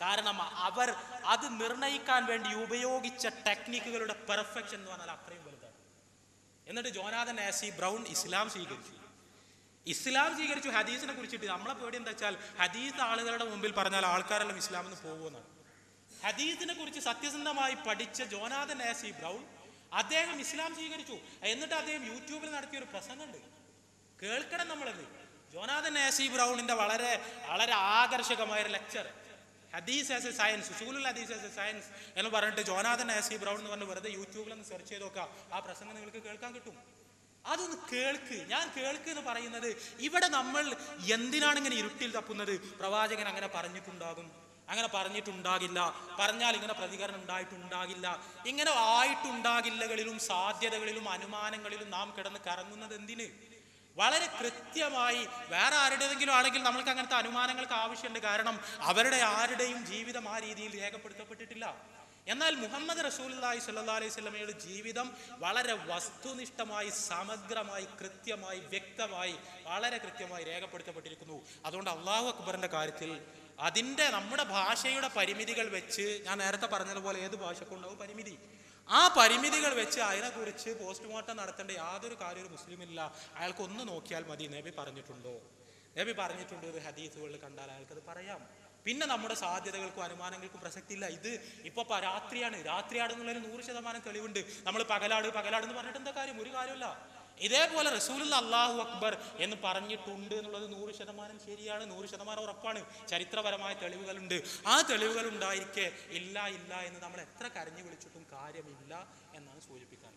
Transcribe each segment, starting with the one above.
കാരണം അവർ അത് നിർണയിക്കാൻ വേണ്ടി ഉപയോഗിച്ച ടെക്നിക്കുകളുടെ പെർഫെക്ഷൻ എന്ന് പറഞ്ഞാൽ അത്രയും വലുതാണ് എന്നിട്ട് ജോനാഥൻ ആസി ബ്രൗൺ ഇസ്ലാം സ്വീകരിച്ചു ഇസ്ലാം സ്വീകരിച്ചു ഹദീസിനെ കുറിച്ചിട്ട് നമ്മളെ പേടി എന്താ വെച്ചാൽ ഹദീസ് ആളുകളുടെ മുമ്പിൽ പറഞ്ഞാൽ ആൾക്കാരെല്ലാം ഇസ്ലാമിൽ നിന്ന് പോകുമെന്നാണ് ഹദീസിനെ കുറിച്ച് സത്യസന്ധമായി പഠിച്ച ജോനാഥൻ ആസി ബ്രൗൺ അദ്ദേഹം ഇസ്ലാം സ്വീകരിച്ചു എന്നിട്ട് അദ്ദേഹം യൂട്യൂബിൽ നടത്തിയ ഒരു പ്രസംഗമുണ്ട് കേൾക്കണം നമ്മളത് ജോനാഥൻ ആസി ബ്രൗണിന്റെ വളരെ വളരെ ആകർഷകമായ ഒരു ലെക്ചർ ഹദീസ് ആസ് എ സയൻസ് സൂലുൽ ഹദീസ് ആസ് എ സയൻസ് എന്ന് പറഞ്ഞിട്ട് ജോനാഥൻ ആസി ബ്രൗൺ എന്ന് പറഞ്ഞ് വെറുതെ യൂട്യൂബിൽ ഒന്ന് സെർച്ച് ചെയ്ത് നോക്കാം ആ പ്രസംഗം നിങ്ങൾക്ക് കേൾക്കാൻ കിട്ടും അതൊന്ന് കേൾക്ക് ഞാൻ കേൾക്ക് എന്ന് പറയുന്നത് ഇവിടെ നമ്മൾ എന്തിനാണ് ഇങ്ങനെ ഇരുട്ടിൽ തപ്പുന്നത് പ്രവാചകൻ അങ്ങനെ പറഞ്ഞിട്ടുണ്ടാകും അങ്ങനെ പറഞ്ഞിട്ടുണ്ടാകില്ല പറഞ്ഞാൽ ഇങ്ങനെ പ്രതികരണം ഉണ്ടായിട്ടുണ്ടാകില്ല ഇങ്ങനെ ആയിട്ടുണ്ടാകില്ലകളിലും സാധ്യതകളിലും അനുമാനങ്ങളിലും നാം കിടന്ന് കറങ്ങുന്നത് എന്തിന് വളരെ കൃത്യമായി വേറെ ആരുടേതെങ്കിലും ആണെങ്കിൽ നമ്മൾക്ക് അങ്ങനത്തെ അനുമാനങ്ങൾക്ക് ആവശ്യമുണ്ട് കാരണം അവരുടെ ആരുടെയും ജീവിതം ആ രീതിയിൽ രേഖപ്പെടുത്തപ്പെട്ടിട്ടില്ല എന്നാൽ മുഹമ്മദ് റസൂലി സല്ലാ അലൈഹി സ്വലമയുടെ ജീവിതം വളരെ വസ്തുനിഷ്ഠമായി സമഗ്രമായി കൃത്യമായി വ്യക്തമായി വളരെ കൃത്യമായി രേഖപ്പെടുത്തപ്പെട്ടിരിക്കുന്നു അതുകൊണ്ട് അള്ളാഹു അക്ബറിന്റെ കാര്യത്തിൽ അതിൻ്റെ നമ്മുടെ ഭാഷയുടെ പരിമിതികൾ വെച്ച് ഞാൻ നേരത്തെ പറഞ്ഞതുപോലെ ഏത് ഭാഷക്കുണ്ടാവും പരിമിതി ആ പരിമിതികൾ വെച്ച് അതിനെക്കുറിച്ച് പോസ്റ്റ്മോർട്ടം നടത്തേണ്ട യാതൊരു കാര്യം ഒരു മുസ്ലിമില്ല അയാൾക്ക് ഒന്ന് നോക്കിയാൽ മതി നബി പറഞ്ഞിട്ടുണ്ടോ നബി പറഞ്ഞിട്ടുണ്ട് ഇത് ഹദീസുകളിൽ കണ്ടാൽ അയാൾക്കത് പറയാം പിന്നെ നമ്മുടെ സാധ്യതകൾക്കും അനുമാനങ്ങൾക്കും പ്രസക്തി ഇല്ല ഇത് ഇപ്പൊ പ- രാത്രിയാണ് രാത്രിയാടെന്നുള്ളൊരു നൂറ് ശതമാനം തെളിവുണ്ട് നമ്മൾ പകലാട് പകലാട് എന്ന് പറഞ്ഞിട്ട് എന്താ കാര്യം ഒരു കാര്യമില്ല ഇതേപോലെ റസൂലുള്ള അള്ളാഹു അക്ബർ എന്ന് പറഞ്ഞിട്ടുണ്ട് എന്നുള്ളത് നൂറ് ശതമാനം ശരിയാണ് നൂറ് ശതമാനം ഉറപ്പാണ് ചരിത്രപരമായ തെളിവുകളുണ്ട് ആ തെളിവുകൾ ഉണ്ടായിരിക്കെ ഇല്ല ഇല്ല എന്ന് നമ്മൾ എത്ര കരഞ്ഞു വിളിച്ചിട്ടും കാര്യമില്ല എന്നാണ് സൂചിപ്പിക്കാൻ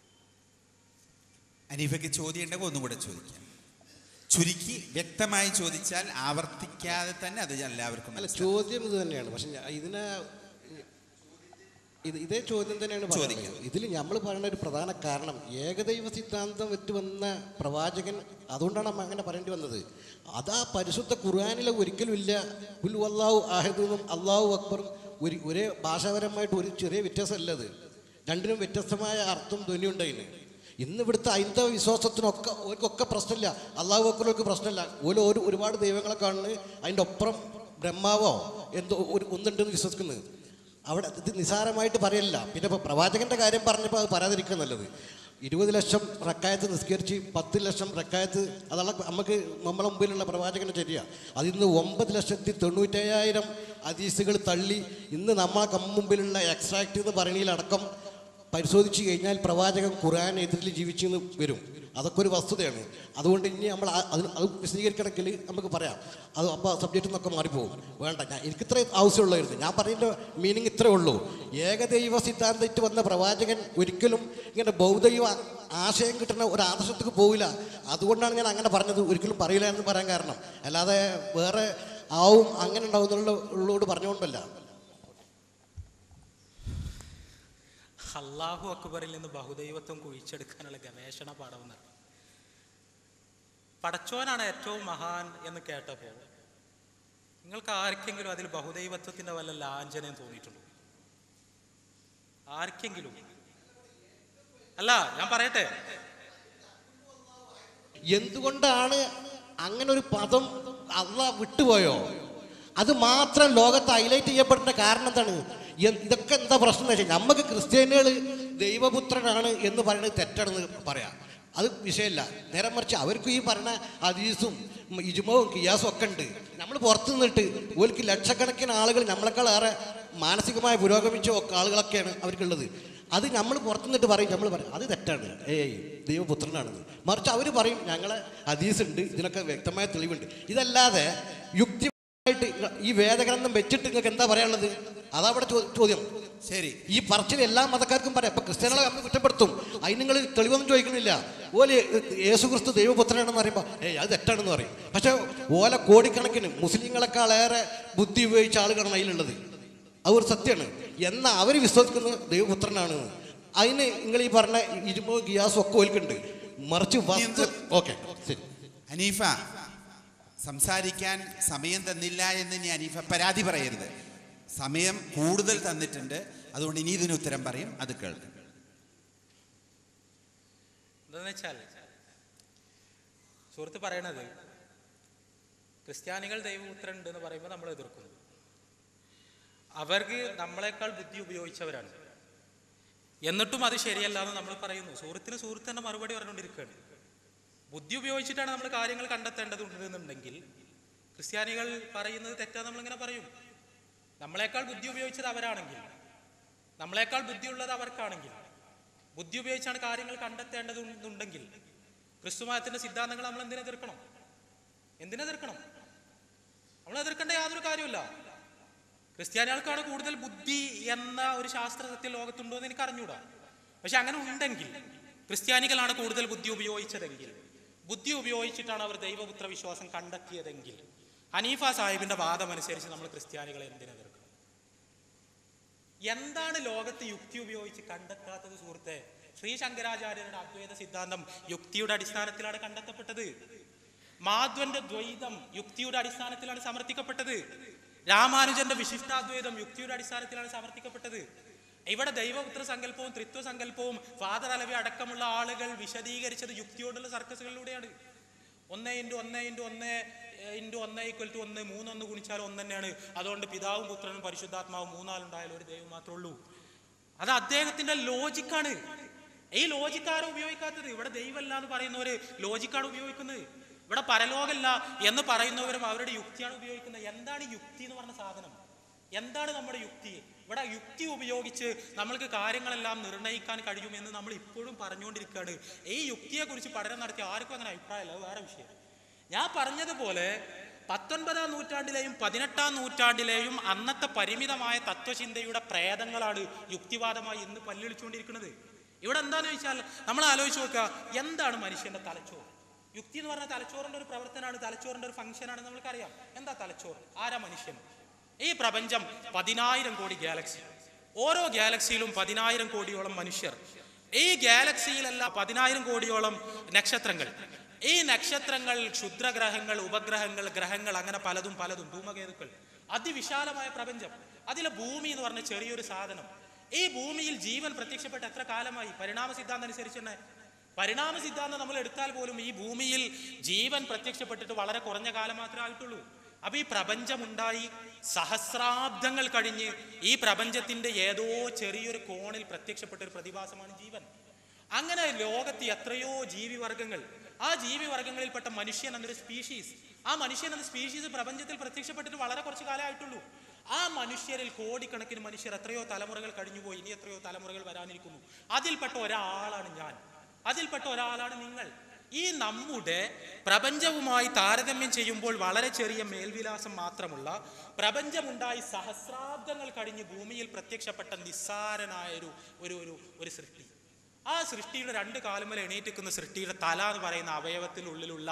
അനീഫയ്ക്ക് ചോദ്യം ഉണ്ടെങ്കിൽ ഒന്നും കൂടെ ചോദിക്കാം ചുരുക്കി വ്യക്തമായി ചോദിച്ചാൽ ആവർത്തിക്കാതെ തന്നെ അത് എല്ലാവർക്കും അല്ല മനസ്സിലാവും. ചോദ്യം ഇത് തന്നെയാണ് പക്ഷെ ഞാ- ഇതിനെ ഇത് ഇതേ ചോദ്യം തന്നെയാണ് പറയുന്നത് ഇതിൽ നമ്മൾ പറയുന്ന ഒരു പ്രധാന കാരണം ഏകദൈവ സിദ്ധാന്തം വെച്ച് വന്ന പ്രവാചകൻ അതുകൊണ്ടാണ് നമ്മ അങ്ങനെ പറയേണ്ടി വന്നത് അതാ പരിശുദ്ധ ഖുർആാനിൽ ഒരിക്കലും ഇല്ല ഉൽ അള്ളാഹു ആഹിദും അള്ളാഹു അക്ബറും ഒരു ഒരേ ഭാഷാപരമായിട്ട് ഒരു ചെറിയ വ്യത്യാസമല്ല അത് രണ്ടിനും വ്യത്യസ്തമായ അർത്ഥം ധ്വനിയുണ്ട് അതിന് ഇന്ന് ഇവിടുത്തെ ഹൈന്ദവ വിശ്വാസത്തിനൊക്കെ ഓർക്കൊക്കെ പ്രശ്നമില്ല അള്ളാഹു അക്ബർക്ക് പ്രശ്നമില്ല ഓരോ ഒരു ഒരുപാട് ദൈവങ്ങളെ കാണുന്നത് അതിൻ്റെ ഒപ്പുറം ബ്രഹ്മാവോ എന്തോ ഒരു ഒന്നുണ്ടെന്ന് വിശ്വസിക്കുന്നത് അവിടെ ഇത് നിസാരമായിട്ട് പറയില്ല പിന്നെ ഇപ്പോൾ പ്രവാചകന്റെ കാര്യം പറഞ്ഞപ്പോൾ അത് പറയാതിരിക്കുക നല്ലത് ഇരുപത് ലക്ഷം റക്കായത്ത് നിസ്കരിച്ച് പത്ത് ലക്ഷം റക്കായത്ത് അതാണ് നമുക്ക് നമ്മളെ മുമ്പിലുള്ള പ്രവാചകന്റെ ശരിയാ അതിന്ന് ഒമ്പത് ലക്ഷത്തി തൊണ്ണൂറ്റയ്യായിരം അതീസുകൾ തള്ളി ഇന്ന് നമ്മളെ മുമ്പിലുള്ള എക്സ്ട്രാക്ട് എന്ന് പറയുന്നതിലടക്കം പരിശോധിച്ച് കഴിഞ്ഞാൽ പ്രവാചകൻ ഖുർആൻ എതിരിൽ ജീവിച്ചു എന്ന് വരും അതൊക്കെ ഒരു വസ്തുതയാണ് അതുകൊണ്ട് ഇനി നമ്മൾ ആ- അത് അത് വിശദീകരിക്കണമെങ്കിൽ നമുക്ക് പറയാം അത് അപ്പോൾ സബ്ജക്റ്റിൽ നിന്നൊക്കെ മാറിപ്പോകും വേണ്ട ഞാൻ എനിക്ക് ഇത്രയും ആവശ്യമുള്ളായിരുന്നു ഞാൻ പറയുന്ന മീനിങ് ഇത്രേ ഉള്ളൂ ഏകദൈവ സിദ്ധാന്തത്തിൽ വന്ന പ്രവാചകൻ ഒരിക്കലും ഇങ്ങനെ ബൗദ്ധൈവ ആശയം കിട്ടുന്ന ഒരു ആദർശത്തേക്ക് പോവില്ല അതുകൊണ്ടാണ് ഞാൻ അങ്ങനെ പറഞ്ഞത് ഒരിക്കലും പറയില്ല എന്ന് പറയാൻ കാരണം അല്ലാതെ വേറെ ആവും അങ്ങനെ ഉണ്ടാവുന്നുള്ള ഉള്ളോട് പറഞ്ഞുകൊണ്ടല്ല അള്ളാഹു അക്ബറിൽ നിന്ന് ബഹുദൈവത്വം കുഴിച്ചെടുക്കാനുള്ള ഗവേഷണ പാഠമെന്ന് പടച്ചോനാണ് ഏറ്റവും മഹാൻ എന്ന് കേട്ടപ്പോൾ നിങ്ങൾക്ക് ആർക്കെങ്കിലും അതിൽ ബഹുദൈവത്വത്തിന്റെ വല്ല ലാഞ്ചനയും തോന്നിയിട്ടുണ്ടോ ആർക്കെങ്കിലും അല്ല ഞാൻ പറയട്ടെ എന്തുകൊണ്ടാണ് അങ്ങനെ ഒരു പദം അള്ള വിട്ടുപോയോ അത് മാത്രം ലോകത്ത് ഹൈലൈറ്റ് ചെയ്യപ്പെടേണ്ട കാരണം എന്താണ് എ- ഇതൊക്കെ എന്താ പ്രശ്നം എന്ന് വെച്ചാൽ നമുക്ക് ക്രിസ്ത്യാനികൾ ദൈവപുത്രനാണ് എന്ന് പറയുന്നത് തെറ്റാണെന്ന് പറയാം അത് വിഷയമില്ല നേരെ മറിച്ച് അവർക്ക് ഈ പറയുന്ന ഹദീസും ഇജുമവും കിയാസും ഒക്കെ ഉണ്ട് നമ്മൾ പുറത്തു നിന്നിട്ട് ഓർക്ക് ലക്ഷക്കണക്കിന് ആളുകൾ നമ്മളെക്കാൾ ഏറെ മാനസികമായി പുരോഗമിച്ച ഒക്കെ ആളുകളൊക്കെയാണ് അവർക്കുള്ളത് അത് നമ്മൾ പുറത്തു നിന്നിട്ട് പറയും നമ്മൾ പറയും അത് തെറ്റാണ് ഏയ് ദൈവപുത്രനാണെന്ന് മറിച്ച് അവർ പറയും ഞങ്ങളെ ഹദീസ് ഉണ്ട് ഇതിനൊക്കെ വ്യക്തമായ തെളിവുണ്ട് ഇതല്ലാതെ യുക്തിയായിട്ട് ഈ വേദഗ്രന്ഥം വെച്ചിട്ട് നിങ്ങൾക്ക് എന്താ പറയാനുള്ളത് അതാ അവിടെ ചോ- ചോദ്യം ശരി ഈ പറച്ചിൽ എല്ലാ മതക്കാർക്കും പറയാം ഇപ്പൊ ക്രിസ്ത്യാനികളെ നമ്മൾ കുറ്റപ്പെടുത്തും അതിന് നിങ്ങൾ തെളിവൊന്നും ചോദിക്കുന്നില്ല ഓല് യേശു ക്രിസ്തു ദൈവപുത്രനാണെന്ന് പറയുമ്പോൾ ഏയ് അത് തെറ്റാണെന്ന് പറയും പക്ഷെ ഓല കോടിക്കണക്കിന് മുസ്ലിങ്ങളെക്കാളേറെ ബുദ്ധി ഉപയോഗിച്ച ആളുകളാണ് അതിലുള്ളത് അത് ഒരു സത്യമാണ് എന്നാൽ അവർ വിശ്വസിക്കുന്നത് ദൈവപുത്രനാണ് അതിന് നിങ്ങൾ ഈ പറഞ്ഞ ഇരുമ്പോ ഗിയാസും ഒക്കെ ഓൽക്കുണ്ട് മറിച്ച് വസ്തു ഓക്കെ ശരി അനീഫ സംസാരിക്കാൻ സമയം തന്നില്ല എന്ന് ഇനി അനീഫ പരാതി പറയരുത് സമയം കൂടുതൽ തന്നിട്ടുണ്ട് അതുകൊണ്ട് ഇനി ഇതിന് ഉത്തരം പറയും അത് കേൾക്കും എന്താന്ന് വെച്ചാൽ സുഹൃത്ത് പറയണത് ക്രിസ്ത്യാനികൾ ദൈവപുത്രൻ ഉണ്ട് എന്ന് പറയുമ്പോൾ നമ്മൾ എതിർക്കുന്നു അവർക്ക് നമ്മളെക്കാൾ ബുദ്ധി ഉപയോഗിച്ചവരാണ് എന്നിട്ടും അത് ശരിയല്ല എന്ന് നമ്മൾ പറയുന്നു സുഹൃത്തിന് സുഹൃത്ത് തന്നെ മറുപടി പറഞ്ഞുകൊണ്ടിരിക്കുകയാണ് ബുദ്ധി ഉപയോഗിച്ചിട്ടാണ് നമ്മൾ കാര്യങ്ങൾ കണ്ടെത്തേണ്ടതുണ്ടെന്നുണ്ടെങ്കിൽ ക്രിസ്ത്യാനികൾ പറയുന്നത് തെറ്റാന്ന് നമ്മളിങ്ങനെ പറയും നമ്മളെക്കാൾ ബുദ്ധി ഉപയോഗിച്ചത് അവരാണെങ്കിൽ നമ്മളെക്കാൾ ബുദ്ധിയുള്ളത് അവർക്കാണെങ്കിൽ ബുദ്ധി ഉപയോഗിച്ചാണ് കാര്യങ്ങൾ കണ്ടെത്തേണ്ടതുണ്ടെങ്കിൽ ക്രിസ്തുമതത്തിന്റെ സിദ്ധാന്തങ്ങൾ നമ്മൾ എന്തിനെ എതിർക്കണം എന്തിനെ എതിർക്കണം നമ്മൾ എതിർക്കേണ്ട യാതൊരു കാര്യമില്ല ക്രിസ്ത്യാനികൾക്കാണ് കൂടുതൽ ബുദ്ധി എന്ന ഒരു ശാസ്ത്ര സത്യം ലോകത്തുണ്ടോ എന്ന് എനിക്ക് അറിഞ്ഞൂടാ പക്ഷെ അങ്ങനെ ഉണ്ടെങ്കിൽ ക്രിസ്ത്യാനികളാണ് കൂടുതൽ ബുദ്ധി ഉപയോഗിച്ചതെങ്കിൽ ബുദ്ധി ഉപയോഗിച്ചിട്ടാണ് അവർ ദൈവപുത്ര വിശ്വാസം കണ്ടെത്തിയതെങ്കിൽ ഹനീഫ സാഹിബിന്റെ വാദം അനുസരിച്ച് നമ്മൾ ക്രിസ്ത്യാനികളെ എന്തിനെതിർക്കണം എന്താണ് ലോകത്ത് യുക്തി ഉപയോഗിച്ച് കണ്ടെത്താത്തത് സുഹൃത്തെ ശ്രീ ശങ്കരാചാര്യരുടെ അദ്വൈത സിദ്ധാന്തം യുക്തിയുടെ അടിസ്ഥാനത്തിലാണ് കണ്ടെത്തപ്പെട്ടത് മാധ്വന്റെ ദ്വൈതം യുക്തിയുടെ അടിസ്ഥാനത്തിലാണ് സമർത്ഥിക്കപ്പെട്ടത് രാമാനുജന്റെ വിശിഷ്ടാദ്വൈതം യുക്തിയുടെ അടിസ്ഥാനത്തിലാണ് സമർത്ഥിക്കപ്പെട്ടത് ഇവിടെ ദൈവപുത്ര സങ്കല്പവും ത്രിത്വ സങ്കല്പവും ഫാദർ അലവി അടക്കമുള്ള ആളുകൾ വിശദീകരിച്ചത് യുക്തിയോടുള്ള സർക്കസുകളിലൂടെയാണ് ഒന്ന് ഇൻറ്റു ഒന്ന് ഇൻറ്റു ഒന്ന് ഇൻറ്റു ഒന്ന് ഈക്വൽ ടു ഒന്ന് മൂന്നൊന്ന് ഗുണിച്ചാൽ ഒന്ന് തന്നെയാണ് അതുകൊണ്ട് പിതാവും പുത്രനും പരിശുദ്ധാത്മാവും മൂന്നാളുണ്ടായാലും ഒരു ദൈവം മാത്രമേ ഉള്ളൂ അത് അദ്ദേഹത്തിന്റെ ലോജിക്കാണ് ഈ ലോജിക്കാരും ഉപയോഗിക്കാത്തത് ഇവിടെ ദൈവമല്ല എന്ന് പറയുന്നവര് ലോജിക്കാണ് ഉപയോഗിക്കുന്നത് ഇവിടെ പരലോകമല്ല എന്ന് പറയുന്നവരും അവരുടെ യുക്തിയാണ് ഉപയോഗിക്കുന്നത് എന്താണ് ഈ യുക്തി എന്ന് പറഞ്ഞ സാധനം എന്താണ് നമ്മുടെ യുക്തി ഇവിടെ യുക്തി ഉപയോഗിച്ച് നമ്മൾക്ക് കാര്യങ്ങളെല്ലാം നിർണ്ണയിക്കാൻ കഴിയുമെന്ന് നമ്മൾ ഇപ്പോഴും പറഞ്ഞുകൊണ്ടിരിക്കുകയാണ് ഈ യുക്തിയെക്കുറിച്ച് പഠനം നടത്തിയ ആർക്കും അങ്ങനെ അഭിപ്രായമില്ല അത് വേറെ വിഷയം ഞാൻ പറഞ്ഞതുപോലെ പത്തൊൻപതാം നൂറ്റാണ്ടിലെയും പതിനെട്ടാം നൂറ്റാണ്ടിലെയും അന്നത്തെ പരിമിതമായ തത്വചിന്തയുടെ പ്രേതങ്ങളാണ് യുക്തിവാദമായി ഇന്ന് പല്ലിളിച്ചുകൊണ്ടിരിക്കുന്നത് ഇവിടെ എന്താന്ന് ചോദിച്ചാൽ നമ്മൾ ആലോചിച്ച് നോക്കുക എന്താണ് മനുഷ്യന്റെ തലച്ചോറ് യുക്തി എന്ന് പറഞ്ഞാൽ തലച്ചോറിന്റെ ഒരു പ്രവർത്തനമാണ് തലച്ചോറിന്റെ ഒരു ഫംഗ്ഷനാണ് നമ്മൾക്കറിയാം എന്താ തലച്ചോറ് ആരാ മനുഷ്യൻ ഈ പ്രപഞ്ചം പതിനായിരം കോടി ഗാലക്സി ഓരോ ഗാലക്സിയിലും പതിനായിരം കോടിയോളം മനുഷ്യർ ഈ ഗാലക്സിയിലെല്ലാം പതിനായിരം കോടിയോളം നക്ഷത്രങ്ങൾ ഈ നക്ഷത്രങ്ങൾ ക്ഷുദ്രഗ്രഹങ്ങൾ ഉപഗ്രഹങ്ങൾ ഗ്രഹങ്ങൾ അങ്ങനെ പലതും പലതും ധൂമകേതുക്കൾ അതിവിശാലമായ പ്രപഞ്ചം അതിലെ ഭൂമി എന്ന് പറഞ്ഞ ചെറിയൊരു സാധനം ഈ ഭൂമിയിൽ ജീവൻ പ്രത്യക്ഷപ്പെട്ട് എത്ര കാലമായി പരിണാമ സിദ്ധാന്തം അനുസരിച്ച് തന്നെ പരിണാമ സിദ്ധാന്തം നമ്മൾ എടുത്താൽ പോലും ഈ ഭൂമിയിൽ ജീവൻ പ്രത്യക്ഷപ്പെട്ടിട്ട് വളരെ കുറഞ്ഞ കാലം മാത്രമേ ആയിട്ടുള്ളൂ അപ്പൊ ഈ പ്രപഞ്ചമുണ്ടായി സഹസ്രാബ്ദങ്ങൾ കഴിഞ്ഞ് ഈ പ്രപഞ്ചത്തിന്റെ ഏതോ ചെറിയൊരു കോണിൽ പ്രത്യക്ഷപ്പെട്ട ഒരു പ്രതിഭാസമാണ് ജീവൻ അങ്ങനെ ലോകത്ത് എത്രയോ ജീവിവർഗങ്ങൾ ആ ജീവിവർഗങ്ങളിൽപ്പെട്ട മനുഷ്യൻ എന്നൊരു സ്പീഷീസ് ആ മനുഷ്യൻ എന്ന സ്പീഷീസ് പ്രപഞ്ചത്തിൽ പ്രത്യക്ഷപ്പെട്ടിട്ട് വളരെ കുറച്ച് കാലമായിട്ടുള്ളൂ ആ മനുഷ്യരിൽ കോടിക്കണക്കിന് മനുഷ്യർ എത്രയോ തലമുറകൾ കഴിഞ്ഞുപോയി ഇനി എത്രയോ തലമുറകൾ വരാനിരിക്കുന്നു അതിൽപ്പെട്ട ഒരാളാണ് ഞാൻ അതിൽപ്പെട്ട ഒരാളാണ് നിങ്ങൾ ഈ നമ്മുടെ പ്രപഞ്ചവുമായി താരതമ്യം ചെയ്യുമ്പോൾ വളരെ ചെറിയ മേൽവിലാസം മാത്രമുള്ള പ്രപഞ്ചമുണ്ടായി സഹസ്രാബ്ദങ്ങൾ കഴിഞ്ഞ് ഭൂമിയിൽ പ്രത്യക്ഷപ്പെട്ട നിസ്സാരനായ ഒരു ഒരു ഒരു ഒരു സൃഷ്ടി ആ സൃഷ്ടിയുടെ രണ്ട് കാലുമല എണീറ്റിക്കുന്ന സൃഷ്ടിയുടെ തല എന്ന് പറയുന്ന അവയവത്തിനുള്ളിലുള്ള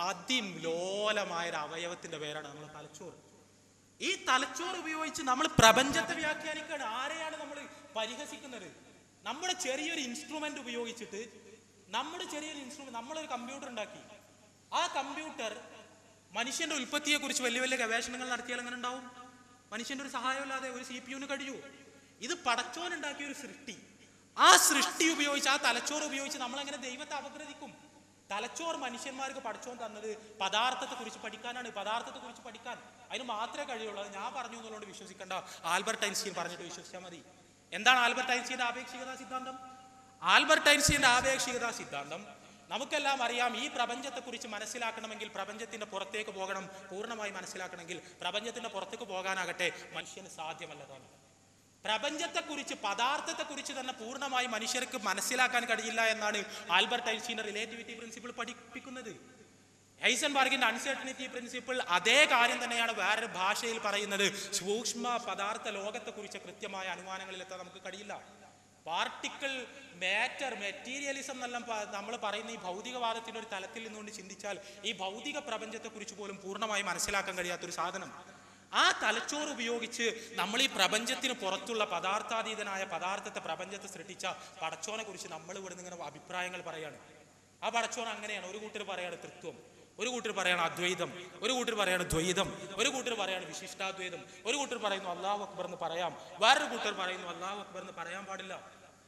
അതിലോലമായ ഒരു അവയവത്തിന്റെ പേരാണ് നമ്മൾ തലച്ചോറ് ഈ തലച്ചോറ് ഉപയോഗിച്ച് നമ്മൾ പ്രപഞ്ചത്തെ വ്യാഖ്യാനിക്കുകയാണ് ആരെയാണ് നമ്മൾ പരിഹസിക്കുന്നത് നമ്മുടെ ചെറിയൊരു ഇൻസ്ട്രുമെന്റ് ഉപയോഗിച്ചിട്ട് നമ്മുടെ ചെറിയൊരു ഇൻസ്ട്രുമെന്റ് നമ്മളൊരു കമ്പ്യൂട്ടർ ഉണ്ടാക്കി ആ കമ്പ്യൂട്ടർ മനുഷ്യന്റെ ഉൽപ്പത്തിയെ കുറിച്ച് വലിയ വലിയ ഗവേഷണങ്ങൾ നടത്തിയാൽ എങ്ങനെ ഉണ്ടാവും മനുഷ്യന്റെ ഒരു സഹായമില്ലാതെ ഒരു സി പി യുന് കഴിയൂ ഇത് പടച്ചോനുണ്ടാക്കിയ ഒരു സൃഷ്ടി ആ സൃഷ്ടി ഉപയോഗിച്ച് ആ തലച്ചോറ് ഉപയോഗിച്ച് നമ്മൾ എങ്ങനെ ദൈവത്തെ അപഗ്രഥിക്കും തലച്ചോർ മനുഷ്യന്മാർക്ക് പഠിച്ചോൻ തന്നത് പദാർത്ഥത്തെ കുറിച്ച് പഠിക്കാനാണ് പദാർത്ഥത്തെ കുറിച്ച് പഠിക്കാൻ അതിന് മാത്രമേ കഴിയുള്ളൂ അത് ഞാൻ പറഞ്ഞു എന്നുള്ളത് വിശ്വസിക്കേണ്ട ആൽബർട്ട് ഐൻസ്റ്റീൻ പറഞ്ഞിട്ട് വിശ്വസിച്ചാൽ മതി എന്താണ് ആൽബർട്ട് ഐൻസ്റ്റീന്റെ ആപേക്ഷികതാ സിദ്ധാന്തം ആൽബർട്ട് ഐൻസ്റ്റീന്റെ ആപേക്ഷികതാ സിദ്ധാന്തം നമുക്കെല്ലാം അറിയാം ഈ പ്രപഞ്ചത്തെക്കുറിച്ച് മനസ്സിലാക്കണമെങ്കിൽ പ്രപഞ്ചത്തിന്റെ പുറത്തേക്ക് പോകണം പൂർണ്ണമായി മനസ്സിലാക്കണമെങ്കിൽ പ്രപഞ്ചത്തിന്റെ പുറത്തേക്ക് പോകാനാകട്ടെ മനുഷ്യന് സാധ്യമല്ലതാണ് പ്രപഞ്ചത്തെക്കുറിച്ച് പദാർത്ഥത്തെക്കുറിച്ച് തന്നെ പൂർണ്ണമായി മനുഷ്യർക്ക് മനസ്സിലാക്കാൻ കഴിയില്ല എന്നാണ് ആൽബർട്ട് ഐൻസ്റ്റീന്റെ റിലേറ്റിവിറ്റി പ്രിൻസിപ്പിൾ പഠിപ്പിക്കുന്നത് ഹൈസൻബർഗിന്റെ അൺസർട്ടനിറ്റി പ്രിൻസിപ്പിൾ അതേ കാര്യം തന്നെയാണ് വേറൊരു ഭാഷയിൽ പറയുന്നത് സൂക്ഷ്മ പദാർത്ഥ ലോകത്തെക്കുറിച്ച് കൃത്യമായ അനുമാനങ്ങളിലെത്താൻ നമുക്ക് കഴിയില്ല പാർട്ടിക്കിൾ മാറ്റർ മെറ്റീരിയലിസം എന്നെല്ലാം നമ്മൾ പറയുന്ന ഈ ഭൗതികവാദത്തിന്റെ ഒരു തലത്തിൽ നിന്നുകൊണ്ട് ചിന്തിച്ചാൽ ഈ ഭൗതിക പ്രപഞ്ചത്തെക്കുറിച്ച് പോലും പൂർണ്ണമായി മനസ്സിലാക്കാൻ കഴിയാത്തൊരു സാധനം ആ തലച്ചോറ് ഉപയോഗിച്ച് നമ്മൾ ഈ പ്രപഞ്ചത്തിന് പുറത്തുള്ള പദാർത്ഥാതീതനായ പദാർത്ഥത്തെ പ്രപഞ്ചത്തെ സൃഷ്ടിച്ച പടച്ചോനെ കുറിച്ച് നമ്മൾ ഇവിടെ നിന്ന് ഇങ്ങനെ അഭിപ്രായങ്ങൾ പറയാണ് ആ പടച്ചോൻ അങ്ങനെയാണ് ഒരു കൂട്ടർ പറയാണ് തൃത്വം ഒരു കൂട്ടർ പറയാണ് അദ്വൈതം ഒരു കൂട്ടർ പറയാണ് ദ്വൈതം ഒരു കൂട്ടർ പറയാണ് വിശിഷ്ടാദ്വൈതം ഒരു കൂട്ടർ പറയുന്നു അള്ളാഹു അക്ബർ എന്ന് പറയാം വേറൊരു കൂട്ടർ പറയുന്നു അള്ളാഹു അക്ബർ എന്ന് പറയാൻ പാടില്ല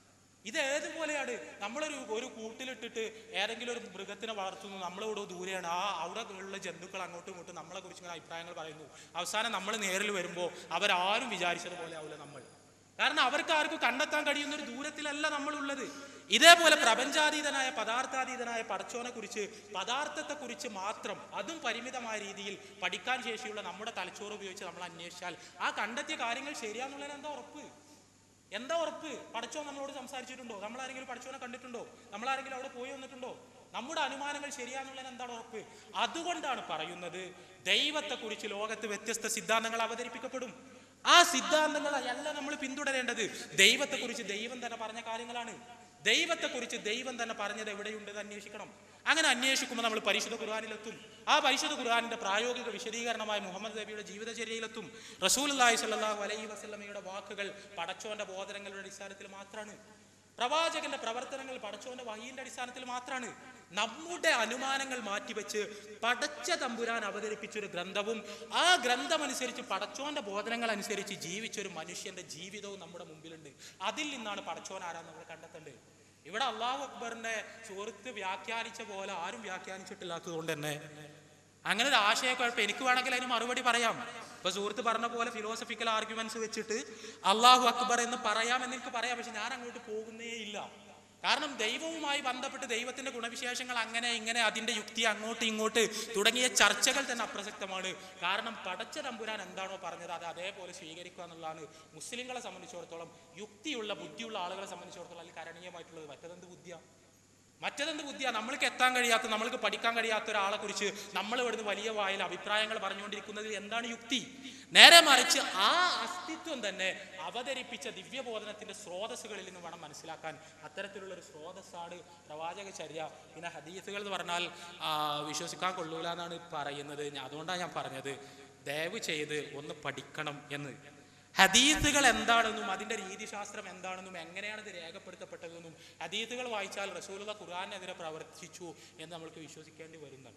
ഇത് ഏതുപോലെയാണ് നമ്മളൊരു ഒരു കൂട്ടിലിട്ടിട്ട് ഏതെങ്കിലും ഒരു മൃഗത്തിനെ വളർത്തുന്നു നമ്മളിവിടെ ദൂരെയാണ് ആ അവിടെ ഉള്ള ജന്തുക്കൾ അങ്ങോട്ടും ഇങ്ങോട്ടും നമ്മളെ കുറിച്ച് ഇങ്ങനെ അഭിപ്രായങ്ങൾ പറയുന്നു അവസാനം നമ്മൾ നേരിൽ വരുമ്പോൾ അവരാരും വിചാരിച്ചതുപോലെ ആവില്ല നമ്മൾ കാരണം അവർക്ക് ആർക്കും കണ്ടെത്താൻ കഴിയുന്ന ഒരു ദൂരത്തിലല്ല നമ്മളുള്ളത് ഇതേപോലെ പ്രപഞ്ചാതീതനായ പദാർത്ഥാതീതനായ പടച്ചോനെ കുറിച്ച് പദാർത്ഥത്തെ കുറിച്ച് മാത്രം അതും പരിമിതമായ രീതിയിൽ പഠിക്കാൻ ശേഷിയുള്ള നമ്മുടെ തലച്ചോറ് ഉപയോഗിച്ച് നമ്മൾ അന്വേഷിച്ചാൽ ആ കണ്ടെത്തിയ കാര്യങ്ങൾ ശരിയാന്നുള്ളതിന് എന്താ ഉറപ്പ് എന്താ ഉറപ്പ് പടച്ചോ നമ്മളോട് സംസാരിച്ചിട്ടുണ്ടോ നമ്മൾ ആരെങ്കിലും പടച്ചോനെ കണ്ടിട്ടുണ്ടോ നമ്മൾ ആരെങ്കിലും അവിടെ പോയി വന്നിട്ടുണ്ടോ നമ്മുടെ അനുമാനങ്ങൾ ശരിയാന്നുള്ളതിന് എന്താണ് ഉറപ്പ് അതുകൊണ്ടാണ് പറയുന്നത് ദൈവത്തെക്കുറിച്ച് ലോകത്ത് വ്യത്യസ്ത സിദ്ധാന്തങ്ങൾ അവതരിപ്പിക്കപ്പെടും ആ സിദ്ധാന്തങ്ങൾ അല്ല നമ്മൾ പിന്തുടരേണ്ടത് ദൈവത്തെക്കുറിച്ച് ദൈവം തന്നെ പറഞ്ഞ കാര്യങ്ങളാണ് ദൈവത്തെക്കുറിച്ച് ദൈവം തന്നെ പറഞ്ഞത് എവിടെയുണ്ടെന്ന് അന്വേഷിക്കണം അങ്ങനെ അന്വേഷിക്കുമ്പോൾ നമ്മൾ പരിശുദ്ധ ഖുർആാനിലെത്തും ആ പരിശുദ്ധ ഖുർആാനിന്റെ പ്രായോഗിക വിശദീകരണമായ മുഹമ്മദ് നബിയുടെ ജീവിതചര്യയിലെത്തും റസൂൽ അള്ളാഹി സല്ലാഹു അലൈഹി വസല്ലമയുടെ വാക്കുകൾ പടച്ചോന്റെ ബോധനങ്ങളുടെ അടിസ്ഥാനത്തിൽ മാത്രമാണ് പ്രവാചകന്റെ പ്രവർത്തനങ്ങൾ പടച്ചോന്റെ വഹീന്റെ അടിസ്ഥാനത്തിൽ മാത്രമാണ് നമ്മുടെ അനുമാനങ്ങൾ മാറ്റിവെച്ച് പടച്ച തമ്പുരാൻ അവതരിപ്പിച്ച ഒരു ഗ്രന്ഥവും ആ ഗ്രന്ഥം അനുസരിച്ച് പടച്ചോന്റെ ബോധനങ്ങൾ അനുസരിച്ച് ജീവിച്ച ഒരു മനുഷ്യന്റെ ജീവിതവും നമ്മുടെ മുമ്പിലുണ്ട് അതിൽ നിന്നാണ് പടച്ചോൻ ആരാന്ന് നമ്മൾ കണ്ടെത്തേണ്ടത് ഇവിടെ അള്ളാഹു അക്ബറിന്റെ സുഹൃത്ത് വ്യാഖ്യാനിച്ച പോലെ ആരും വ്യാഖ്യാനിച്ചിട്ടില്ലാത്തത് കൊണ്ട് തന്നെ അങ്ങനെ ഒരു ആശയക്കുഴപ്പം എനിക്ക് വേണമെങ്കിൽ അതിന് മറുപടി പറയാം ഇപ്പൊ സുഹൃത്ത് പറഞ്ഞ പോലെ ഫിലോസഫിക്കൽ ആർഗ്യുമെന്റ്സ് വെച്ചിട്ട് അള്ളാഹു അക്ബർ എന്ന് പറയാമെന്ന് എനിക്ക് പറയാം പക്ഷെ ഞാൻ അങ്ങോട്ട് പോകുന്നേ ഇല്ല കാരണം ദൈവവുമായി ബന്ധപ്പെട്ട് ദൈവത്തിന്റെ ഗുണവിശേഷങ്ങൾ അങ്ങനെ ഇങ്ങനെ അതിന്റെ യുക്തി അങ്ങോട്ട് ഇങ്ങോട്ട് തുടങ്ങിയ ചർച്ചകൾ തന്നെ അപ്രസക്തമാണ് കാരണം പടച്ച തമ്പുരാൻ എന്താണോ പറഞ്ഞത് അത് അതേപോലെ സ്വീകരിക്കുക എന്നുള്ളതാണ് മുസ്ലിങ്ങളെ സംബന്ധിച്ചിടത്തോളം യുക്തിയുള്ള ബുദ്ധിയുള്ള ആളുകളെ സംബന്ധിച്ചിടത്തോളം അതിൽ കരണീയമായിട്ടുള്ളത് മറ്റതെന്ത് ബുദ്ധിയാണ് മറ്റതെന്ത് ബുദ്ധിയാ നമ്മൾക്ക് എത്താൻ കഴിയാത്ത നമ്മൾക്ക് പഠിക്കാൻ കഴിയാത്ത ഒരാളെ കുറിച്ച് നമ്മൾ ഇവിടുന്ന് വലിയ വായിൽ അഭിപ്രായങ്ങൾ പറഞ്ഞുകൊണ്ടിരിക്കുന്നതിൽ എന്താണ് യുക്തി നേരെ മറിച്ച് ആ അസ്തിത്വം തന്നെ അവതരിപ്പിച്ച ദിവ്യബോധനത്തിന്റെ സ്രോതസ്സുകളിൽ നിന്ന് വേണം മനസ്സിലാക്കാൻ അത്തരത്തിലുള്ള ഒരു സ്രോതസ്സാണ് പ്രവാചക ചര്യ പിന്നെ ഹദീസുകൾ എന്ന് പറഞ്ഞാൽ ആ, വിശ്വസിക്കാൻ കൊള്ളൂല എന്നാണ് പറയുന്നത് ഞാൻ- അതുകൊണ്ടാണ് ഞാൻ പറഞ്ഞത് ദയവ് ചെയ്ത് ഒന്ന് പഠിക്കണം എന്ന് ഹദീസുകൾ എന്താണെന്നും അതിന്റെ രീതിശാസ്ത്രം എന്താണെന്നും എങ്ങനെയാണ് ഇത് രേഖപ്പെടുത്തപ്പെട്ടതെന്നും ഹദീസുകൾ വായിച്ചാൽ റസൂലുള്ള ഖുർആാനെതിരെ പ്രവർത്തിച്ചു എന്ന് നമ്മൾക്ക് വിശ്വസിക്കേണ്ടി വരുന്നതാണ്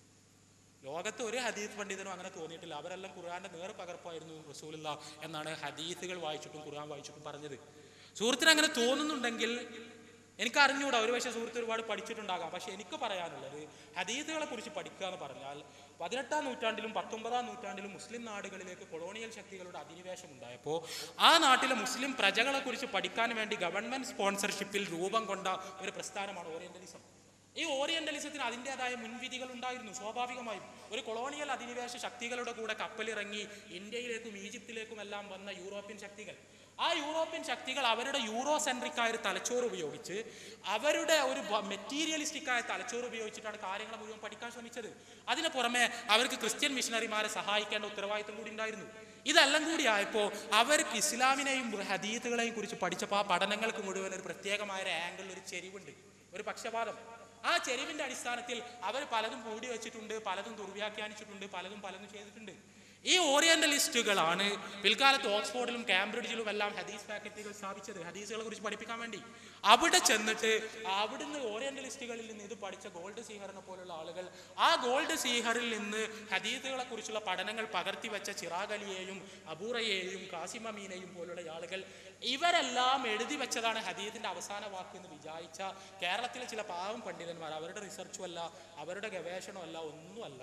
ലോകത്ത് ഒരു ഹദീസ് പണ്ഡിതനും അങ്ങനെ തോന്നിയിട്ടില്ല അവരെല്ലാം ഖുർആന്റെ നേർ പകർപ്പായിരുന്നു റസൂലുള്ള എന്നാണ് ഹദീസുകൾ വായിച്ചിട്ടും ഖുർആൻ വായിച്ചിട്ടും പറഞ്ഞത് സുഹൃത്തിന് അങ്ങനെ തോന്നുന്നുണ്ടെങ്കിൽ എനിക്ക് അറിഞ്ഞൂടാ ഒരു പക്ഷേ സുഹൃത്ത് ഒരുപാട് പഠിച്ചിട്ടുണ്ടാകാം പക്ഷെ എനിക്ക് പറയാനുള്ളത് ഹദീസുകളെ കുറിച്ച് പഠിക്കുക എന്ന് പറഞ്ഞാൽ പതിനെട്ടാം നൂറ്റാണ്ടിലും പത്തൊമ്പതാം നൂറ്റാണ്ടിലും മുസ്ലിം നാടുകളിലേക്ക് കൊളോണിയൽ ശക്തികളുടെ അധിനിവേശം ഉണ്ടായപ്പോൾ ആ നാട്ടിലെ മുസ്ലിം പ്രജകളെ കുറിച്ച് പഠിക്കാൻ വേണ്ടി ഗവൺമെന്റ് സ്പോൺസർഷിപ്പിൽ രൂപം കൊണ്ട ഒരു പ്രസ്ഥാനമാണ് ഓറിയന്റലിസം ഈ ഓറിയന്റലിസത്തിന് അതിൻ്റെതായ മുൻവിധികൾ ഉണ്ടായിരുന്നു സ്വാഭാവികമായും ഒരു കൊളോണിയൽ അധിനിവേശ ശക്തികളുടെ കൂടെ കപ്പലിറങ്ങി ഇന്ത്യയിലേക്കും ഈജിപ്തിലേക്കും എല്ലാം വന്ന യൂറോപ്യൻ ശക്തികൾ ആ യൂറോപ്യൻ ശക്തികൾ അവരുടെ യൂറോ സെൻട്രിക് ആയ ഒരു തലച്ചോറ് ഉപയോഗിച്ച് അവരുടെ ഒരു മെറ്റീരിയലിസ്റ്റിക് ആയ തലച്ചോറ് ഉപയോഗിച്ചിട്ടാണ് കാര്യങ്ങൾ മുഴുവൻ പഠിക്കാൻ ശ്രമിച്ചത് അതിന് പുറമെ അവർക്ക് ക്രിസ്ത്യൻ മിഷണറിമാരെ സഹായിക്കേണ്ട ഉത്തരവാദിത്വം കൂടി ഉണ്ടായിരുന്നു ഇതെല്ലാം കൂടി ആയപ്പോൾ അവർക്ക് ഇസ്ലാമിനെയും ഹദീത്തുകളെയും കുറിച്ച് പഠിച്ചപ്പോൾ ആ പഠനങ്ങൾക്ക് മുഴുവൻ ഒരു പ്രത്യേകമായ ഒരു ആംഗിളിൽ ഒരു ചെരിവുണ്ട് ഒരു പക്ഷപാതം ആ ചെരിവിന്റെ അടിസ്ഥാനത്തിൽ അവർ പലതും മൂടി വെച്ചിട്ടുണ്ട് പലതും ദുർവ്യാഖ്യാനിച്ചിട്ടുണ്ട് പലതും പലതും ചെയ്തിട്ടുണ്ട് ഈ ഓറിയന്റലിസ്റ്റുകളാണ് പിൽക്കാലത്ത് ഓക്സ്ഫോർഡിലും കാംബ്രിഡ്ജിലും എല്ലാം ഹദീസ് പാക്കറ്റുകൾ സ്ഥാപിച്ചത് ഹദീസുകളെ കുറിച്ച് പഠിപ്പിക്കാൻ വേണ്ടി അവിടെ ചെന്നിട്ട് അവിടുന്ന് ഓറിയന്റലിസ്റ്റുകളിൽ നിന്ന് ഇത് പഠിച്ച ഗോൾഡ് സീഹറിനെ പോലുള്ള ആളുകൾ ആ ഗോൾഡ് സീഹറിൽ നിന്ന് ഹദീസുകളെ കുറിച്ചുള്ള പഠനങ്ങൾ പകർത്തി വെച്ച ചിറാഗ് അലിയെയും അബൂറയെയും കാസിം അമീനെയും പോലുള്ള ആളുകൾ ഇവരെല്ലാം എഴുതി വെച്ചതാണ് ഹദീദിന്റെ അവസാന വാക്ക് എന്ന് വിചാരിച്ച കേരളത്തിലെ ചില പാവം പണ്ഡിതന്മാർ അവരുടെ റിസർച്ചും അല്ല അവരുടെ ഗവേഷണമല്ല ഒന്നുമല്ല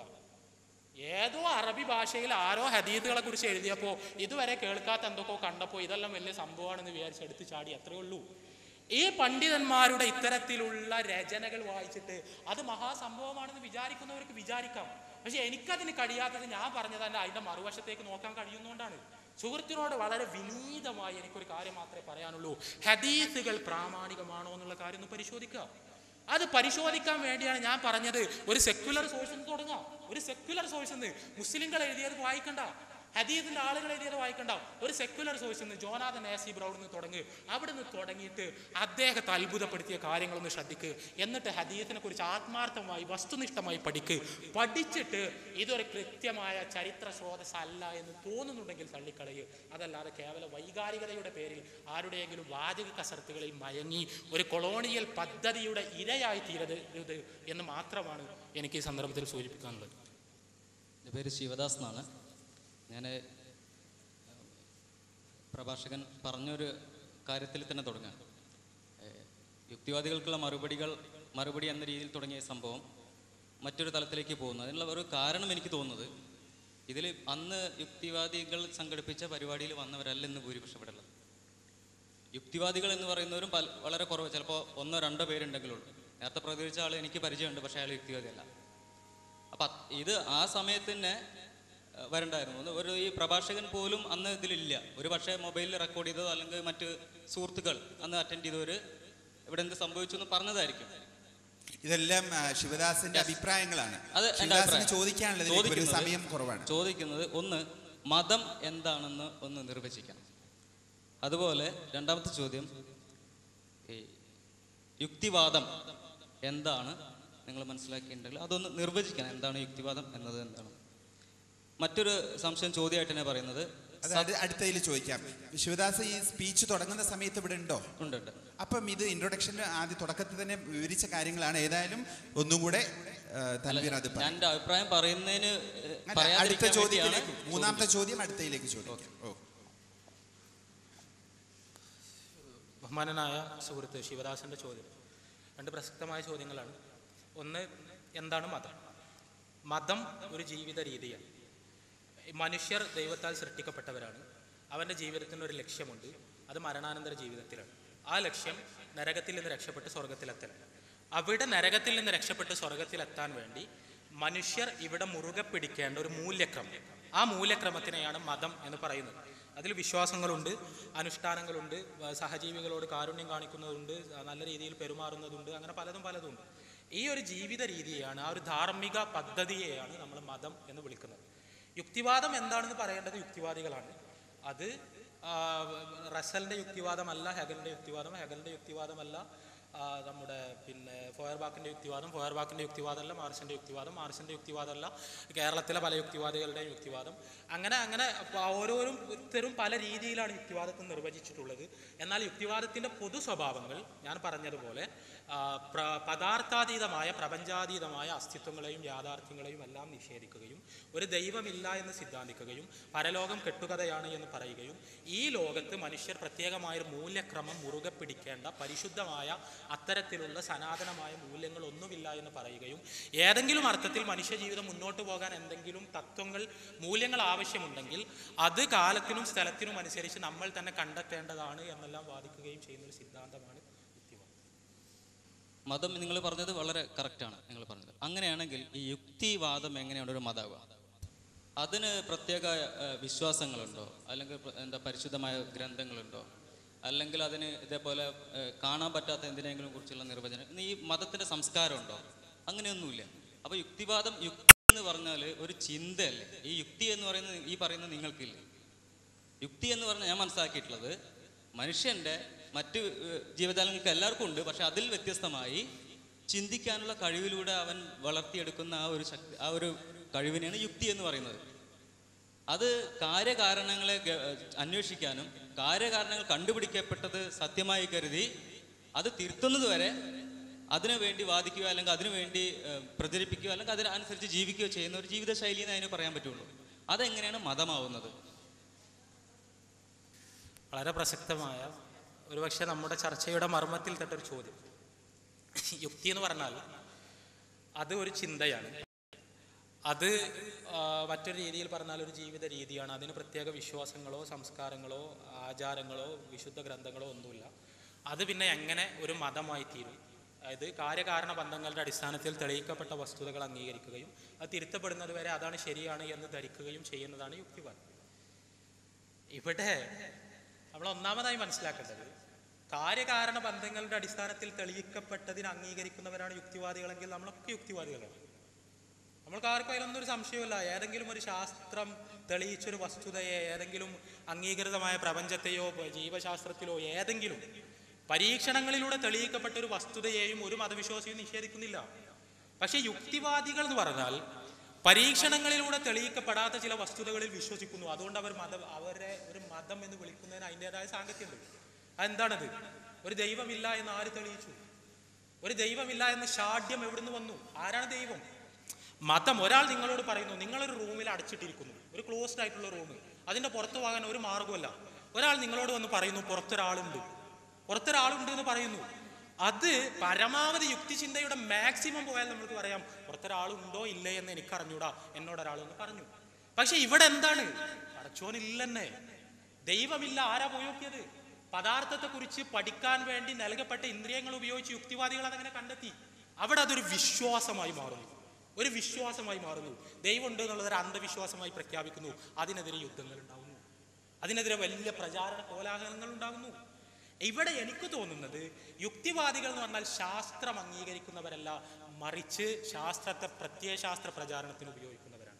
ഏതോ അറബി ഭാഷയിൽ ആരോ ഹദീദുകളെ കുറിച്ച് എഴുതിയപ്പോൾ ഇതുവരെ കേൾക്കാത്ത എന്തൊക്കെയോ കണ്ടപ്പോൾ ഇതെല്ലാം വലിയ സംഭവമാണെന്ന് വിചാരിച്ച് എടുത്ത് ചാടി അത്രേ ഉള്ളൂ ഈ പണ്ഡിതന്മാരുടെ ഇത്തരത്തിലുള്ള രചനകൾ വായിച്ചിട്ട് അത് മഹാസംഭവമാണെന്ന് വിചാരിക്കുന്നവർക്ക് വിചാരിക്കാം പക്ഷെ എനിക്കതിന് കഴിയാത്തത് ഞാൻ പറഞ്ഞത് തന്നെ അതിന്റെ മറുവശത്തേക്ക് നോക്കാൻ കഴിയുന്നതുകൊണ്ടാണ് സുഹൃത്തിനോട് വളരെ വിനീതമായി എനിക്കൊരു കാര്യം മാത്രമേ പറയാനുള്ളൂ ഹദീസുകൾ പ്രാമാണികമാണോ എന്നുള്ള കാര്യം ഒന്ന് പരിശോധിക്കുക അത് പരിശോധിക്കാൻ വേണ്ടിയാണ് ഞാൻ പറഞ്ഞത് ഒരു സെക്യുലർ സോഴ്സിൽ നിന്ന് തുടങ്ങാം ഒരു സെക്യുലർ സോഴ്സിൽ നിന്ന് മുസ്ലിങ്ങൾ എഴുതിയത് വായിക്കണ്ട ഹദീദിന്റെ ആളുകൾ എഴുതിയത് വായിക്കണ്ട ഒരു സെക്യുലർ സോഴ്സിൽ നിന്ന് ജോനാഥൻ നാസി ബ്രൗൺ നിന്ന് തുടങ്ങി അവിടെ നിന്ന് തുടങ്ങിയിട്ട് അദ്ദേഹത്തെ അത്ഭുതപ്പെടുത്തിയ കാര്യങ്ങളൊന്ന് ശ്രദ്ധിക്ക് എന്നിട്ട് ഹദീദിനെ കുറിച്ച് ആത്മാർത്ഥമായി വസ്തുനിഷ്ഠമായി പഠിക്ക് പഠിച്ചിട്ട് ഇതൊരു കൃത്യമായ ചരിത്ര സ്രോതസ് അല്ല എന്ന് തോന്നുന്നുണ്ടെങ്കിൽ തള്ളിക്കളയ് അതല്ലാതെ കേവല വൈകാരികതയുടെ പേരിൽ ആരുടെയെങ്കിലും വാചക കസർത്തുകളിൽ മയങ്ങി ഒരു കൊളോണിയൽ പദ്ധതിയുടെ ഇരയായി തീരരുത് എന്ന് മാത്രമാണ് എനിക്ക് ഈ സന്ദർഭത്തിൽ സൂചിപ്പിക്കാനുള്ളത് എൻ്റെ പേര് ശിവദാസ് എന്നാണ് ഞാൻ പ്രഭാഷകൻ പറഞ്ഞൊരു കാര്യത്തിൽ തന്നെ തുടങ്ങാം ഏഹ് യുക്തിവാദികൾക്കുള്ള മറുപടികൾ മറുപടി എന്ന രീതിയിൽ തുടങ്ങിയ സംഭവം മറ്റൊരു തലത്തിലേക്ക് പോകുന്നു അതിനുള്ള ഒരു കാരണം എനിക്ക് തോന്നുന്നത് ഇതിൽ അന്ന് യുക്തിവാദികൾ സംഘടിപ്പിച്ച പരിപാടിയിൽ വന്നവരല്ല ഇന്ന് ഭൂരിപക്ഷം ഇവിടെ ഉള്ളത് യുക്തിവാദികൾ എന്ന് പറയുന്നവരും പല വളരെ കുറവ് ചിലപ്പോൾ ഒന്നോ രണ്ടോ പേരുണ്ടെങ്കിലുള്ളൂ നേരത്തെ പ്രതികരിച്ച ആൾ എനിക്ക് പരിചയമുണ്ട് പക്ഷേ അയാൾ യുക്തിവാദിയല്ല അപ്പം അത് ഇത് ആ സമയത്ത് തന്നെ ഏഹ്, വരണ്ടായിരുന്നു ഒന്ന് ഒരു ഈ പ്രഭാഷകൻ പോലും അന്ന് ഇതിലില്ല ഒരു പക്ഷേ മൊബൈലിൽ റെക്കോർഡ് ചെയ്തതോ അല്ലെങ്കിൽ മറ്റ് സുഹൃത്തുക്കൾ അന്ന് അറ്റൻഡ് ചെയ്തവർ ഇവിടെ എന്ത് സംഭവിച്ചു എന്ന് പറഞ്ഞതായിരിക്കും ഇതെല്ലാം ആ, ശിവദാസിന്റെ അഭിപ്രായങ്ങളാണ് അത് എൻ്റെ ശിവദാസിന് അഭിപ്രായം. ചോദിക്കാനുള്ളത് ഇതിലേക്ക് ഒരു ചോദിക്കുന്നത് സമയം കുറവാണ് ചോദിക്കുന്നത് ഒന്ന് മതം എന്താണെന്ന് ഒന്ന് നിർവചിക്കണം അതുപോലെ രണ്ടാമത്തെ ചോദ്യം ഈ യുക്തിവാദം എന്താണ് നിങ്ങൾ മനസ്സിലാക്കിയിട്ടുണ്ടെങ്കിൽ അതൊന്ന് നിർവചിക്കണം എന്താണ് യുക്തിവാദം എന്നത് എന്താണ് മറ്റൊരു സംശയം ചോദ്യമായിട്ട് തന്നെ പറയുന്നത് അത് അടു- അടുത്തതിൽ ചോദിക്കാം ശിവദാസ് ഈ സ്പീച്ച് തുടങ്ങുന്ന സമയത്ത് ഇവിടെ ഉണ്ടോ ഉണ്ട് ഉണ്ട് അപ്പം ഇത് ഇൻട്രൊഡക്ഷൻ്റെ ആദ്യ തുടക്കത്തിൽ തന്നെ വിവരിച്ച കാര്യങ്ങളാണ് ഏതായാലും ഒന്നും കൂടെ ആ, തൻവീർ അത് ഞാൻ പറയും. എൻ്റെ അഭിപ്രായം പറയുന്നതിന് ഏഹ്, അല്ല, അടുത്ത പറയാതിരിക്കാൻ ചോദ്യത്തിലേക്ക് വേണ്ടിയാണ് മൂന്നാമത്തെ ചോദ്യം അടുത്തയിലേക്ക് ചോദിക്കാം ഓ ബഹുമാനനായ സുഹൃത്ത് ശിവദാസന്റെ ചോദ്യം രണ്ട് പ്രസക്തമായ ചോദ്യങ്ങളാണ് ഒന്ന് എന്താണ് മതം മതം ഒരു ജീവിത രീതിയാണ് മനുഷ്യർ ദൈവത്താൽ സൃഷ്ടിക്കപ്പെട്ടവരാണ് അവൻ്റെ ജീവിതത്തിന് ഒരു ലക്ഷ്യമുണ്ട് അത് മരണാനന്തര ജീവിതത്തിലാണ് ആ ലക്ഷ്യം നരകത്തിൽ നിന്ന് രക്ഷപ്പെട്ട് സ്വർഗത്തിലെത്തലാണ് അവിടെ നരകത്തിൽ നിന്ന് രക്ഷപ്പെട്ട് സ്വർഗത്തിലെത്താൻ വേണ്ടി മനുഷ്യർ ഇവിടെ മുറുകെ പിടിക്കേണ്ട ഒരു മൂല്യക്രമം ആ മൂല്യക്രമത്തിനെയാണ് മതം എന്ന് പറയുന്നത് അതിൽ വിശ്വാസങ്ങളുണ്ട് അനുഷ്ഠാനങ്ങളുണ്ട് വ- സഹജീവികളോട് കാരുണ്യം കാണിക്കുന്നതുണ്ട് നല്ല രീതിയിൽ പെരുമാറുന്നതുണ്ട് അങ്ങനെ പലതും പലതുണ്ട് ഈ ഒരു ജീവിത രീതിയെയാണ് ആ ഒരു ധാർമ്മിക പദ്ധതിയെയാണ് നമ്മൾ മതം എന്ന് വിളിക്കുന്നത് യുക്തിവാദം എന്താണെന്ന് പറയേണ്ടത് യുക്തിവാദികളാണ് അത് ആ, റസലിന്റെ യുക്തിവാദമല്ല ഹെഗലിന്റെ യുക്തിവാദം ഹെഗലിന്റെ യുക്തിവാദമല്ല ആ, നമ്മുടെ പിന്നെ ഫോയർബാക്കിന്റെ യുക്തിവാദം ഫോയർബാക്കിന്റെ യുക്തിവാദമല്ല മാർസിന്റെ യുക്തിവാദം മാർസിന്റെ യുക്തിവാദമല്ല കേരളത്തിലെ പല യുക്തിവാദികളുടെയും യുക്തിവാദം അങ്ങനെ അങ്ങനെ പ- ഓരോരുത്തരും പല രീതിയിലാണ് യുക്തിവാദത്തെ നിർവചിച്ചിട്ടുള്ളത് എന്നാൽ യുക്തിവാദത്തിന്റെ പൊതു സ്വഭാവങ്ങൾ ഞാൻ പറഞ്ഞതുപോലെ ആ, പ്ര- പദാർത്ഥാതീതമായ പ്രപഞ്ചാതീതമായ അസ്തിത്വങ്ങളെയും യാഥാർത്ഥ്യങ്ങളെയും എല്ലാം നിഷേധിക്കുകയും ഒരു ദൈവമില്ല എന്ന് സിദ്ധാന്തിക്കുകയും പരലോകം കെട്ടുകഥയാണ് എന്ന് പറയുകയും ഈ ലോകത്ത് മനുഷ്യർ പ്രത്യേകമായൊരു മൂല്യക്രമം മുറുകെ പിടിക്കേണ്ട പരിശുദ്ധമായ അത്തരത്തിലുള്ള സനാതനമായ മൂല്യങ്ങളൊന്നുമില്ല എന്ന് പറയുകയും ഏതെങ്കിലും അർത്ഥത്തിൽ മനുഷ്യജീവിതം മുന്നോട്ട് പോകാൻ എന്തെങ്കിലും തത്വങ്ങൾ മൂല്യങ്ങൾ ആവശ്യമുണ്ടെങ്കിൽ അത് കാലത്തിനും സ്ഥലത്തിനും അനുസരിച്ച് നമ്മൾ തന്നെ കണ്ടെത്തേണ്ടതാണ് എന്നെല്ലാം വാദിക്കുകയും ചെയ്യുന്ന ഒരു സിദ്ധാന്തമാണ് യുക്തിവാദം മതം നിങ്ങൾ പറഞ്ഞത് വളരെ കറക്റ്റാണ് നിങ്ങൾ പറഞ്ഞത് അങ്ങനെയാണെങ്കിൽ ഈ യുക്തിവാദം എങ്ങനെയാണ് ഒരു മതമാവുക അതിന് പ്രത്യേക ഏഹ്, വിശ്വാസങ്ങളുണ്ടോ അല്ലെങ്കിൽ പ്ര- എന്താ പരിശുദ്ധമായ ഗ്രന്ഥങ്ങളുണ്ടോ അല്ലെങ്കിൽ അതിന് ഇതേപോലെ ഏഹ്, കാണാൻ പറ്റാത്ത എന്തിനെങ്കിലും കുറിച്ചുള്ള നിർവചനം ഇന്ന് ഈ മതത്തിന്റെ സംസ്കാരമുണ്ടോ അങ്ങനെയൊന്നുമില്ല അപ്പോൾ യുക്തിവാദം യുക്തി എന്ന് പറഞ്ഞാൽ ഒരു ചിന്തയല്ലേ ഈ യുക്തി എന്ന് പറയുന്നത് ഈ പറയുന്നത് നിങ്ങൾക്കില്ലേ യുക്തി എന്ന് പറഞ്ഞാൽ ഞാൻ മനസ്സിലാക്കിയിട്ടുള്ളത് മനുഷ്യന്റെ മറ്റ് ഏഹ്, ജീവജാലങ്ങൾക്ക് എല്ലാവർക്കും ഉണ്ട് പക്ഷെ അതിൽ വ്യത്യസ്തമായി ചിന്തിക്കാനുള്ള കഴിവിലൂടെ അവൻ വളർത്തിയെടുക്കുന്ന ആ ഒരു ശക്തി ആ ഒരു കഴിവിനെയാണ് യുക്തി എന്ന് പറയുന്നത് അത് കാര്യകാരണങ്ങളെ ഗ- അന്വേഷിക്കാനും കാര്യകാരണങ്ങൾ കണ്ടുപിടിക്കപ്പെട്ടത് സത്യമായി കരുതി അത് തിരുത്തുന്നത് വരെ അതിനു വേണ്ടി വാദിക്കുകയോ അല്ലെങ്കിൽ അതിനു വേണ്ടി ഏഹ്, പ്രചരിപ്പിക്കുകയോ അല്ലെങ്കിൽ അതിനനുസരിച്ച് ജീവിക്കുകയോ ചെയ്യുന്ന ഒരു ജീവിതശൈലി എന്ന് അതിന് പറയാൻ പറ്റുള്ളൂ അതെങ്ങനെയാണ് മതമാവുന്നത് വളരെ പ്രസക്തമായ ഒരുപക്ഷെ നമ്മുടെ ചർച്ചയുടെ മർമ്മത്തിൽ തൊട്ടൊരു ചോദ്യം യുക്തി എന്ന് പറഞ്ഞാൽ അത് ഒരു ചിന്തയാണ് അത് ആ, മറ്റൊരു രീതിയിൽ പറഞ്ഞാൽ ഒരു ജീവിത രീതിയാണ് അതിന് പ്രത്യേക വിശ്വാസങ്ങളോ സംസ്കാരങ്ങളോ ആചാരങ്ങളോ വിശുദ്ധ ഗ്രന്ഥങ്ങളോ ഒന്നുമില്ല അത് പിന്നെ എങ്ങനെ ഒരു മതമായി തീരും അതായത് കാര്യകാരണ ബന്ധങ്ങളുടെ അടിസ്ഥാനത്തിൽ തെളിയിക്കപ്പെട്ട വസ്തുതകൾ അംഗീകരിക്കുകയും അത് തിരുത്തപ്പെടുന്നത് വരെ അതാണ് ശരിയാണ് എന്ന് ധരിക്കുകയും ചെയ്യുന്നതാണ് യുക്തിവാദം ഇവിടെ നമ്മൾ ഒന്നാമതായി മനസ്സിലാക്കേണ്ടത് കാര്യകാരണ ബന്ധങ്ങളുടെ അടിസ്ഥാനത്തിൽ തെളിയിക്കപ്പെട്ടതിന് അംഗീകരിക്കുന്നവരാണ് യുക്തിവാദികളെങ്കിൽ നമ്മളൊക്കെ യുക്തിവാദികളാണ് നമ്മൾക്ക് ആർക്കും അതിലൊന്നും ഒരു സംശയമില്ല ഏതെങ്കിലും ഒരു ശാസ്ത്രം തെളിയിച്ചൊരു വസ്തുതയെ ഏതെങ്കിലും അംഗീകൃതമായ പ്രപഞ്ചത്തെയോ പ- ജീവശാസ്ത്രത്തിലോ ഏതെങ്കിലും പരീക്ഷണങ്ങളിലൂടെ തെളിയിക്കപ്പെട്ട ഒരു വസ്തുതയെയും ഒരു മതവിശ്വാസിയും നിഷേധിക്കുന്നില്ല പക്ഷേ യുക്തിവാദികൾ എന്ന് പറഞ്ഞാൽ പരീക്ഷണങ്ങളിലൂടെ തെളിയിക്കപ്പെടാത്ത ചില വസ്തുതകളിൽ വിശ്വസിക്കുന്നു അതുകൊണ്ട് അവർ മത അവരെ ഒരു മതം എന്ന് വിളിക്കുന്നതിന് അതിൻ്റെതായ സാങ്കത്യമുണ്ട് അതെന്താണത് ഒരു ദൈവമില്ല എന്ന് ആര് തെളിയിച്ചു ഒരു ദൈവമില്ല എന്ന ഷാഢ്യം എവിടുന്ന് വന്നു ആരാണ് ദൈവം മതം ഒരാൾ നിങ്ങളോട് പറയുന്നു നിങ്ങളൊരു റൂമിൽ അടച്ചിട്ടിരിക്കുന്നു ഒരു ക്ലോസ്ഡ് ആയിട്ടുള്ള റൂം അതിന്റെ പുറത്തു പോകാൻ ഒരു മാർഗമല്ല ഒരാൾ നിങ്ങളോട് വന്ന് പറയുന്നു പുറത്തൊരാളുണ്ട് പുറത്തൊരാളുണ്ട് എന്ന് പറയുന്നു അത് പരമാവധി യുക്തിചിന്തയുടെ മാക്സിമം പോയാൽ നമുക്ക് പറയാം പുറത്തൊരാളുണ്ടോ ഇല്ലേ എന്ന് എനിക്ക് അറിഞ്ഞൂടാ എന്നോട് ഒരാൾ എന്ന് പറഞ്ഞു പക്ഷെ ഇവിടെ എന്താണ് പടച്ചോനില്ലെന്നെ ദൈവമില്ല ആരാ പോയോക്കിയത് പദാർത്ഥത്തെ കുറിച്ച് പഠിക്കാൻ വേണ്ടി നൽകപ്പെട്ട ഇന്ദ്രിയങ്ങൾ ഉപയോഗിച്ച് യുക്തിവാദികൾ അതങ്ങനെ കണ്ടെത്തി അവിടെ അതൊരു വിശ്വാസമായി മാറുന്നു ഒരു വിശ്വാസമായി മാറുന്നു ദൈവമുണ്ട് എന്നുള്ളത് ഒരു അന്ധവിശ്വാസമായി പ്രഖ്യാപിക്കുന്നു അതിനെതിരെ യുദ്ധങ്ങൾ ഉണ്ടാകുന്നു അതിനെതിരെ വലിയ പ്രചാരണ കോലാഹലങ്ങൾ ഉണ്ടാകുന്നു ഇവിടെ എനിക്ക് തോന്നുന്നത് യുക്തിവാദികൾ എന്ന് പറഞ്ഞാൽ ശാസ്ത്രം അംഗീകരിക്കുന്നവരല്ല മറിച്ച് ശാസ്ത്രത്തെ പ്രത്യയശാസ്ത്ര പ്രചാരണത്തിന് ഉപയോഗിക്കുന്നവരാണ്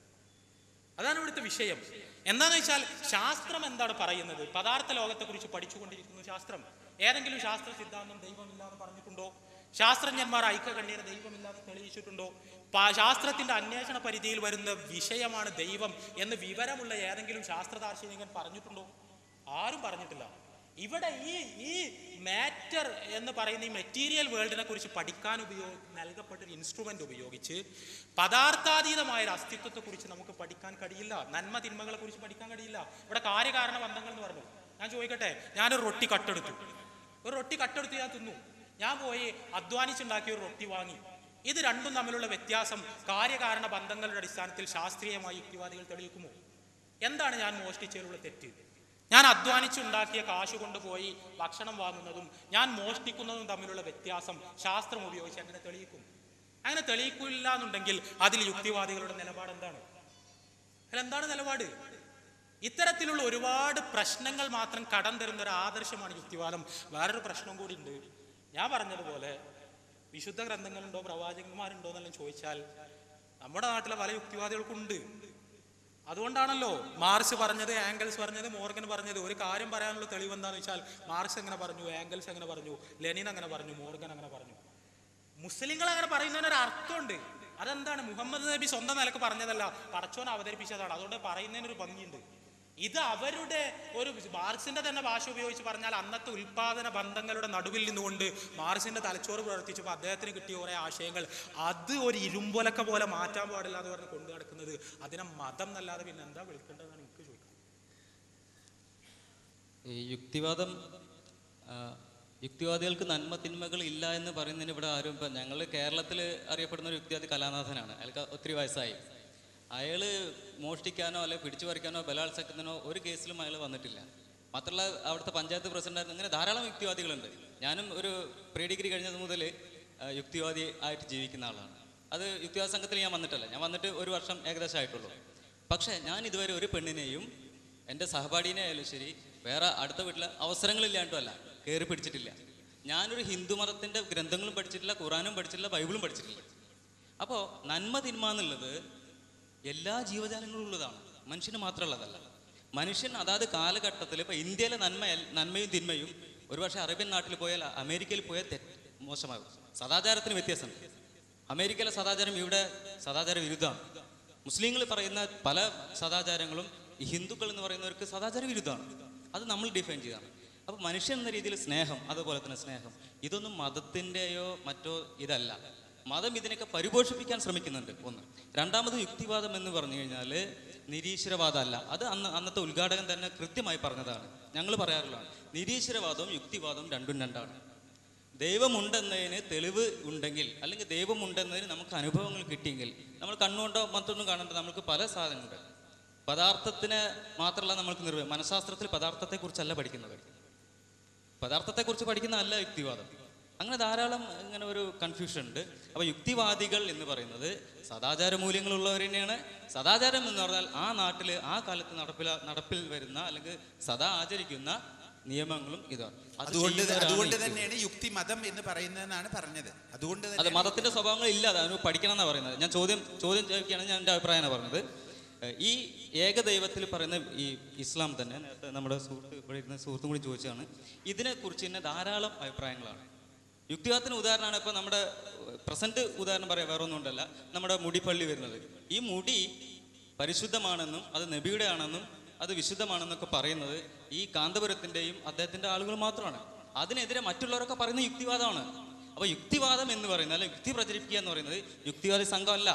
അതാണ് ഇവിടുത്തെ വിഷയം എന്താണെന്ന് വെച്ചാൽ ശാസ്ത്രം എന്താണ് പറയുന്നത് പദാർത്ഥ ലോകത്തെക്കുറിച്ച് പഠിച്ചുകൊണ്ടിരിക്കുന്നു ശാസ്ത്രം ഏതെങ്കിലും ശാസ്ത്ര സിദ്ധാന്തം ദൈവമില്ലാന്ന് പറഞ്ഞിട്ടുണ്ടോ ശാസ്ത്രജ്ഞന്മാർ ഐക്യകണ്ഠ്യേന ദൈവമില്ലാന്ന് തെളിയിച്ചിട്ടുണ്ടോ പ- ശാസ്ത്രത്തിന്റെ അന്വേഷണ പരിധിയിൽ വരുന്ന വിഷയമാണ് ദൈവം എന്ന് വിവരമുള്ള ഏതെങ്കിലും ശാസ്ത്ര ദാർശനികൻ പറഞ്ഞിട്ടുണ്ടോ ആരും പറഞ്ഞിട്ടില്ല ഇവിടെ ഈ ഈ മാറ്റർ എന്ന് പറയുന്ന ഈ മെറ്റീരിയൽ വേൾഡിനെ കുറിച്ച് പഠിക്കാൻ ഉപയോഗ നൽകപ്പെട്ട ഒരു ഇൻസ്ട്രുമെന്റ് ഉപയോഗിച്ച് പദാർത്ഥാതീതമായ ഒരു അസ്തിത്വത്തെ കുറിച്ച് നമുക്ക് പഠിക്കാൻ കഴിയില്ല നന്മ തിന്മകളെ കുറിച്ച് പഠിക്കാൻ കഴിയില്ല ഇവിടെ കാര്യകാരണ ബന്ധങ്ങൾ എന്ന് പറഞ്ഞു ഞാൻ ചോദിക്കട്ടെ ഞാനൊരു റൊട്ടി കട്ടെടുത്തു ഒരു റൊട്ടി കട്ടെടുത്ത് ഞാൻ തിന്നു ഞാൻ പോയി അധ്വാനിച്ചുണ്ടാക്കിയ ഒരു റൊട്ടി വാങ്ങി ഇത് രണ്ടും തമ്മിലുള്ള വ്യത്യാസം കാര്യകാരണ ബന്ധങ്ങളുടെ അടിസ്ഥാനത്തിൽ ശാസ്ത്രീയമായി യുക്തിവാദികൾ തെളിയിക്കുമോ എന്താണ് ഞാൻ മോഷ്ടിച്ചതിലുള്ള തെറ്റ് ഞാൻ അധ്വാനിച്ചുണ്ടാക്കിയ കാശ് കൊണ്ടുപോയി ഭക്ഷണം വാങ്ങുന്നതും ഞാൻ മോഷ്ടിക്കുന്നതും തമ്മിലുള്ള വ്യത്യാസം ശാസ്ത്രം ഉപയോഗിച്ച് അങ്ങനെ തെളിയിക്കും അങ്ങനെ തെളിയിക്കില്ല എന്നുണ്ടെങ്കിൽ അതിൽ യുക്തിവാദികളുടെ നിലപാട് എന്താണ് അതിലെന്താണ് നിലപാട് ഇത്തരത്തിലുള്ള ഒരുപാട് പ്രശ്നങ്ങൾ മാത്രം കടം തരുന്ന ഒരു ആദർശമാണ് യുക്തിവാദം വേറൊരു പ്രശ്നം കൂടി ഉണ്ട് ഞാൻ പറഞ്ഞതുപോലെ വിശുദ്ധ ഗ്രന്ഥങ്ങളുണ്ടോ പ്രവാചകന്മാരുണ്ടോ എന്നെല്ലാം ചോദിച്ചാൽ നമ്മുടെ നാട്ടിലെ പല യുക്തിവാദികൾക്കുണ്ട് അതുകൊണ്ടാണല്ലോ മാർക്സ് പറഞ്ഞത് ആംഗൽസ് പറഞ്ഞത് മോർഗൻ പറഞ്ഞത് ഒരു കാര്യം പറയാനുള്ള തെളിവ് എന്താണെന്ന് വെച്ചാൽ മാർക്സ് എങ്ങനെ പറഞ്ഞു ആംഗൽസ് എങ്ങനെ പറഞ്ഞു ലെനിൻ അങ്ങനെ പറഞ്ഞു മോർഗൻ അങ്ങനെ പറഞ്ഞു മുസ്ലിങ്ങൾ അങ്ങനെ പറയുന്നതിന് ഒരു അർത്ഥമുണ്ട് അതെന്താണ് മുഹമ്മദ് നബി സ്വന്തം നിലക്ക് പറഞ്ഞതല്ല പടച്ചോൻ അവതരിപ്പിച്ചതാണ് അതുകൊണ്ട് പറയുന്നതിന് ഒരു ഭംഗിയുണ്ട് ഇത് അവരുടെ ഒരു മാർക്സിന്റെ തന്നെ ഭാഷ ഉപയോഗിച്ച് പറഞ്ഞാൽ അന്നത്തെ ഉൽപാദന ബന്ധങ്ങളുടെ നടുവിൽ നിന്നുകൊണ്ട് മാർക്സിന്റെ തലച്ചോറ് പ്രവർത്തിച്ചപ്പോൾ അദ്ദേഹത്തിന് കിട്ടിയ കുറെ ആശയങ്ങൾ അത് ഒരു ഇരുമ്പൊലക്ക പോലെ മാറ്റാൻ പാടില്ല എന്ന് പറഞ്ഞ് കൊണ്ടു നടക്കുന്നത് അതിനെ മതം എന്നല്ലാതെ പിന്നെ എന്താ വിളിക്കേണ്ടതെന്നാണ് എനിക്ക് ചോദിക്കുന്നത് ഈ യുക്തിവാദം ആ, യുക്തിവാദികൾക്ക് നന്മ തിന്മകൾ ഇല്ല എന്ന് പറയുന്നതിന് ഇവിടെ ആരും ഇപ്പം ഞങ്ങൾ കേരളത്തിൽ അറിയപ്പെടുന്ന ഒരു യുക്തിവാദി കലാനാഥനാണ് അയാൾക്ക് ഒത്തിരി വയസ്സായി അയാള് മോഷ്ടിക്കാനോ അല്ലെ പിടിച്ചു പറിക്കാനോ ബലാത്സംഗത്തിനോ ഒരു കേസിലും അയാൾ വന്നിട്ടില്ല മാത്രമല്ല അവിടുത്തെ പഞ്ചായത്ത് പ്രസിഡന്റ് അങ്ങനെ ധാരാളം യുക്തിവാദികളുണ്ട് ഞാനും ഒരു പ്രീ ഡിഗ്രി കഴിഞ്ഞത് മുതൽ ആ, യുക്തിവാദി ആയിട്ട് ജീവിക്കുന്ന ആളാണ് അത് യുക്തിവാദ സംഘത്തിൽ ഞാൻ വന്നിട്ടല്ല ഞാൻ വന്നിട്ട് ഒരു വർഷം ഏകദേശം ആയിട്ടുള്ളൂ പക്ഷേ ഞാൻ ഇതുവരെ ഒരു പെണ്ണിനെയും എൻ്റെ സഹപാഠിനെ ആയാലും ശരി വേറെ അടുത്ത വീട്ടിലെ അവസരങ്ങളില്ലാണ്ടും അല്ല കയറി പിടിച്ചിട്ടില്ല ഞാനൊരു ഹിന്ദു മതത്തിൻ്റെ ഗ്രന്ഥങ്ങളും പഠിച്ചിട്ടില്ല ഖുറാനും പഠിച്ചിട്ടില്ല ബൈബിളും പഠിച്ചിട്ടില്ല അപ്പോൾ നന്മ തിന്മ എന്നുള്ളത് എല്ലാ ജീവജാലങ്ങളും ഉള്ളതാണ് മനുഷ്യന് മാത്രമുള്ളതല്ല മനുഷ്യൻ അതാത് കാലഘട്ടത്തിൽ ഇപ്പോൾ ഇന്ത്യയിലെ നന്മ നന്മയും തിന്മയും ഒരുപക്ഷെ അറേബ്യൻ നാട്ടിൽ പോയാൽ അമേരിക്കയിൽ പോയാൽ തെറ്റ് മോശമാകും സദാചാരത്തിന് വ്യത്യാസമുണ്ട് അമേരിക്കയിലെ സദാചാരം ഇവിടെ സദാചാര വിരുദ്ധമാണ് മുസ്ലിങ്ങൾ പറയുന്ന പല സദാചാരങ്ങളും ഈ ഹിന്ദുക്കൾ എന്ന് പറയുന്നവർക്ക് സദാചാര വിരുദ്ധമാണ് അത് നമ്മൾ ഡിഫൈൻ ചെയ്താണ് അപ്പോൾ മനുഷ്യൻ എന്ന രീതിയിൽ സ്നേഹം അതുപോലെ തന്നെ സ്നേഹം ഇതൊന്നും മതത്തിൻ്റെയോ മറ്റോ ഇതല്ല മതം ഇതിനൊക്കെ പരിപോഷിപ്പിക്കാൻ ശ്രമിക്കുന്നുണ്ട് ഒന്ന് രണ്ടാമത് യുക്തിവാദം എന്ന് പറഞ്ഞു കഴിഞ്ഞാൽ നിരീശ്വരവാദമല്ല അത് അന്ന് അന്നത്തെ ഉദ്ഘാടകൻ തന്നെ കൃത്യമായി പറഞ്ഞതാണ് ഞങ്ങൾ പറയാറുള്ളതാണ് നിരീശ്വരവാദവും യുക്തിവാദവും രണ്ടും രണ്ടാണ് ദൈവമുണ്ടെന്നതിന് തെളിവ് ഉണ്ടെങ്കിൽ അല്ലെങ്കിൽ ദൈവമുണ്ടെന്നതിന് നമുക്ക് അനുഭവങ്ങൾ കിട്ടിയെങ്കിൽ നമ്മൾ കണ്ണുകൊണ്ടോ മറ്റൊന്നും കാണേണ്ട നമുക്ക് പല സാധനങ്ങളുണ്ട് പദാർത്ഥത്തിന് മാത്രമല്ല നമ്മൾക്ക് നിർവ്വഹം മനഃശാസ്ത്രത്തിൽ പദാർത്ഥത്തെക്കുറിച്ചല്ല പഠിക്കുന്നത് പദാർത്ഥത്തെക്കുറിച്ച് പഠിക്കുന്ന അല്ല യുക്തിവാദം അങ്ങനെ ധാരാളം ഇങ്ങനെ ഒരു കൺഫ്യൂഷൻ ഉണ്ട് അപ്പോൾ യുക്തിവാദികൾ എന്ന് പറയുന്നത് സദാചാര മൂല്യങ്ങളുള്ളവർ തന്നെയാണ് സദാചാരം എന്ന് പറഞ്ഞാൽ ആ നാട്ടിൽ ആ കാലത്ത് നടപ്പിൽ നടപ്പിൽ വരുന്ന അല്ലെങ്കിൽ സദാ ആചരിക്കുന്ന നിയമങ്ങളും ഇതാണ് അത് അതുകൊണ്ട് ചെയ്യുന്നവരാണ് അതുകൊണ്ട് യുക്തി. തന്നെയാണ് യുക്തി മതം എന്ന് പറയുന്നതെന്നാണ് പറഞ്ഞത് അതുകൊണ്ട് അതെ തന്നെ മതത്തിന്റെ സ്വഭാവങ്ങൾ ഇല്ല അത് പഠിക്കണം എന്നാണ് പറയുന്നത് ഞാൻ ചോദ്യം ചോദ്യം ചോദിക്കുകയാണ് ഞാൻ എൻ്റെ അഭിപ്രായമാണ് പറഞ്ഞത് ഏഹ് ഈ ഏകദൈവത്തിൽ പറയുന്ന ഈ ഇസ്ലാം തന്നെ നേരത്തെ നമ്മുടെ സുഹൃത്ത് ഇവിടെ ഇരുന്ന സുഹൃത്തും കൂടി ചോദിച്ചതാണ് ഇതിനെക്കുറിച്ച് തന്നെ ധാരാളം അഭിപ്രായങ്ങളാണ് യുക്തിവാദത്തിന് ഉദാഹരണമാണ് ഇപ്പോൾ നമ്മുടെ പ്രസന്റ് ഉദാഹരണം പറയാം വേറെ ഒന്നും ഉണ്ടല്ല നമ്മുടെ മുടിപ്പള്ളി വരുന്നത് ഈ മുടി പരിശുദ്ധമാണെന്നും അത് നബിയുടെ ആണെന്നും അത് വിശുദ്ധമാണെന്നൊക്കെ പറയുന്നത് ഈ കാന്തപുരത്തിൻ്റെയും അദ്ദേഹത്തിൻ്റെ ആളുകൾ മാത്രമാണ് അതിനെതിരെ മറ്റുള്ളവരൊക്കെ പറയുന്ന യുക്തിവാദമാണ് അപ്പോൾ യുക്തിവാദം എന്ന് പറയുന്നത് അല്ലെ യുക്തി പ്രചരിപ്പിക്കുക എന്ന് പറയുന്നത് യുക്തിവാദി സംഘമല്ല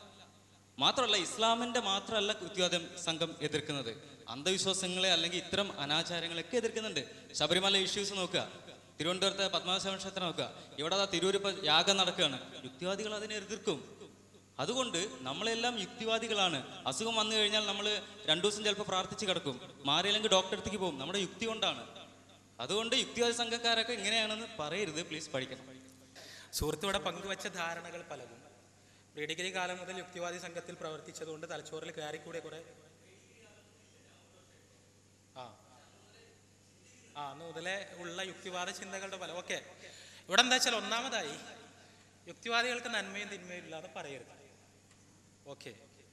മാത്രമല്ല ഇസ്ലാമിന്റെ മാത്രമല്ല യുക്തിവാദ സംഘം എതിർക്കുന്നത് അന്ധവിശ്വാസങ്ങളെ അല്ലെങ്കിൽ ഇത്തരം അനാചാരങ്ങളൊക്കെ എതിർക്കുന്നുണ്ട് ശബരിമല ഇഷ്യൂസ് നോക്കുക തിരുവനന്തപുരത്തെ പത്മനാഭ ക്ഷേത്രം നോക്കുക ഇവിടെ അതാ തിരൂർ ഇപ്പൊ യാഗം നടക്കുകയാണ് യുക്തിവാദികൾ അതിനെ എതിർക്കും അതുകൊണ്ട് നമ്മളെല്ലാം യുക്തിവാദികളാണ് അസുഖം വന്നു കഴിഞ്ഞാൽ നമ്മൾ രണ്ടു ദിവസം ചിലപ്പോൾ പ്രാർത്ഥിച്ച് കിടക്കും മാറിയില്ലെങ്കിൽ ഡോക്ടറെ അടുത്തേക്ക് പോകും നമ്മുടെ യുക്തി കൊണ്ടാണ് അതുകൊണ്ട് യുക്തിവാദി സംഘക്കാരൊക്കെ ഇങ്ങനെയാണെന്ന് പറയരുത് പ്ലീസ് പഠിക്കണം സുഹൃത്ത് ഇവിടെ പങ്കുവച്ച ധാരണകൾ പലതും പ്രീ ഡിഗ്രി കാലം മുതൽ യുക്തിവാദി സംഘത്തിൽ പ്രവർത്തിച്ചതുകൊണ്ട് തലച്ചോറിൽ കയറിക്കൂടെ കുറെ ആ ആ അന്ന് മുതലേ ഉള്ള യുക്തിവാദ ചിന്തകളുടെ ഫലം ഓക്കെ ഇവിടെ എന്താ വെച്ചാൽ ഒന്നാമതായി യുക്തിവാദികൾക്ക് നന്മയും തിന്മയും ഇല്ലാതെ പറയരുത് ഓക്കെ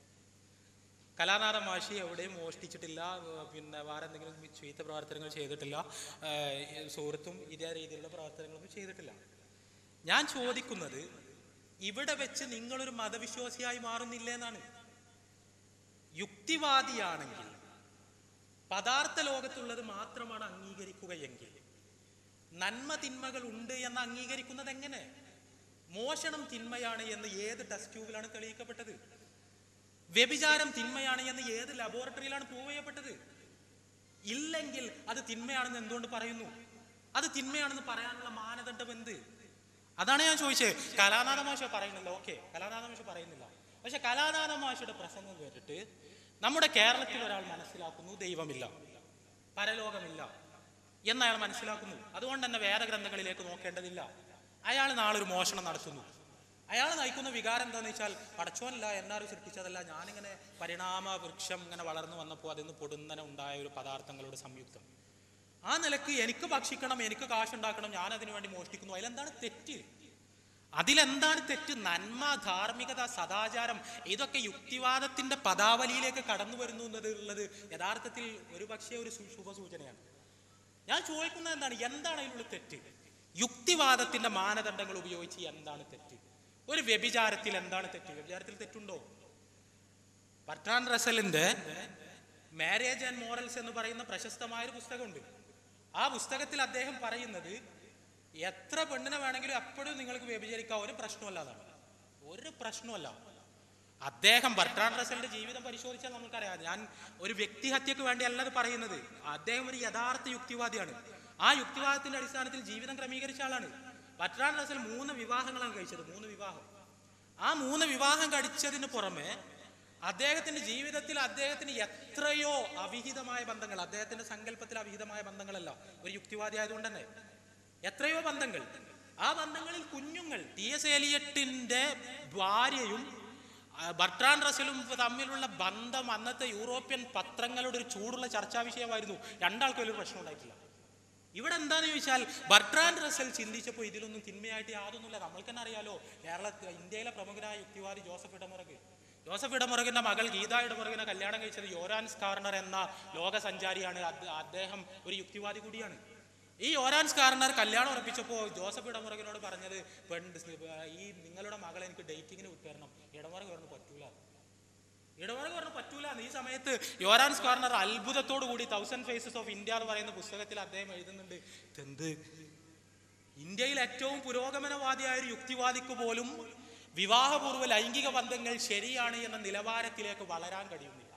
കലാനാഥ മാഷി എവിടെയും മോഷ്ടിച്ചിട്ടില്ല ഏർ പിന്നെ വേറെ എന്തെങ്കിലും ചീത്ത പ്രവർത്തനങ്ങൾ ചെയ്തിട്ടില്ല ഏർ സുഹൃത്തും ഇതേ രീതിയിലുള്ള പ്രവർത്തനങ്ങളൊന്നും ചെയ്തിട്ടില്ല ഞാൻ ചോദിക്കുന്നത് ഇവിടെ വെച്ച് നിങ്ങളൊരു മതവിശ്വാസിയായി മാറുന്നില്ല എന്നാണ് യുക്തിവാദിയാണെങ്കിൽ പദാർത്ഥ ലോകത്തുള്ളത് മാത്രമാണ് അംഗീകരിക്കുകയെങ്കിൽ നന്മ തിന്മകൾ ഉണ്ട് എന്ന് അംഗീകരിക്കുന്നത് എങ്ങനെ മോഷണം തിന്മയാണ് എന്ന് ഏത് ടെസ്റ്റ് ട്യൂബിലാണ് തെളിയിക്കപ്പെട്ടത് വ്യഭിചാരം തിന്മയാണ് എന്ന് ഏത് ലബോറട്ടറിയിലാണ് പ്രൂവ് ചെയ്യപ്പെട്ടത് ഇല്ലെങ്കിൽ അത് തിന്മയാണെന്ന് എന്തുകൊണ്ട് പറയുന്നു അത് തിന്മയാണെന്ന് പറയാനുള്ള മാനദണ്ഡം എന്ത് അതാണ് ഞാൻ ചോദിച്ചത് കലാനാഥ മാഷ പറയുന്നില്ല ഓക്കെ കലാനാഥ മാഷ പറയുന്നില്ല പക്ഷെ കലാനാഥ മാഷയുടെ പ്രസംഗം കേട്ടിട്ട് നമ്മുടെ കേരളത്തിൽ ഒരാൾ മനസ്സിലാക്കുന്നു ദൈവമില്ല പരലോകമില്ല എന്ന് അയാൾ മനസ്സിലാക്കുന്നു അതുകൊണ്ട് തന്നെ വേദഗ്രന്ഥങ്ങളിലേക്ക് നോക്കേണ്ടതില്ല അയാൾ നാളെ ഒരു മോഷണം നടത്തുന്നു അയാൾ നയിക്കുന്ന വികാരം എന്താണെന്ന് വെച്ചാൽ പടച്ചോനല്ല എന്നാരും സൃഷ്ടിച്ചതല്ല ഞാനിങ്ങനെ പരിണാമ വൃക്ഷം ഇങ്ങനെ വളർന്നു വന്നപ്പോൾ അതിൽ നിന്ന് പൊടുന്നനെ ഉണ്ടായ ഒരു പദാർത്ഥങ്ങളുടെ സംയുക്തം ആ നിലക്ക് എനിക്ക് ഭക്ഷിക്കണം എനിക്ക് കാശുണ്ടാക്കണം ഞാൻ അതിനു വേണ്ടി മോഷ്ടിക്കുന്നു അതിലെന്താണ് തെറ്റ് അതിലെന്താണ് തെറ്റ് നന്മ ധാർമ്മികത സദാചാരം ഇതൊക്കെ യുക്തിവാദത്തിന്റെ പദാവലിയിലേക്ക് കടന്നു വരുന്നു എന്നുള്ളത് യഥാർത്ഥത്തിൽ ഒരു പക്ഷേ ഒരു സു- ശുഭസൂചനയാണ് ഞാൻ ചോദിക്കുന്നത് എന്താണ് എന്താണ് അതിലുള്ള തെറ്റ് യുക്തിവാദത്തിന്റെ മാനദണ്ഡങ്ങൾ ഉപയോഗിച്ച് എന്താണ് തെറ്റ് ഒരു വ്യഭിചാരത്തിൽ എന്താണ് തെറ്റ് വ്യഭിചാരത്തിൽ തെറ്റുണ്ടോ ബർട്രാൻ റസലിന്റെ മാരേജ് ആൻഡ് മോറൽസ് എന്ന് പറയുന്ന പ്രശസ്തമായ ഒരു പുസ്തകമുണ്ട് ആ പുസ്തകത്തിൽ അദ്ദേഹം പറയുന്നത് എത്ര പെണ്ണിനെ വേണമെങ്കിലും എപ്പോഴും നിങ്ങൾക്ക് വ്യഭിചരിക്കാം ഒരു പ്രശ്നമല്ലാതാണ് ഒരു പ്രശ്നമല്ല അദ്ദേഹം ബർട്രാൻ റസലിന്റെ ജീവിതം പരിശോധിച്ചാൽ നമുക്കറിയാം ഞാൻ ഒരു വ്യക്തിഹത്യക്ക് വേണ്ടി അല്ലത് പറയുന്നത് അദ്ദേഹം ഒരു യഥാർത്ഥ യുക്തിവാദിയാണ് ആ യുക്തിവാദത്തിന്റെ അടിസ്ഥാനത്തിൽ ജീവിതം ക്രമീകരിച്ച ആളാണ് ബർട്രാൻ റസൽ മൂന്ന് വിവാഹങ്ങളാണ് കഴിച്ചത് മൂന്ന് വിവാഹം ആ മൂന്ന് വിവാഹം കഴിച്ചതിന് പുറമെ അദ്ദേഹത്തിന്റെ ജീവിതത്തിൽ അദ്ദേഹത്തിന് എത്രയോ അവിഹിതമായ ബന്ധങ്ങൾ അദ്ദേഹത്തിന്റെ സങ്കല്പത്തിൽ അവിഹിതമായ ബന്ധങ്ങളല്ല ഒരു യുക്തിവാദി ആയതുകൊണ്ട് തന്നെ എത്രയോ ബന്ധങ്ങൾ ആ ബന്ധങ്ങളിൽ കുഞ്ഞുങ്ങൾ ടി എസ് എലിയട്ടിന്റെ ഭാര്യയും ആ, ബർട്രാൻ റസലും തമ്മിലുള്ള ബന്ധം അന്നത്തെ യൂറോപ്യൻ പത്രങ്ങളുടെ ഒരു ചൂടുള്ള ചർച്ചാ വിഷയമായിരുന്നു രണ്ടാൾക്കും വലിയൊരു പ്രശ്നം ഉണ്ടായിട്ടില്ല ഇവിടെ എന്താന്ന് ചോദിച്ചാൽ ബർട്രാൻ റസൽ ചിന്തിച്ചപ്പോൾ ഇതിലൊന്നും തിന്മയായിട്ട് യാതൊന്നുമില്ല നമ്മൾക്ക് തന്നെ അറിയാലോ കേരള ഇന്ത്യയിലെ പ്രമുഖനായ യുക്തിവാദി ജോസഫ് ഇടമുറക് ജോസഫ് ഇടമുറകിന്റെ മകൾ ഗീത ഇടമുറകിനെ കല്യാണം കഴിച്ചത് യോരാൻസ് കാർണർ എന്ന ലോക സഞ്ചാരിയാണ് അത് അദ്ദേഹം ഒരു യുക്തിവാദി കൂടിയാണ് ഈ യോരാൻസ് കാർണർ കല്യാണം ഉറപ്പിച്ചപ്പോൾ ജോസഫ് ഇടമുറകിനോട് പറഞ്ഞത് പെണ്ണ് ഈ നിങ്ങളുടെ മകളെ എനിക്ക് ഡേറ്റിങ്ങിന് വിട്ടുതരണം ഇടമുറക് പറഞ്ഞു പറ്റൂല ഇടവേള പറഞ്ഞു പറ്റൂല ഈ സമയത്ത് യോരാൻസ് കോർണർ അത്ഭുതത്തോടു കൂടി തൗസൻഡ് ഫേസസ് ഓഫ് ഇന്ത്യ എന്ന് പറയുന്ന പുസ്തകത്തിൽ അദ്ദേഹം എഴുതുന്നുണ്ട് ഇതെന്ത് ഇന്ത്യയിൽ ഏറ്റവും പുരോഗമനവാദിയായ ഒരു യുക്തിവാദിക്ക് പോലും വിവാഹപൂർവ്വ ലൈംഗിക ബന്ധങ്ങൾ ശരിയാണ് എന്ന നിലവാരത്തിലേക്ക് വളരാൻ കഴിയുന്നില്ല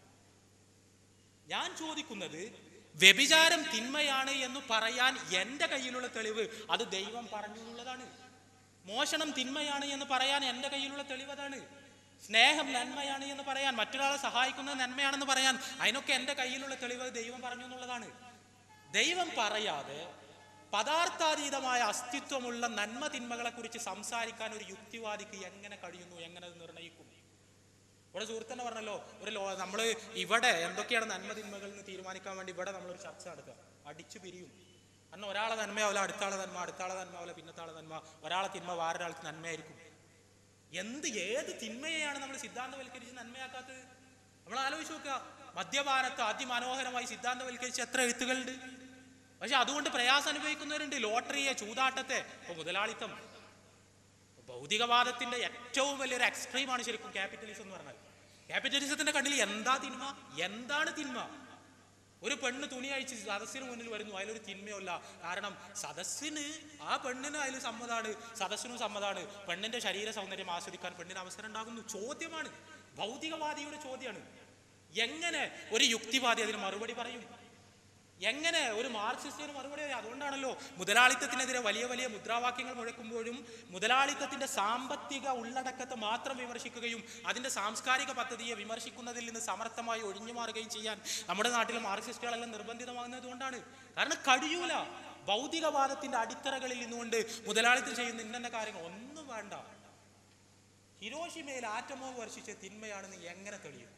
ഞാൻ ചോദിക്കുന്നത് വ്യഭിചാരം തിന്മയാണ് എന്ന് പറയാൻ എൻ്റെ കയ്യിലുള്ള തെളിവ് അത് ദൈവം പറഞ്ഞു എന്നുള്ളതാണ് മോഷണം തിന്മയാണ് എന്ന് പറയാൻ എൻ്റെ കയ്യിലുള്ള തെളിവ് അതാണ് സ്നേഹം നന്മയാണ് എന്ന് പറയാൻ മറ്റൊരാളെ സഹായിക്കുന്നത് നന്മയാണെന്ന് പറയാൻ അതിനൊക്കെ എൻ്റെ കയ്യിലുള്ള തെളിവ് അത് ദൈവം പറഞ്ഞു എന്നുള്ളതാണ് ദൈവം പറയാതെ പദാർത്ഥാതീതമായ അസ്തിത്വമുള്ള നന്മ തിന്മകളെ കുറിച്ച് സംസാരിക്കാൻ ഒരു യുക്തിവാദിക്ക് എങ്ങനെ കഴിയുന്നു എങ്ങനെ അത് നിർണ്ണയിക്കും ഇവിടെ സുഹൃത്തന്നെ പറഞ്ഞല്ലോ ഒരു ലോ നമ്മൾ ഇവിടെ എന്തൊക്കെയാണ് നന്മ തിന്മകൾ എന്ന് തീരുമാനിക്കാൻ വേണ്ടി ഇവിടെ നമ്മളൊരു ചർച്ച നടത്തുക അടിച്ചു പിരിയും അന്ന് ഒരാളെ നന്മയാവില്ല അടുത്താളെ നന്മ അടുത്താളെ നന്മാവില്ല പിന്നത്താളെ നന്മ ഒരാളെ തിന്മ വേറൊരാൾക്ക് നന്മയായിരിക്കും എന്ത് ഏത് തിന്മയെയാണ് നമ്മൾ സിദ്ധാന്തവൽക്കരിച്ച് നന്മയാക്കാത്തത് നമ്മൾ ആലോചിച്ച് നോക്കുക മദ്യപാനത്തെ അതിമനോഹരമായി സിദ്ധാന്തവൽക്കരിച്ച് എത്ര എഴുത്തുകളുണ്ട് പക്ഷെ അതുകൊണ്ട് പ്രയാസം അനുഭവിക്കുന്നവരുണ്ട് ലോട്ടറിയെ ചൂതാട്ടത്തെ ഇപ്പൊ മുതലാളിത്തം ഭൗതികവാദത്തിന്റെ ഏറ്റവും വലിയൊരു എക്സ്ട്രീമാണ് ശരിക്കും ക്യാപിറ്റലിസം എന്ന് പറഞ്ഞാൽ ക്യാപിറ്റലിസത്തിന്റെ കണ്ണിൽ എന്താ തിന്മ എന്താണ് തിന്മ ഒരു പെണ്ണ് തുണി അഴിച്ച് സദസ്സിന് മുന്നിൽ വരുന്നു അതിലൊരു തിന്മയല്ല കാരണം സദസ്സിന് ആ പെണ്ണിന് അതിൽ സമ്മതാണ് സദസ്സിനും സമ്മതാണ് പെണ്ണിന്റെ ശരീര സൗന്ദര്യം ആസ്വദിക്കാൻ പെണ്ണിന് അവസരം ഉണ്ടാകുന്നു ചോദ്യമാണ് ഭൗതികവാദിയുടെ ചോദ്യമാണ് എങ്ങനെ ഒരു യുക്തിവാദി അതിന് മറുപടി പറയും എങ്ങനെ ഒരു മാർക്സിസ്റ്റിന് മറുപടി പറയാം? അതുകൊണ്ടാണല്ലോ മുതലാളിത്തത്തിനെതിരെ വലിയ വലിയ മുദ്രാവാക്യങ്ങൾ മുഴക്കുമ്പോഴും മുതലാളിത്തത്തിന്റെ സാമ്പത്തിക ഉള്ളടക്കത്തെ മാത്രം വിമർശിക്കുകയും അതിന്റെ സാംസ്കാരിക പദ്ധതിയെ വിമർശിക്കുന്നതിൽ നിന്ന് സമർത്ഥമായി ഒഴിഞ്ഞു മാറുകയും ചെയ്യാൻ നമ്മുടെ നാട്ടിലെ മാർക്സിസ്റ്റുകളെല്ലാം നിർബന്ധിതമാകുന്നത് കൊണ്ടാണ് കാരണം കഴിയൂല ഭൗതികവാദത്തിന്റെ അടിത്തറകളിൽ നിന്നുകൊണ്ട് മുതലാളിത്തം ചെയ്യുന്ന ഇന്ന കാര്യങ്ങൾ ഒന്നും വേണ്ട ഹിരോഷിമയിൽ ആറ്റമോ വർഷിച്ച തിന്മയാണെന്ന് എങ്ങനെ തെളിയും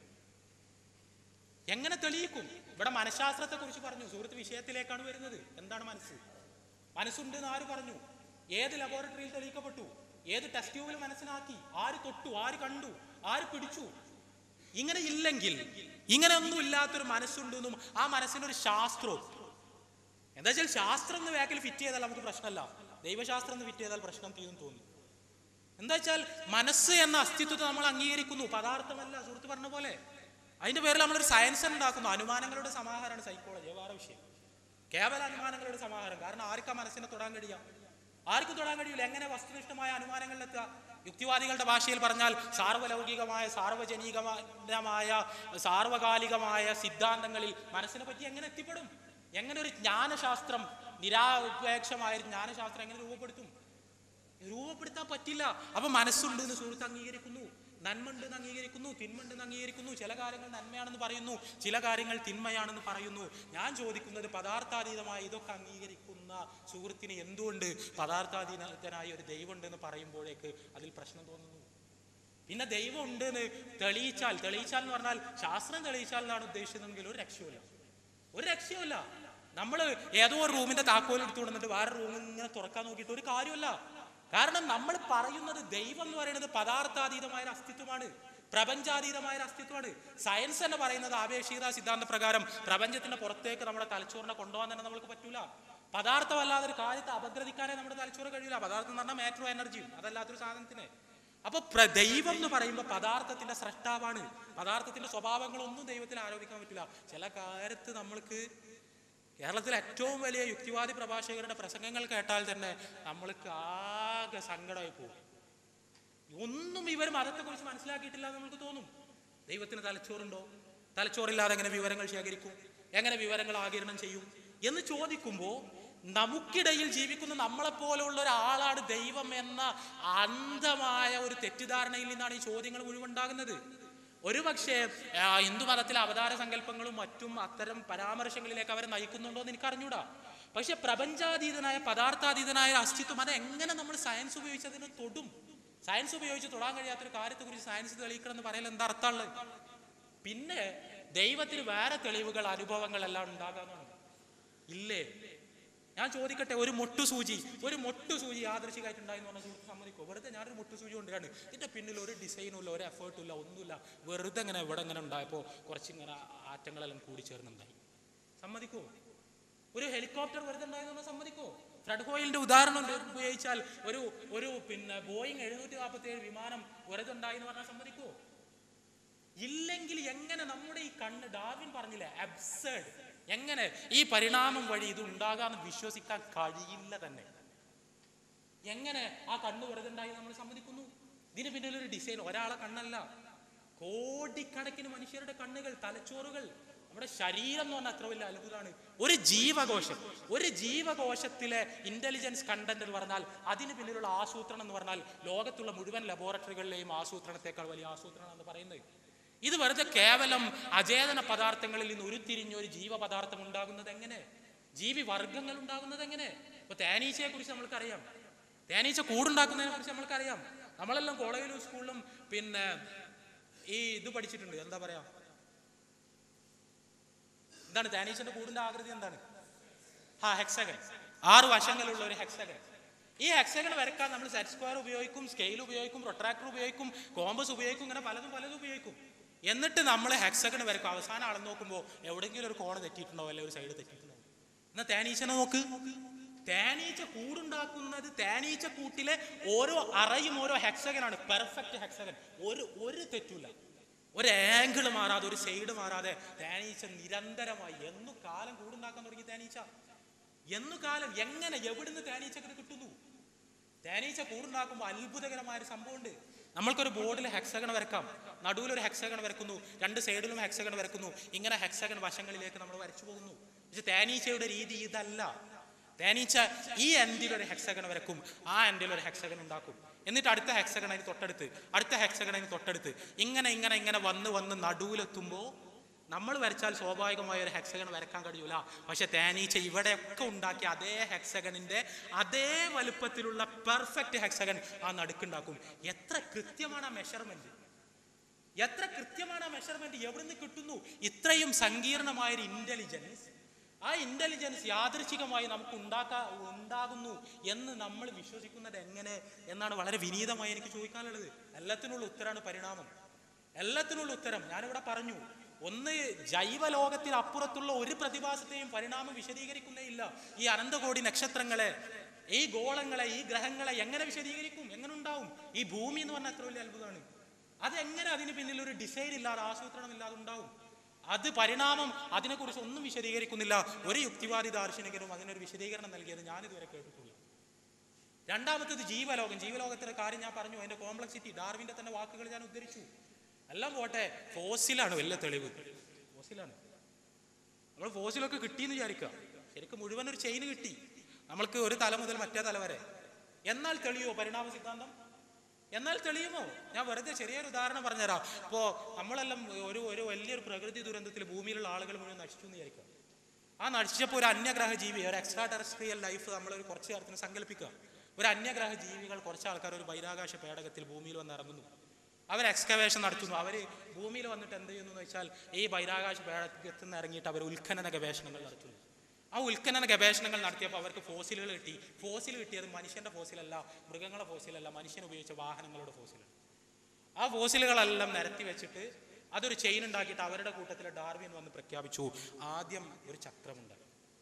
എങ്ങനെ തെളിയിക്കും ഇവിടെ മനഃശാസ്ത്രത്തെ കുറിച്ച് പറഞ്ഞു സുഹൃത്ത് വിഷയത്തിലേക്കാണ് വരുന്നത് എന്താണ് മനസ്സ് മനസ്സുണ്ട് എന്ന് ആര് പറഞ്ഞു ഏത് ലബോറട്ടറിയിൽ തെളിയിക്കപ്പെട്ടു ഏത് ടെസ്റ്റ് ട്യൂബിൽ മനസ്സിലാക്കി ആര് തൊട്ടു ആര് കണ്ടു ആര് പിടിച്ചു ഇങ്ങനെ ഇല്ലെങ്കിൽ ഇങ്ങനെ ഒന്നും ഇല്ലാത്തൊരു മനസ്സുണ്ടെന്നും ആ മനസ്സിനൊരു ശാസ്ത്രവും എന്താ വെച്ചാൽ ശാസ്ത്രം എന്ന് വേക്കിൽ ഫിറ്റ് ചെയ്താൽ നമുക്ക് പ്രശ്നമല്ല ദൈവശാസ്ത്രം എന്ന് ഫിറ്റ് ചെയ്താൽ പ്രശ്നം തീരും തോന്നുന്നു എന്താ വെച്ചാൽ മനസ്സ് എന്ന അസ്തിത്വത്തെ നമ്മൾ അംഗീകരിക്കുന്നു പദാർത്ഥമല്ല സുഹൃത്ത് പറഞ്ഞ പോലെ അതിന്റെ പേരിൽ നമ്മളൊരു സയൻസ് ഉണ്ടാക്കുന്നു അനുമാനങ്ങളുടെ സമാഹാരമാണ് സൈക്കോളജി വേറെ വിഷയം കേവല അനുമാനങ്ങളുടെ സമാഹാരം കാരണം ആർക്കാ മനസ്സിനെ തൊടാൻ കഴിയാം ആർക്കും തൊടാൻ കഴിയില്ല എങ്ങനെ വസ്തുനിഷ്ഠമായ അനുമാനങ്ങളിലെത്തുക യുക്തിവാദികളുടെ ഭാഷയിൽ പറഞ്ഞാൽ സാർവലൗകികമായ സാർവജനീകമായ സാർവകാലികമായ സിദ്ധാന്തങ്ങളിൽ മനസ്സിനെ പറ്റി എങ്ങനെ എത്തിപ്പെടും എങ്ങനെ ഒരു ജ്ഞാനശാസ്ത്രം നിരാപേക്ഷമായ ഒരു ജ്ഞാനശാസ്ത്രം എങ്ങനെ രൂപപ്പെടുത്തും രൂപപ്പെടുത്താൻ പറ്റില്ല അപ്പൊ മനസ്സുണ്ട് എന്ന് സുഹൃത്ത് അംഗീകരിക്കുന്നു നന്മ ഉണ്ടെന്ന് അംഗീകരിക്കുന്നു തിന്മ ഉണ്ടെന്ന് അംഗീകരിക്കുന്നു ചില കാര്യങ്ങൾ നന്മയാണെന്ന് പറയുന്നു ചില കാര്യങ്ങൾ തിന്മയാണെന്ന് പറയുന്നു ഞാൻ ചോദിക്കുന്നത് പദാർത്ഥാതീതമായി ഇതൊക്കെ അംഗീകരിക്കുന്ന സുഹൃത്തിന് എന്തുകൊണ്ട് പദാർത്ഥാതീതനായ ഒരു ദൈവം ഉണ്ടെന്ന് പറയുമ്പോഴേക്ക് അതിൽ പ്രശ്നം തോന്നുന്നു പിന്നെ ദൈവം ഉണ്ട് എന്ന് തെളിയിച്ചാൽ തെളിയിച്ചാൽ എന്ന് പറഞ്ഞാൽ ശാസ്ത്രം തെളിയിച്ചാൽ എന്നാണ് ഉദ്ദേശിച്ചതെങ്കിൽ ഒരു രക്ഷയുമില്ല ഒരു രക്ഷയുമില്ല നമ്മൾ ഏതോ ഒരു റൂമിന്റെ താക്കോൽ എടുത്തു കൊണ്ടിട്ട് വേറെ റൂം ഇങ്ങനെ തുറക്കാൻ നോക്കിയിട്ട് ഒരു കാര്യമല്ല കാരണം നമ്മൾ പറയുന്നത് ദൈവം എന്ന് പറയുന്നത് പദാർത്ഥാതീതമായ ഒരു അസ്തിത്വമാണ് പ്രപഞ്ചാതീതമായ ഒരു അസ്തിത്വമാണ് സയൻസ് തന്നെ പറയുന്നത് ആപേക്ഷികത സിദ്ധാന്ത പ്രകാരം പ്രപഞ്ചത്തിന്റെ പുറത്തേക്ക് നമ്മുടെ തലച്ചോറിനെ കൊണ്ടുപോകാൻ തന്നെ നമുക്ക് പറ്റൂല പദാർത്ഥമല്ലാതെ ഒരു കാര്യത്തെ അപഗ്രഥിക്കാനേ നമ്മുടെ തലച്ചോറ് കഴിയില്ല പദാർത്ഥം എന്ന് പറഞ്ഞാൽ മാറ്റർ എനർജിയും അതല്ലാത്തൊരു സാധനത്തിന് അപ്പൊ പ്ര- ദൈവം എന്ന് പറയുമ്പോൾ പദാർത്ഥത്തിന്റെ സൃഷ്ടാവാണ് പദാർത്ഥത്തിന്റെ സ്വഭാവങ്ങളൊന്നും ദൈവത്തിൽ ആരോപിക്കാൻ പറ്റില്ല ചില കാര്യത്ത് നമ്മൾക്ക് കേരളത്തിലെ ഏറ്റവും വലിയ യുക്തിവാദി പ്രഭാഷകരുടെ പ്രസംഗങ്ങൾ കേട്ടാൽ തന്നെ നമ്മൾക്ക് ആകെ സങ്കടമായി പോകും ഒന്നും ഇവർ മതത്തെക്കുറിച്ച് മനസ്സിലാക്കിയിട്ടില്ല എന്ന് നമുക്ക് തോന്നും ദൈവത്തിന് തലച്ചോറുണ്ടോ തലച്ചോറില്ലാതെ എങ്ങനെ വിവരങ്ങൾ ശേഖരിക്കും എങ്ങനെ വിവരങ്ങൾ ആകിരണം ചെയ്യും എന്ന് ചോദിക്കുമ്പോൾ നമുക്കിടയിൽ ജീവിക്കുന്ന നമ്മളെപ്പോലെയുള്ള ഒരാളാണ് ദൈവം എന്ന അന്ധമായ ഒരു തെറ്റിദ്ധാരണയിൽ നിന്നാണ് ഈ ചോദ്യങ്ങൾ മുഴുവൻ ഉണ്ടാകുന്നത് ഒരുപക്ഷെ ആ, ഹിന്ദു മതത്തിലെ അവതാര സങ്കല്പങ്ങളും മറ്റും അത്തരം പരാമർശങ്ങളിലേക്ക് അവരെ നയിക്കുന്നുണ്ടോ എന്ന് എനിക്ക് അറിഞ്ഞൂടാ പക്ഷെ പ്രപഞ്ചാതീതനായ പദാർത്ഥാതീതനായ ഒരു അസ്തിത്വം അത് എങ്ങനെ നമ്മൾ സയൻസ് ഉപയോഗിച്ച് അതിനെ തൊടും സയൻസ് ഉപയോഗിച്ച് തൊടാൻ കഴിയാത്തൊരു കാര്യത്തെക്കുറിച്ച് സയൻസ് തെളിയിക്കണം എന്ന് പറയൽ എന്താ അർത്ഥമുള്ളത് പിന്നെ ദൈവത്തിന് വേറെ തെളിവുകൾ അനുഭവങ്ങൾ എല്ലാം ഉണ്ടാകാമെന്നാണ് ഇല്ലേ ഞാൻ ചോദിക്കട്ടെ ഒരു മൊട്ടു സൂചി ഒരു മൊട്ടു സൂചി യാദൃശികമായിട്ടുണ്ടായി എന്ന് പറഞ്ഞ സുഹൃത്ത് സമ്മതിക്കോ വെറുതെ ഞാനൊരു മൊട്ടു സൂചി കൊണ്ടുവരാണ് ഇതിന്റെ പിന്നിൽ ഒരു ഡിസൈനും ഇല്ല ഒരു എഫേർട്ടും ഇല്ല ഒന്നുമില്ല വെറുതെ ഇങ്ങനെ ഇവിടെ ഇങ്ങനെ ഉണ്ടായപ്പോൾ കുറച്ചിങ്ങനെ ആറ്റങ്ങളെല്ലാം കൂടി ചേർന്നുണ്ടായി സമ്മതിക്കോ ഒരു ഹെലികോപ്റ്റർ വെറുതെ ഉണ്ടായെന്ന് പറഞ്ഞാൽ സമ്മതിക്കോ ഫ്ലഡ് ഹോയിലിന്റെ ഉദാഹരണം ഉണ്ട് ഉപയോഗിച്ചാൽ ഒരു ഒരു പിന്നെ ബോയിങ് എഴുന്നൂറ്റി നാൽപ്പത്തി ഏഴ് വിമാനം വെറുതെ ഉണ്ടായി എന്ന് പറഞ്ഞാൽ സമ്മതിക്കോ ഇല്ലെങ്കിൽ എങ്ങനെ നമ്മുടെ ഈ കണ്ണ് ഡാർവിൻ പറഞ്ഞില്ലേ അബ്സേർഡ് എങ്ങനെ ഈ പരിണാമം വഴി ഇത് ഉണ്ടാകാന്ന് വിശ്വസിക്കാൻ കഴിയില്ല തന്നെ എങ്ങനെ ആ കണ്ണ് വെറുതെ ഉണ്ടായി നമ്മൾ സമ്മതിക്കുന്നു ഇതിന് പിന്നിൽ ഒരു ഡിസൈൻ ഒരാളെ കണ്ണല്ല കോടിക്കണക്കിന് മനുഷ്യരുടെ കണ്ണുകൾ തലച്ചോറുകൾ നമ്മുടെ ശരീരം എന്ന് പറഞ്ഞാൽ അത്ര വലിയ അത്ഭുതമാണ് ഒരു ജീവകോശം ഒരു ജീവകോശത്തിലെ ഇന്റലിജൻസ് കണ്ടന്റ് എന്ന് പറഞ്ഞാൽ അതിന് പിന്നിലുള്ള ആസൂത്രണം എന്ന് പറഞ്ഞാൽ ലോകത്തുള്ള മുഴുവൻ ലബോറട്ടറികളിലെയും ആസൂത്രണത്തെക്കാൾ വലിയ ആസൂത്രണം എന്ന് പറയുന്നത് ഇത് വെറുതെ കേവലം അചേതന പദാർത്ഥങ്ങളിൽ നിന്ന് ഉരുത്തിരിഞ്ഞ ഒരു ജീവപദാർത്ഥം ഉണ്ടാകുന്നത് എങ്ങനെ ജീവി വർഗങ്ങൾ ഉണ്ടാകുന്നത് എങ്ങനെ ഇപ്പൊ തേനീച്ചയെ കുറിച്ച് നമ്മൾക്കറിയാം തേനീച്ച കൂടുണ്ടാക്കുന്നതിനെ കുറിച്ച് നമ്മൾക്കറിയാം നമ്മളെല്ലാം കോളേജിലും സ്കൂളിലും പിന്നെ ഈ ഇത് പഠിച്ചിട്ടുണ്ട് എന്താ പറയാ എന്താണ് തേനീച്ചന്റെ കൂടിന്റെ ആകൃതി എന്താണ് ആ ഹെക്സഗൺ ആറ് വശങ്ങളുള്ള ഒരു ഹെക്സഗൺ ഈ ഹെക്സഗൺ വരക്കാൻ നമ്മൾ സെറ്റ് സ്ക്വയർ ഉപയോഗിക്കും സ്കെയിൽ ഉപയോഗിക്കും പ്രൊട്രാക്ടർ ഉപയോഗിക്കും കോമ്പസ് ഉപയോഗിക്കും ഇങ്ങനെ പലതും പലതും ഉപയോഗിക്കും എന്നിട്ട് നമ്മൾ ഹെക്സഗൺ വരക്കും അവസാനം അളന്ന് നോക്കുമ്പോൾ എവിടെയെങ്കിലും ഒരു കോണ് തെറ്റിയിട്ടുണ്ടോ അല്ലെങ്കിൽ ഒരു സൈഡ് തെറ്റിയിട്ടുണ്ടോ എന്നാ തേനീച്ചനെ നോക്ക് തേനീച്ച കൂടുണ്ടാക്കുന്നത് തേനീച്ച കൂട്ടിലെ ഓരോ അറയും ഓരോ ഹെക്സഗൻ ആണ് പെർഫെക്റ്റ് ഹെക്സഗൻ ഒരു ഒരു തെറ്റില്ല ഒരു ആംഗിൾ മാറാതെ ഒരു സൈഡ് മാറാതെ തേനീച്ച നിരന്തരമായി എന്നു കാലം കൂടുണ്ടാക്കാൻ തുടങ്ങി തേനീച്ച എന്നു കാലം എങ്ങനെ എവിടുന്ന് തേനീച്ചക്ക് കിട്ടുന്നു തേനീച്ച കൂടുണ്ടാക്കുമ്പോൾ അത്ഭുതകരമായ ഒരു സംഭവമുണ്ട് നമ്മൾക്കൊരു ബോർഡിൽ ഹെക്സഗൺ വരക്കാം നടുവിൽ ഒരു ഹെക്സഗൺ വരക്കുന്നു രണ്ട് സൈഡിലും ഹെക്സഗൺ വരക്കുന്നു ഇങ്ങനെ ഹെക്സഗൺ വശങ്ങളിലേക്ക് നമ്മൾ വരച്ചു പോകുന്നു പക്ഷെ തേനീച്ചയുടെ രീതി ഇതല്ല തേനീച്ച ഈ എൻഡിൽ ഒരു ഹെക്സഗൺ വരക്കും ആ എൻഡിൽ ഒരു ഹെക്സഗൺ ഉണ്ടാക്കും എന്നിട്ട് അടുത്ത ഹെക്സഗൺ അതിന് തൊട്ടടുത്ത് അടുത്ത ഹെക്സഗൺ അതിന് തൊട്ടടുത്ത് ഇങ്ങനെ ഇങ്ങനെ ഇങ്ങനെ വന്ന് വന്ന് നടുവിലെത്തുമ്പോൾ നമ്മൾ വരച്ചാൽ സ്വാഭാവികമായ ഒരു ഹെക്സഗൺ വരക്കാൻ കഴിയൂല പക്ഷെ തേനീച്ച ഇവിടെയൊക്കെ ഉണ്ടാക്കിയ അതേ ഹെക്സഗണിന്റെ അതേ വലുപ്പത്തിലുള്ള പെർഫെക്റ്റ് ഹെക്സഗൺ ആ നടുക്കുണ്ടാക്കും എത്ര കൃത്യമാണ് ആ മെഷർമെന്റ് എത്ര കൃത്യമാണ് ആ മെഷർമെന്റ് എവിടുന്ന് കിട്ടുന്നു ഇത്രയും സങ്കീർണമായ ഒരു ഇന്റലിജൻസ് ആ ഇന്റലിജൻസ് യാദൃശികമായി നമുക്ക് ഉണ്ടാക്കാ ഉണ്ടാകുന്നു എന്ന് നമ്മൾ വിശ്വസിക്കുന്നത് എങ്ങനെ എന്നാണ് വളരെ വിനീതമായി എനിക്ക് ചോദിക്കാനുള്ളത് എല്ലാത്തിനുള്ള ഉത്തരമാണ് പരിണാമം എല്ലാത്തിനുള്ള ഉത്തരം ഞാനിവിടെ പറഞ്ഞു ഒന്ന് ജൈവലോകത്തിൽ അപ്പുറത്തുള്ള ഒരു പ്രതിഭാസത്തെയും പരിണാമം വിശദീകരിക്കുന്നേ ഇല്ല ഈ അനന്തകോടി നക്ഷത്രങ്ങളെ ഈ ഗോളങ്ങളെ ഈ ഗ്രഹങ്ങളെ എങ്ങനെ വിശദീകരിക്കും എങ്ങനെ ഉണ്ടാവും ഈ ഭൂമി എന്ന് പറഞ്ഞാൽ എത്ര വലിയ അത്ഭുതമാണ് അതെങ്ങനെ അതിന് പിന്നിൽ ഒരു ഡിസൈൻ ഇല്ലാതെ ആസൂത്രണം ഇല്ലാതെ ഉണ്ടാവും അത് പരിണാമം അതിനെക്കുറിച്ച് ഒന്നും വിശദീകരിക്കുന്നില്ല ഒരു യുക്തിവാദി ദാർശനികനും അതിനൊരു വിശദീകരണം നൽകിയത് ഞാനിതുവരെ കേട്ടിട്ടില്ല രണ്ടാമത്തത് ജീവലോകം ജീവലോകത്തിന്റെ കാര്യം ഞാൻ പറഞ്ഞു അതിന്റെ കോംപ്ലക്സിറ്റി ഡാർവിന്റെ തന്നെ വാക്കുകൾ ഞാൻ ഉദ്ധരിച്ചു എല്ലാം പോട്ടെ ഫോസിലാണ് വലിയ തെളിവ് ഫോസിലാണ് നമ്മൾ ഫോസിലൊക്കെ കിട്ടിയെന്ന് വിചാരിക്കുക ശരിക്കും മുഴുവൻ ഒരു ചെയിൻ കിട്ടി നമ്മൾക്ക് ഒരു തല മുതൽ മറ്റേ തല വരെ എന്നാൽ തെളിയുമോ പരിണാമ സിദ്ധാന്തം എന്നാൽ തെളിയുമോ ഞാൻ വെറുതെ ചെറിയൊരു ഉദാഹരണം പറഞ്ഞുതരാം ഇപ്പോൾ നമ്മളെല്ലാം ഒരു ഒരു വലിയൊരു പ്രകൃതി ദുരന്തത്തിൽ ഭൂമിയിലുള്ള ആളുകൾ മുഴുവൻ നശിച്ചു എന്ന് വിചാരിക്കുക ആ നശിച്ചപ്പോൾ ഒരു അന്യഗ്രഹ ജീവി ഒരു എക്സ്ട്രാ ടെറസ്ട്രിയൽ ലൈഫ് നമ്മൾ ഒരു കുറച്ച് കാലത്തിന് സങ്കല്പിക്കുക ഒരു അന്യഗ്രഹ ജീവികൾ കുറച്ച് ആൾക്കാർ ഒരു ബഹിരാകാശ പേടകത്തിൽ ഭൂമിയിൽ വന്ന് ഇറങ്ങുന്നു അവർ എക്സ്കവേഷൻ നടത്തുന്നു അവർ ഭൂമിയിൽ വന്നിട്ട് എന്ത് ചെയ്യുന്നു എന്ന് വെച്ചാൽ ഈ ബഹിരാകാശ പേടകത്തിൽ നിന്ന് ഇറങ്ങിയിട്ട് അവർ ഉത്ഖനന ഗവേഷണങ്ങൾ നടത്തുന്നു ആ ഉത്ഖനന ഗവേഷണങ്ങൾ നടത്തിയപ്പോൾ അവർക്ക് ഫോസിലുകൾ കിട്ടി ഫോസിൽ കിട്ടിയത് മനുഷ്യന്റെ ഫോസിലല്ല മൃഗങ്ങളുടെ ഫോസിലല്ല മനുഷ്യൻ ഉപയോഗിച്ച വാഹനങ്ങളുടെ ഫോസിലാണ് ആ ഫോസിലുകളെല്ലാം നിരത്തി വെച്ചിട്ട് അതൊരു ചെയിൻ ഉണ്ടാക്കിയിട്ട് അവരുടെ കൂട്ടത്തിൽ ഡാർവിൻ വന്ന് പ്രഖ്യാപിച്ചു ആദ്യം ഒരു ചക്രമുണ്ട്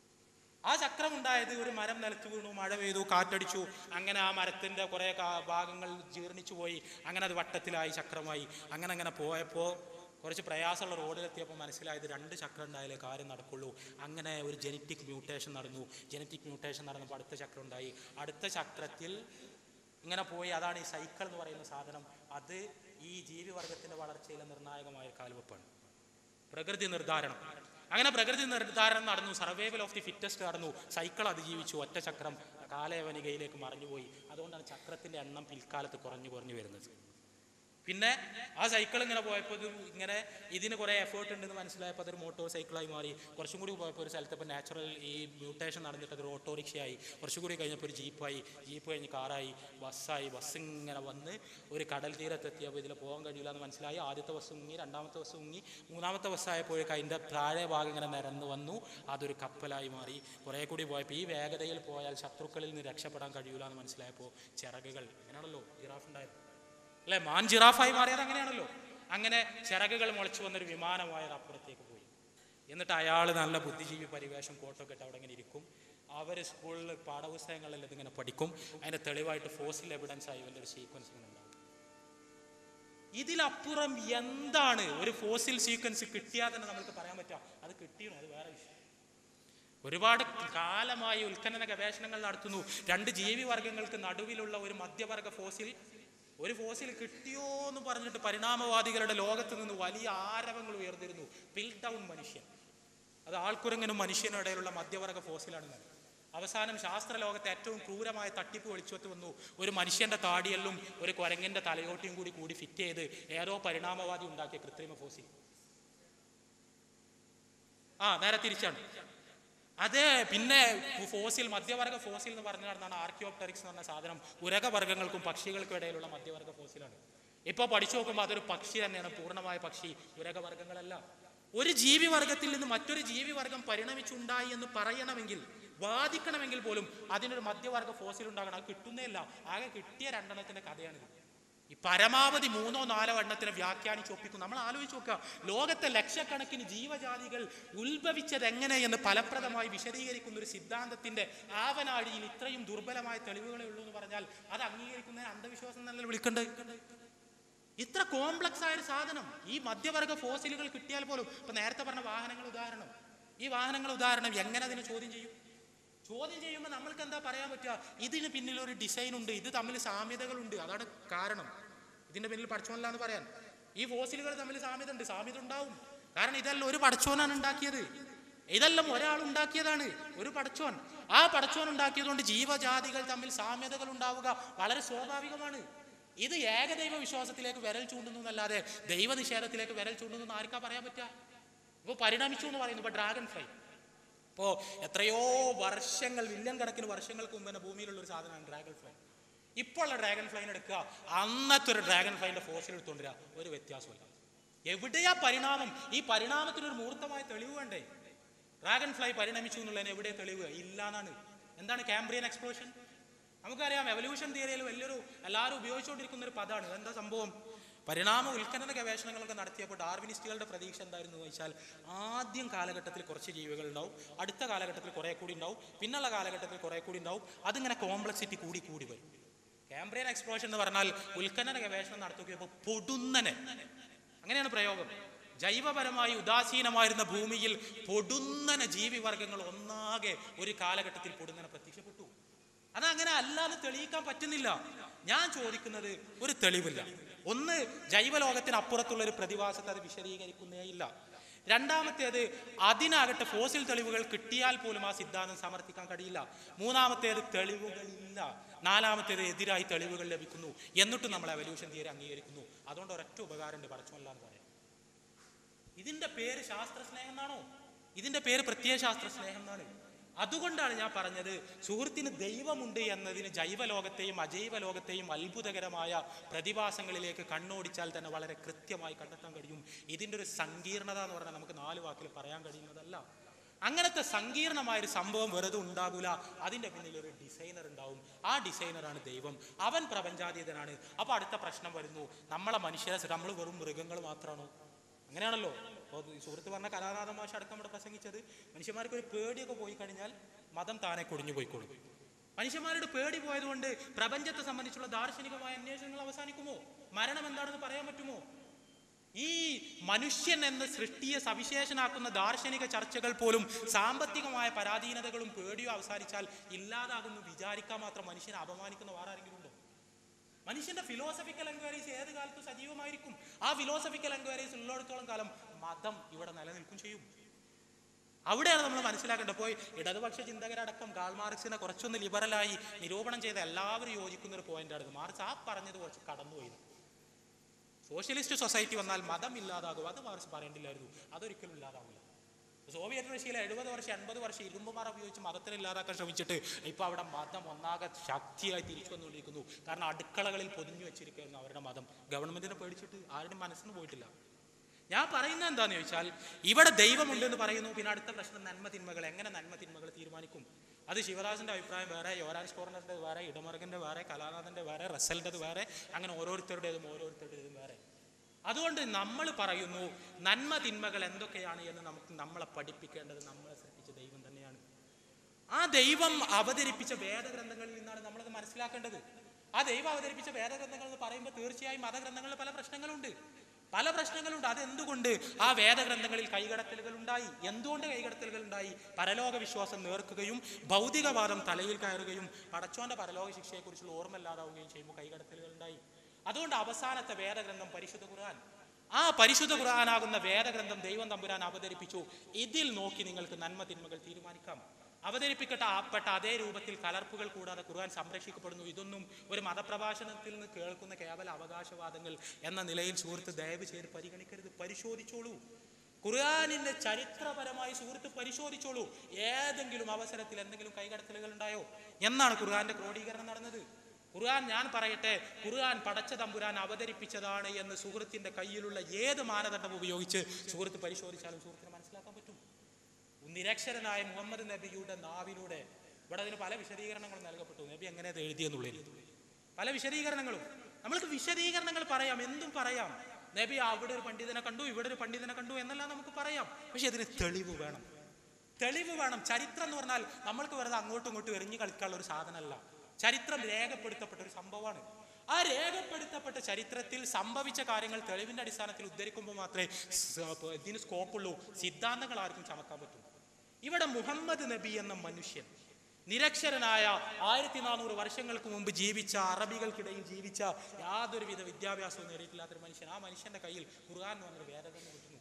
ആ ചക്രം ഉണ്ടായത് ഒരു മരം നിലത്ത് വീണു മഴ പെയ്തു കാറ്റടിച്ചു അങ്ങനെ ആ മരത്തിന്റെ കുറെ കാ- ഭാഗങ്ങൾ ജീർണിച്ചു പോയി അങ്ങനെ അത് വട്ടത്തിലായി ചക്രമായി അങ്ങനെ അങ്ങനെ പോയപ്പോൾ കുറച്ച് പ്രയാസമുള്ള റോഡിലെത്തിയപ്പോൾ മനസ്സിലായത് രണ്ട് ചക്രം ഉണ്ടായാലേ കാര്യം നടക്കുള്ളൂ അങ്ങനെ ഒരു ജനറ്റിക് മ്യൂട്ടേഷൻ നടന്നു ജനറ്റിക് മ്യൂട്ടേഷൻ നടന്നപ്പോൾ അടുത്ത ചക്രം ഉണ്ടായി അടുത്ത ചക്രത്തിൽ ഇങ്ങനെ പോയി അതാണ് ഈ സൈക്കിൾ എന്ന് പറയുന്ന സാധനം അത് ഈ ജീവിവർഗത്തിന്റെ വളർച്ചയിലെ നിർണായകമായ ഒരു കാൽവെപ്പാണ് പ്രകൃതി നിർദ്ധാരണം അങ്ങനെ പ്രകൃതി നിർദ്ധാരണം നടന്നു സർവൈവൽ ഓഫ് ദി ഫിറ്റസ്റ്റ് നടന്നു സൈക്കിൾ അതിജീവിച്ചു ഒറ്റ ചക്രം കാലയവനികയിലേക്ക് മറിഞ്ഞുപോയി അതുകൊണ്ടാണ് ചക്രത്തിന്റെ എണ്ണം പിൽക്കാലത്ത് കുറഞ്ഞു കുറഞ്ഞു വരുന്നത് പിന്നെ ആ സൈക്കിൾ ഇങ്ങനെ പോയപ്പോൾ ഇത് ഇങ്ങനെ ഇതിന് കുറേ എഫേർട്ട് ഉണ്ടെന്ന് മനസ്സിലായപ്പോൾ അതൊരു മോട്ടോർ സൈക്കിളായി മാറി കുറച്ചും കൂടി പോയപ്പോൾ ഒരു സ്ഥലത്ത് ഇപ്പോൾ നാച്ചുറൽ ഈ മ്യൂട്ടേഷൻ നടന്നിട്ട് അതൊരു ഓട്ടോറിക്ഷയായി കുറച്ചും കൂടി കഴിഞ്ഞപ്പോൾ ഒരു ജീപ്പായി ജീപ്പ് കഴിഞ്ഞ് കാറായി ബസ്സായി ബസ് ഇങ്ങനെ വന്ന് ഒരു കടൽ തീരത്തെത്തിയപ്പോൾ ഇതിൽ പോകാൻ കഴിയില്ല എന്ന് മനസ്സിലായി ആദ്യത്തെ ബസ് മുങ്ങി രണ്ടാമത്തെ ബസ് മുങ്ങി മൂന്നാമത്തെ ബസ്സായപ്പോഴേക്ക് അതിൻ്റെ താഴെ ഭാഗം ഇങ്ങനെ നിരന്ന് വന്നു അതൊരു കപ്പലായി മാറി കുറേ കൂടി പോയപ്പോൾ ഈ വേഗതയിൽ പോയാൽ ശത്രുക്കളിൽ നിന്ന് രക്ഷപ്പെടാൻ കഴിയില്ല എന്ന് മനസ്സിലായപ്പോൾ ചിറകുകൾ അങ്ങനെയാണല്ലോ ജിറാഫ് ഉണ്ടായത് അല്ലെ മാൻ ജിറാഫായി മാറിയത് അങ്ങനെയാണല്ലോ അങ്ങനെ ചിറകുകൾ മുളച്ചു വന്നൊരു വിമാനമായത് അപ്പുറത്തേക്ക് പോയി എന്നിട്ട് അയാൾ നല്ല ബുദ്ധിജീവി പരിവേഷം കോട്ടൊക്കെ ഇട്ട് അവിടെ ഇങ്ങനെ ഇരിക്കും അവർ സ്കൂളിൽ പാഠപുസ്തകങ്ങളിൽ ഇതിങ്ങനെ പഠിക്കും അതിന്റെ തെളിവായിട്ട് ഫോസിൽ എവിഡൻസ് ആയി വലിയൊരു സീക്വൻസ് ഇങ്ങനെ ഉണ്ടാവും ഇതിലപ്പുറം എന്താണ് ഒരു ഫോസിൽ സീക്വൻസ് കിട്ടിയാൽ തന്നെ നമുക്ക് പറയാൻ പറ്റുക അത് കിട്ടിയോ അത് വേറെ വിഷയം ഒരുപാട് കാലമായി ഉത്ഖനന ഗവേഷണങ്ങൾ നടത്തുന്നു രണ്ട് ജീവിവർഗങ്ങൾക്ക് നടുവിലുള്ള ഒരു മധ്യവർഗ ഫോസിൽ ഒരു ഫോസിൽ കിട്ടിയോ എന്ന് പറഞ്ഞിട്ട് പരിണാമവാദികളുടെ ലോകത്ത് നിന്ന് വലിയ ആരവങ്ങൾ ഉയർന്നിരുന്നു പിൽ ഡൗൺ മനുഷ്യൻ അത് ആൾക്കുരങ്ങനും മനുഷ്യനും ഇടയിലുള്ള മധ്യവർഗ ഫോസിലാണെന്ന് അവസാനം ശാസ്ത്ര ലോകത്തെ ഏറ്റവും ക്രൂരമായ തട്ടിപ്പ് വെളിച്ചത്ത് വന്നു ഒരു മനുഷ്യന്റെ താടിയെല്ലും ഒരു കുരങ്ങിന്റെ തലയോട്ടിയും കൂടി കൂടി ഫിറ്റ് ചെയ്ത് ഏതോ പരിണാമവാദി ഉണ്ടാക്കിയ കൃത്രിമ ഫോസിൽ ആ നേരെ തിരിച്ചാണ് അതെ പിന്നെ ഫോസിൽ മധ്യവർഗ ഫോസിൽ എന്ന് പറഞ്ഞു നടന്നാണ് ആർക്കിയോപ്റ്ററിക്സ് എന്ന് പറഞ്ഞ സാധനം ഉരകവർഗങ്ങൾക്കും പക്ഷികൾക്കും ഇടയിലുള്ള മധ്യവർഗ ഫോസിലാണ് ഇപ്പോൾ പഠിച്ചു നോക്കുമ്പോൾ അതൊരു പക്ഷി തന്നെയാണ് പൂർണ്ണമായ പക്ഷി ഉരകവർഗങ്ങളല്ല ഒരു ജീവിവർഗത്തിൽ നിന്ന് മറ്റൊരു ജീവിവർഗം പരിണമിച്ചുണ്ടായി എന്ന് പറയണമെങ്കിൽ വാദിക്കണമെങ്കിൽ പോലും അതിനൊരു മധ്യവർഗ ഫോസിൽ ഉണ്ടാകണം അത് കിട്ടുന്നേയില്ല ആകെ കിട്ടിയ രണ്ടെണ്ണത്തിന്റെ കഥയാണിത് ഈ പരമാവധി മൂന്നോ നാലോ എണ്ണത്തിനെ വ്യാഖ്യാനിച്ച് ഒപ്പിക്കും നമ്മൾ ആലോചിച്ച് നോക്കുക ലോകത്തെ ലക്ഷക്കണക്കിന് ജീവജാതികൾ ഉത്ഭവിച്ചത് എങ്ങനെയെന്ന് ഫലപ്രദമായി വിശദീകരിക്കുന്ന ഒരു സിദ്ധാന്തത്തിന്റെ ആവനാഴിയിൽ ഇത്രയും ദുർബലമായ തെളിവുകളേ ഉള്ളൂ എന്ന് പറഞ്ഞാൽ അത് അംഗീകരിക്കുന്നതിന് അന്ധവിശ്വാസം തന്നെ വിളിക്കേണ്ടത് ഇത്ര കോംപ്ലക്സ് ആയ ഒരു സാധനം ഈ മധ്യവർഗ ഫോസിലുകൾ കിട്ടിയാൽ പോലും ഇപ്പൊ നേരത്തെ പറഞ്ഞ വാഹനങ്ങൾ ഉദാഹരണം ഈ വാഹനങ്ങൾ ഉദാഹരണം എങ്ങനെ അതിനെ ചോദ്യം ചെയ്യും ചോദ്യം ചെയ്യുമ്പോൾ നമ്മൾക്ക് എന്താ പറയാൻ പറ്റുക ഇതിന് പിന്നിൽ ഒരു ഡിസൈൻ ഉണ്ട് ഇത് തമ്മിൽ സാമ്യതകളുണ്ട് അതാണ് കാരണം ഇതിന്റെ പിന്നിൽ പഠിച്ചോനല്ല എന്ന് പറയാൻ ഈ ഫോസിലുകൾ തമ്മിൽ സാമ്യത ഉണ്ട് സാമ്യത ഉണ്ടാവും കാരണം ഇതെല്ലാം ഒരു പഠിച്ചോനാണ് ഉണ്ടാക്കിയത് ഇതെല്ലാം ഒരാൾ ഉണ്ടാക്കിയതാണ് ഒരു പടച്ചോൻ ആ പടച്ചോൻ ഉണ്ടാക്കിയതുകൊണ്ട് ജീവജാതികൾ തമ്മിൽ സാമ്യതകൾ ഉണ്ടാവുക വളരെ സ്വാഭാവികമാണ് ഇത് ഏകദൈവ വിശ്വാസത്തിലേക്ക് വിരൽ ചൂണ്ടുന്നു എന്നല്ലാതെ ദൈവനിഷേധത്തിലേക്ക് വിരൽ ചൂണ്ടുന്നു എന്ന് ആർക്കാ പറയാൻ പറ്റുക ഇപ്പോൾ പരിണമിച്ചു എന്ന് പറയുന്നു ഇപ്പോൾ ഡ്രാഗൺ ഫ്ലൈ ഇപ്പോൾ എത്രയോ വർഷങ്ങൾ മില്യൺ കണക്കിന് വർഷങ്ങൾക്ക് മുമ്പ് തന്നെ ഭൂമിയിലുള്ള ഒരു സാധനമാണ് ഡ്രാഗൺ ഫ്ലൈ ഇപ്പോൾ ഉള്ള ഡ്രാഗൺ ഫ്ലൈനെ എടുക്കുക അന്നത്തെ ഒരു ഡ്രാഗൺ ഫ്ലൈൻ്റെ ഫോസിൽ എടുത്തുകൊണ്ടിരിക്കുക ഒരു വ്യത്യാസമില്ല എവിടെയാ പരിണാമം ഈ പരിണാമത്തിനൊരു മൂർത്തമായ തെളിവ് വേണ്ടേ ഡ്രാഗൺ ഫ്ലൈ പരിണമിച്ചു എന്നുള്ളതിന് എവിടെ തെളിവ് ഇല്ല എന്നാണ് എന്താണ് കാംബ്രിയൻ എക്സ്പ്ലോഷൻ നമുക്കറിയാം എവല്യൂഷൻ തിയറിയിൽ വലിയൊരു എല്ലാവരും ഉപയോഗിച്ചുകൊണ്ടിരിക്കുന്ന ഒരു പദമാണ് എന്താ സംഭവം പരിണാമ ഉൽക്കരണ ഗവേഷണങ്ങളൊക്കെ നടത്തിയപ്പോൾ ഡാർവിനിസ്റ്റുകളുടെ പ്രതീക്ഷ എന്തായിരുന്നു എന്ന് വെച്ചാൽ ആദ്യം കാലഘട്ടത്തിൽ കുറച്ച് ജീവികൾ ഉണ്ടാവും അടുത്ത കാലഘട്ടത്തിൽ കുറേ കൂടി ഉണ്ടാവും പിന്നുള്ള കാലഘട്ടത്തിൽ കുറേ കൂടി ഉണ്ടാവും അതിങ്ങനെ കോംപ്ലക്സിറ്റി കൂടി കൂടി വരും കാംബ്രിയൻ എക്സ്പ്ലോഷൻ എന്ന് പറഞ്ഞാൽ ഉൽക്കരണ ഗവേഷണം നടത്തുകയപ്പോൾ പൊടുന്നനെ അങ്ങനെയാണ് പ്രയോഗം ജൈവപരമായി ഉദാസീനമായിരുന്ന ഭൂമിയിൽ പൊടുന്നനെ ജീവിവർഗങ്ങൾ ഒന്നാകെ ഒരു കാലഘട്ടത്തിൽ പൊടുന്നനെ പ്രത്യക്ഷപ്പെട്ടു അതങ്ങനെ അല്ലാതെ തെളിയിക്കാൻ പറ്റുന്നില്ല ഞാൻ ചോദിക്കുന്നത് ഒരു തെളിവില്ല ഒന്ന് ജൈവലോകത്തിന് അപ്പുറത്തുള്ള ഒരു പ്രതിഭാസത്തെ അത് വിശദീകരിക്കുന്നേ ഇല്ല രണ്ടാമത്തേത് അതിനാകട്ടെ ഫോസിൽ തെളിവുകൾ കിട്ടിയാൽ പോലും ആ സിദ്ധാന്തം സമർത്ഥിക്കാൻ കഴിയില്ല മൂന്നാമത്തേത് തെളിവുകളില്ല നാലാമത്തേത് എതിരായി തെളിവുകൾ ലഭിക്കുന്നു എന്നിട്ടും നമ്മൾ എവല്യൂഷൻ തിയറി അംഗീകരിക്കുന്നു അതുകൊണ്ട് ഒരൊറ്റ ഉപകാരമുണ്ട് പടച്ചമല്ല എന്ന് പറയാം ഇതിന്റെ പേര് ശാസ്ത്ര സ്നേഹം എന്നാണോ ഇതിന്റെ പേര് പ്രത്യയ ശാസ്ത്ര സ്നേഹം എന്നാണ് അതുകൊണ്ടാണ് ഞാൻ പറഞ്ഞത് സുഹൃത്തിന് ദൈവമുണ്ട് എന്നതിന് ജൈവലോകത്തെയും അജൈവ ലോകത്തെയും അത്ഭുതകരമായ പ്രതിഭാസങ്ങളിലേക്ക് കണ്ണോടിച്ചാൽ തന്നെ വളരെ കൃത്യമായി കണ്ടെത്താൻ കഴിയും ഇതിൻ്റെ ഒരു സങ്കീർണത എന്ന് പറഞ്ഞാൽ നമുക്ക് നാല് വാക്കിൽ പറയാൻ കഴിയുന്നതല്ല അങ്ങനത്തെ സങ്കീർണമായ ഒരു സംഭവം വെറുതെ ഉണ്ടാകൂല അതിൻ്റെ പിന്നിൽ ഒരു ഡിസൈനർ ഉണ്ടാവും ആ ഡിസൈനറാണ് ദൈവം അവൻ പ്രപഞ്ചാതീതനാണ് അപ്പോൾ അടുത്ത പ്രശ്നം വരുന്നു നമ്മളെ മനുഷ്യരെ നമ്മൾ വെറും മൃഗങ്ങൾ മാത്രമാണോ അങ്ങനെയാണല്ലോ അപ്പോൾ ഈ സുഹൃത്ത് പറഞ്ഞ കലാനാഥ മാഷ അടക്കം ഇവിടെ പ്രസംഗിച്ചത് മനുഷ്യന്മാർക്ക് ഒരു പേടിയൊക്കെ പോയി കഴിഞ്ഞാൽ മതം താനെ കൊടിഞ്ഞു പോയിക്കോളും മനുഷ്യന്മാരുടെ പേടി പോയതുകൊണ്ട് പ്രപഞ്ചത്തെ സംബന്ധിച്ചുള്ള ദാർശനികമായ അന്വേഷണങ്ങൾ അവസാനിക്കുമോ മരണം എന്താണെന്ന് പറയാൻ പറ്റുമോ ഈ മനുഷ്യൻ എന്ന സൃഷ്ടിയെ സവിശേഷനാക്കുന്ന ദാർശനിക ചർച്ചകൾ പോലും സാമ്പത്തികമായ പരാധീനതകളും പേടിയോ അവസാനിച്ചാൽ ഇല്ലാതാകുന്നു വിചാരിക്കാൻ മാത്രം മനുഷ്യനെ അപമാനിക്കുന്ന വേറെ ആരെങ്കിലും ഉണ്ടോ മനുഷ്യന്റെ ഫിലോസഫിക്കൽ എൻക്വയറീസ് ഏത് കാലത്തും സജീവമായിരിക്കും ആ ഫിലോസഫിക്കൽ എൻക്വയറീസ് ഉള്ളിടത്തോളം കാലം മതം ഇവിടെ നിലനിൽക്കും ചെയ്യും അവിടെയാണ് നമ്മൾ മനസ്സിലാക്കേണ്ടത് പോയി ഇടതുപക്ഷ ചിന്തകരടക്കം കാൾ മാർക്സിനെ കുറച്ചൊന്ന് ലിബറലായി നിരൂപണം ചെയ്ത എല്ലാവരും യോജിക്കുന്ന ഒരു പോയിന്റാണ് മാർക്സ് ആ പറഞ്ഞത് കുറച്ച് കടന്നുപോയി സോഷ്യലിസ്റ്റ് സൊസൈറ്റി വന്നാൽ മതം ഇല്ലാതാകും അത് മാർക്സ് പറയേണ്ടില്ലായിരുന്നു അതൊരിക്കലും ഇല്ലാതാവില്ല സോവിയറ്റ് റഷ്യയിലെ എഴുപത് വർഷം എൺപത് വർഷം ഇരുമ്പുമാർ ഉപയോഗിച്ച് മതത്തിന് ഇല്ലാതാക്കാൻ ശ്രമിച്ചിട്ട് ഇപ്പോൾ അവിടെ മതം ഒന്നാകെ ശക്തിയായി തിരിച്ചു വന്നുകൊണ്ടിരിക്കുന്നു കാരണം അടുക്കളകളിൽ പൊതിഞ്ഞു വെച്ചിരിക്കുന്നു അവരുടെ മതം ഗവൺമെന്റിനെ പേടിച്ചിട്ട് ആരുടെയും മനസ്സിന് പോയിട്ടില്ല ഞാൻ പറയുന്നത് എന്താന്ന് ചോദിച്ചാൽ ഇവിടെ ദൈവമുണ്ടെന്ന് പറയുന്നു പിന്നെ അടുത്ത പ്രശ്നം നന്മ തിന്മകൾ എങ്ങനെ നന്മ തിന്മകൾ തീരുമാനിക്കും അത് ശിവദാസിന്റെ അഭിപ്രായം വേറെ യോരാൻ സ്കോറിന്റെ വേറെ ഇടമറുകന്റെ വേറെ കലാനാഥന്റെ വേറെ റസലിൻ്റെത് വേറെ അങ്ങനെ ഓരോരുത്തരുടേതും ഓരോരുത്തരുടേതും വേറെ അതുകൊണ്ട് നമ്മൾ പറയുന്നു നന്മ തിന്മകൾ എന്തൊക്കെയാണ് എന്ന് നമുക്ക് നമ്മളെ പഠിപ്പിക്കേണ്ടത് നമ്മളെ സൃഷ്ടിച്ച ദൈവം തന്നെയാണ് ആ ദൈവം അവതരിപ്പിച്ച വേദഗ്രന്ഥങ്ങളിൽ നിന്നാണ് നമ്മളത് മനസ്സിലാക്കേണ്ടത് ആ ദൈവം അവതരിപ്പിച്ച വേദഗ്രന്ഥങ്ങൾ എന്ന് പറയുമ്പോൾ തീർച്ചയായും മതഗ്രന്ഥങ്ങളിൽ പല പ്രശ്നങ്ങളുണ്ട് പല പ്രശ്നങ്ങളുണ്ട് അതെന്തുകൊണ്ട് ആ വേദഗ്രന്ഥങ്ങളിൽ കൈകടത്തലുകൾ ഉണ്ടായി എന്തുകൊണ്ട് കൈകടത്തലുകൾ ഉണ്ടായി പരലോക വിശ്വാസം നേർക്കുകയും ഭൗതികവാദം തലയിൽ കയറുകയും പടച്ചോന്റെ പരലോക ശിക്ഷയെക്കുറിച്ചുള്ള ഓർമ്മ ഇല്ലാതാവുകയും ചെയ്യുമ്പോൾ കൈകടത്തലുകൾ ഉണ്ടായി അതുകൊണ്ട് അവസാനത്തെ വേദഗ്രന്ഥം പരിശുദ്ധ ഖുർആൻ ആ പരിശുദ്ധ ഖുർആനാകുന്ന വേദഗ്രന്ഥം ദൈവം തമ്പുരാൻ അവതരിപ്പിച്ചു ഇതിൽ നോക്കി നിങ്ങൾക്ക് നന്മ തിന്മകൾ തീരുമാനിക്കാം അവതരിപ്പിക്കട്ട ആപ്പെട്ട അതേ രൂപത്തിൽ കലർപ്പുകൾ കൂടാതെ ഖുർആൻ സംരക്ഷിക്കപ്പെടുന്നു ഇതൊന്നും ഒരു മതപ്രഭാഷണത്തിൽ നിന്ന് കേൾക്കുന്ന കേവല അവകാശവാദങ്ങൾ എന്ന നിലയിൽ സുഹൃത്ത് ദയവ് ചെയ്ത് പരിഗണിക്കരുത് പരിശോധിച്ചോളൂ ഖുർആാനിന്റെ ചരിത്രപരമായി സുഹൃത്ത് പരിശോധിച്ചോളൂ ഏതെങ്കിലും അവസരത്തിൽ എന്തെങ്കിലും കൈകടത്തലുകൾ ഉണ്ടായോ എന്നാണ് ഖുർആന്റെ ക്രോഡീകരണം നടന്നത് ഖുർആൻ ഞാൻ പറയട്ടെ ഖുർആൻ പടച്ച തമ്പുരാൻ അവതരിപ്പിച്ചതാണ് എന്ന് സുഹൃത്തിന്റെ കയ്യിലുള്ള ഏത് മാനദണ്ഡം ഉപയോഗിച്ച് സുഹൃത്ത് പരിശോധിച്ചാലും സുഹൃത്തിന് മനസ്സിലാക്കാൻ പറ്റും നിരക്ഷരനായ മുഹമ്മദ് നബിയുടെ നാവിലൂടെ ഇവിടെ അതിന് പല വിശദീകരണങ്ങളും നൽകപ്പെട്ടു നബി എങ്ങനെ അത് എഴുതിയെന്നുള്ളതിൽ പല വിശദീകരണങ്ങളും നമ്മൾക്ക് വിശദീകരണങ്ങൾ പറയാം എന്തും പറയാം നബി അവിടെ ഒരു പണ്ഡിതനെ കണ്ടു ഇവിടെ ഒരു പണ്ഡിതനെ കണ്ടു എന്നെല്ലാം നമുക്ക് പറയാം പക്ഷെ അതിന് തെളിവ് വേണം തെളിവ് വേണം ചരിത്രം എന്ന് പറഞ്ഞാൽ നമ്മൾക്ക് വെറുതെ അങ്ങോട്ടും ഇങ്ങോട്ടും എറിഞ്ഞു കളിക്കാനുള്ള ഒരു സാധനമല്ല ചരിത്രം രേഖപ്പെടുത്തപ്പെട്ട ഒരു സംഭവമാണ് ആ രേഖപ്പെടുത്തപ്പെട്ട ചരിത്രത്തിൽ സംഭവിച്ച കാര്യങ്ങൾ തെളിവിന്റെ അടിസ്ഥാനത്തിൽ ഉദ്ധരിക്കുമ്പോൾ മാത്രമേ സ- ഇതിന് സ്കോപ്പുള്ളൂ സിദ്ധാന്തങ്ങൾ ആർക്കും ചമക്കാൻ പറ്റൂ ഇവിടെ മുഹമ്മദ് നബി എന്ന മനുഷ്യൻ നിരക്ഷരനായ ആയിരത്തി നാനൂറ് വർഷങ്ങൾക്ക് മുമ്പ് ജീവിച്ച അറബികൾക്കിടയിൽ ജീവിച്ച യാതൊരുവിധ വിദ്യാഭ്യാസവും നേടിയിട്ടില്ലാത്തൊരു മനുഷ്യൻ ആ മനുഷ്യന്റെ കയ്യിൽ ഖുർആൻ എന്ന് പറഞ്ഞൊരു വേദഗ്രന്ഥം കിട്ടുന്നു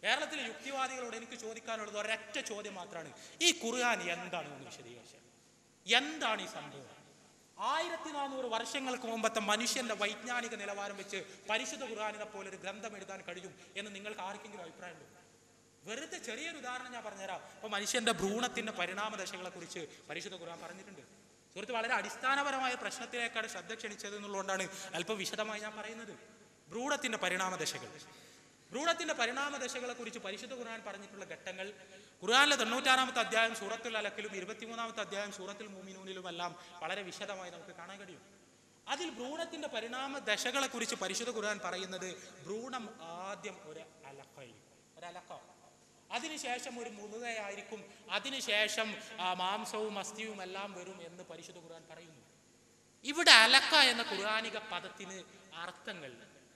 കേരളത്തിലെ യുക്തിവാദികളോട് എനിക്ക് ചോദിക്കാനുള്ളത് ഒരൊറ്റ ചോദ്യം മാത്രമാണ് ഈ ഖുർആൻ എന്താണ് എന്ന് വിശദീകരിച്ചത് എന്താണ് ഈ സംഭവം ആയിരത്തി നാനൂറ് വർഷങ്ങൾക്ക് മുമ്പത്തെ മനുഷ്യന്റെ വൈജ്ഞാനിക നിലവാരം വെച്ച് പരിശുദ്ധ ഖുർആാനിനെ പോലെ ഒരു ഗ്രന്ഥം എഴുതാൻ കഴിയും എന്ന് നിങ്ങൾക്ക് ആർക്കെങ്കിലും അഭിപ്രായമുണ്ടോ വെറുതെ ചെറിയൊരു ഉദാഹരണം ഞാൻ പറഞ്ഞുതരാം അപ്പൊ മനുഷ്യന്റെ ഭ്രൂണത്തിന്റെ പരിണാമ ദശകളെ കുറിച്ച് പരിശുദ്ധ ഖുർആൻ പറഞ്ഞിട്ടുണ്ട് സുഹൃത്ത് വളരെ അടിസ്ഥാനപരമായ പ്രശ്നത്തിലേക്കാണ് ശ്രദ്ധ ക്ഷണിച്ചത് എന്നുള്ളതുകൊണ്ടാണ് അല്പം വിശദമായി ഞാൻ പറയുന്നത് ഭ്രൂണത്തിന്റെ പരിണാമ ദശകൾ ഭ്രൂണത്തിന്റെ പരിണാമ ദശകളെ കുറിച്ച് പരിശുദ്ധ ഖുർആൻ പറഞ്ഞിട്ടുള്ള ഘട്ടങ്ങൾ ഖുർആനിലെ തൊണ്ണൂറ്റാറാമത്തെ അധ്യായം സൂറത്തുൽ അലക്കിലും ഇരുപത്തിമൂന്നാമത്തെ അധ്യായം സൂറത്തുൽ മൂമിനൂനിലും എല്ലാം വളരെ വിശദമായി നമുക്ക് കാണാൻ കഴിയും അതിൽ ഭ്രൂണത്തിന്റെ പരിണാമ ദശകളെ കുറിച്ച് പരിശുദ്ധ ഖുർആൻ പറയുന്നത് ഭ്രൂണം ആദ്യം ഒരു അലക്കായിരിക്കും ഒരു അലക്ക അതിനുശേഷം ഒരു മുതുകയായിരിക്കും അതിനുശേഷം ആ, മാംസവും അസ്ഥിയും എല്ലാം വരും എന്ന് പരിശുദ്ധ ഖുർആൻ പറയുന്നു ഇവിടെ അലക്ക എന്ന ഖുർആാനിക പദത്തിന് അർത്ഥങ്ങൾ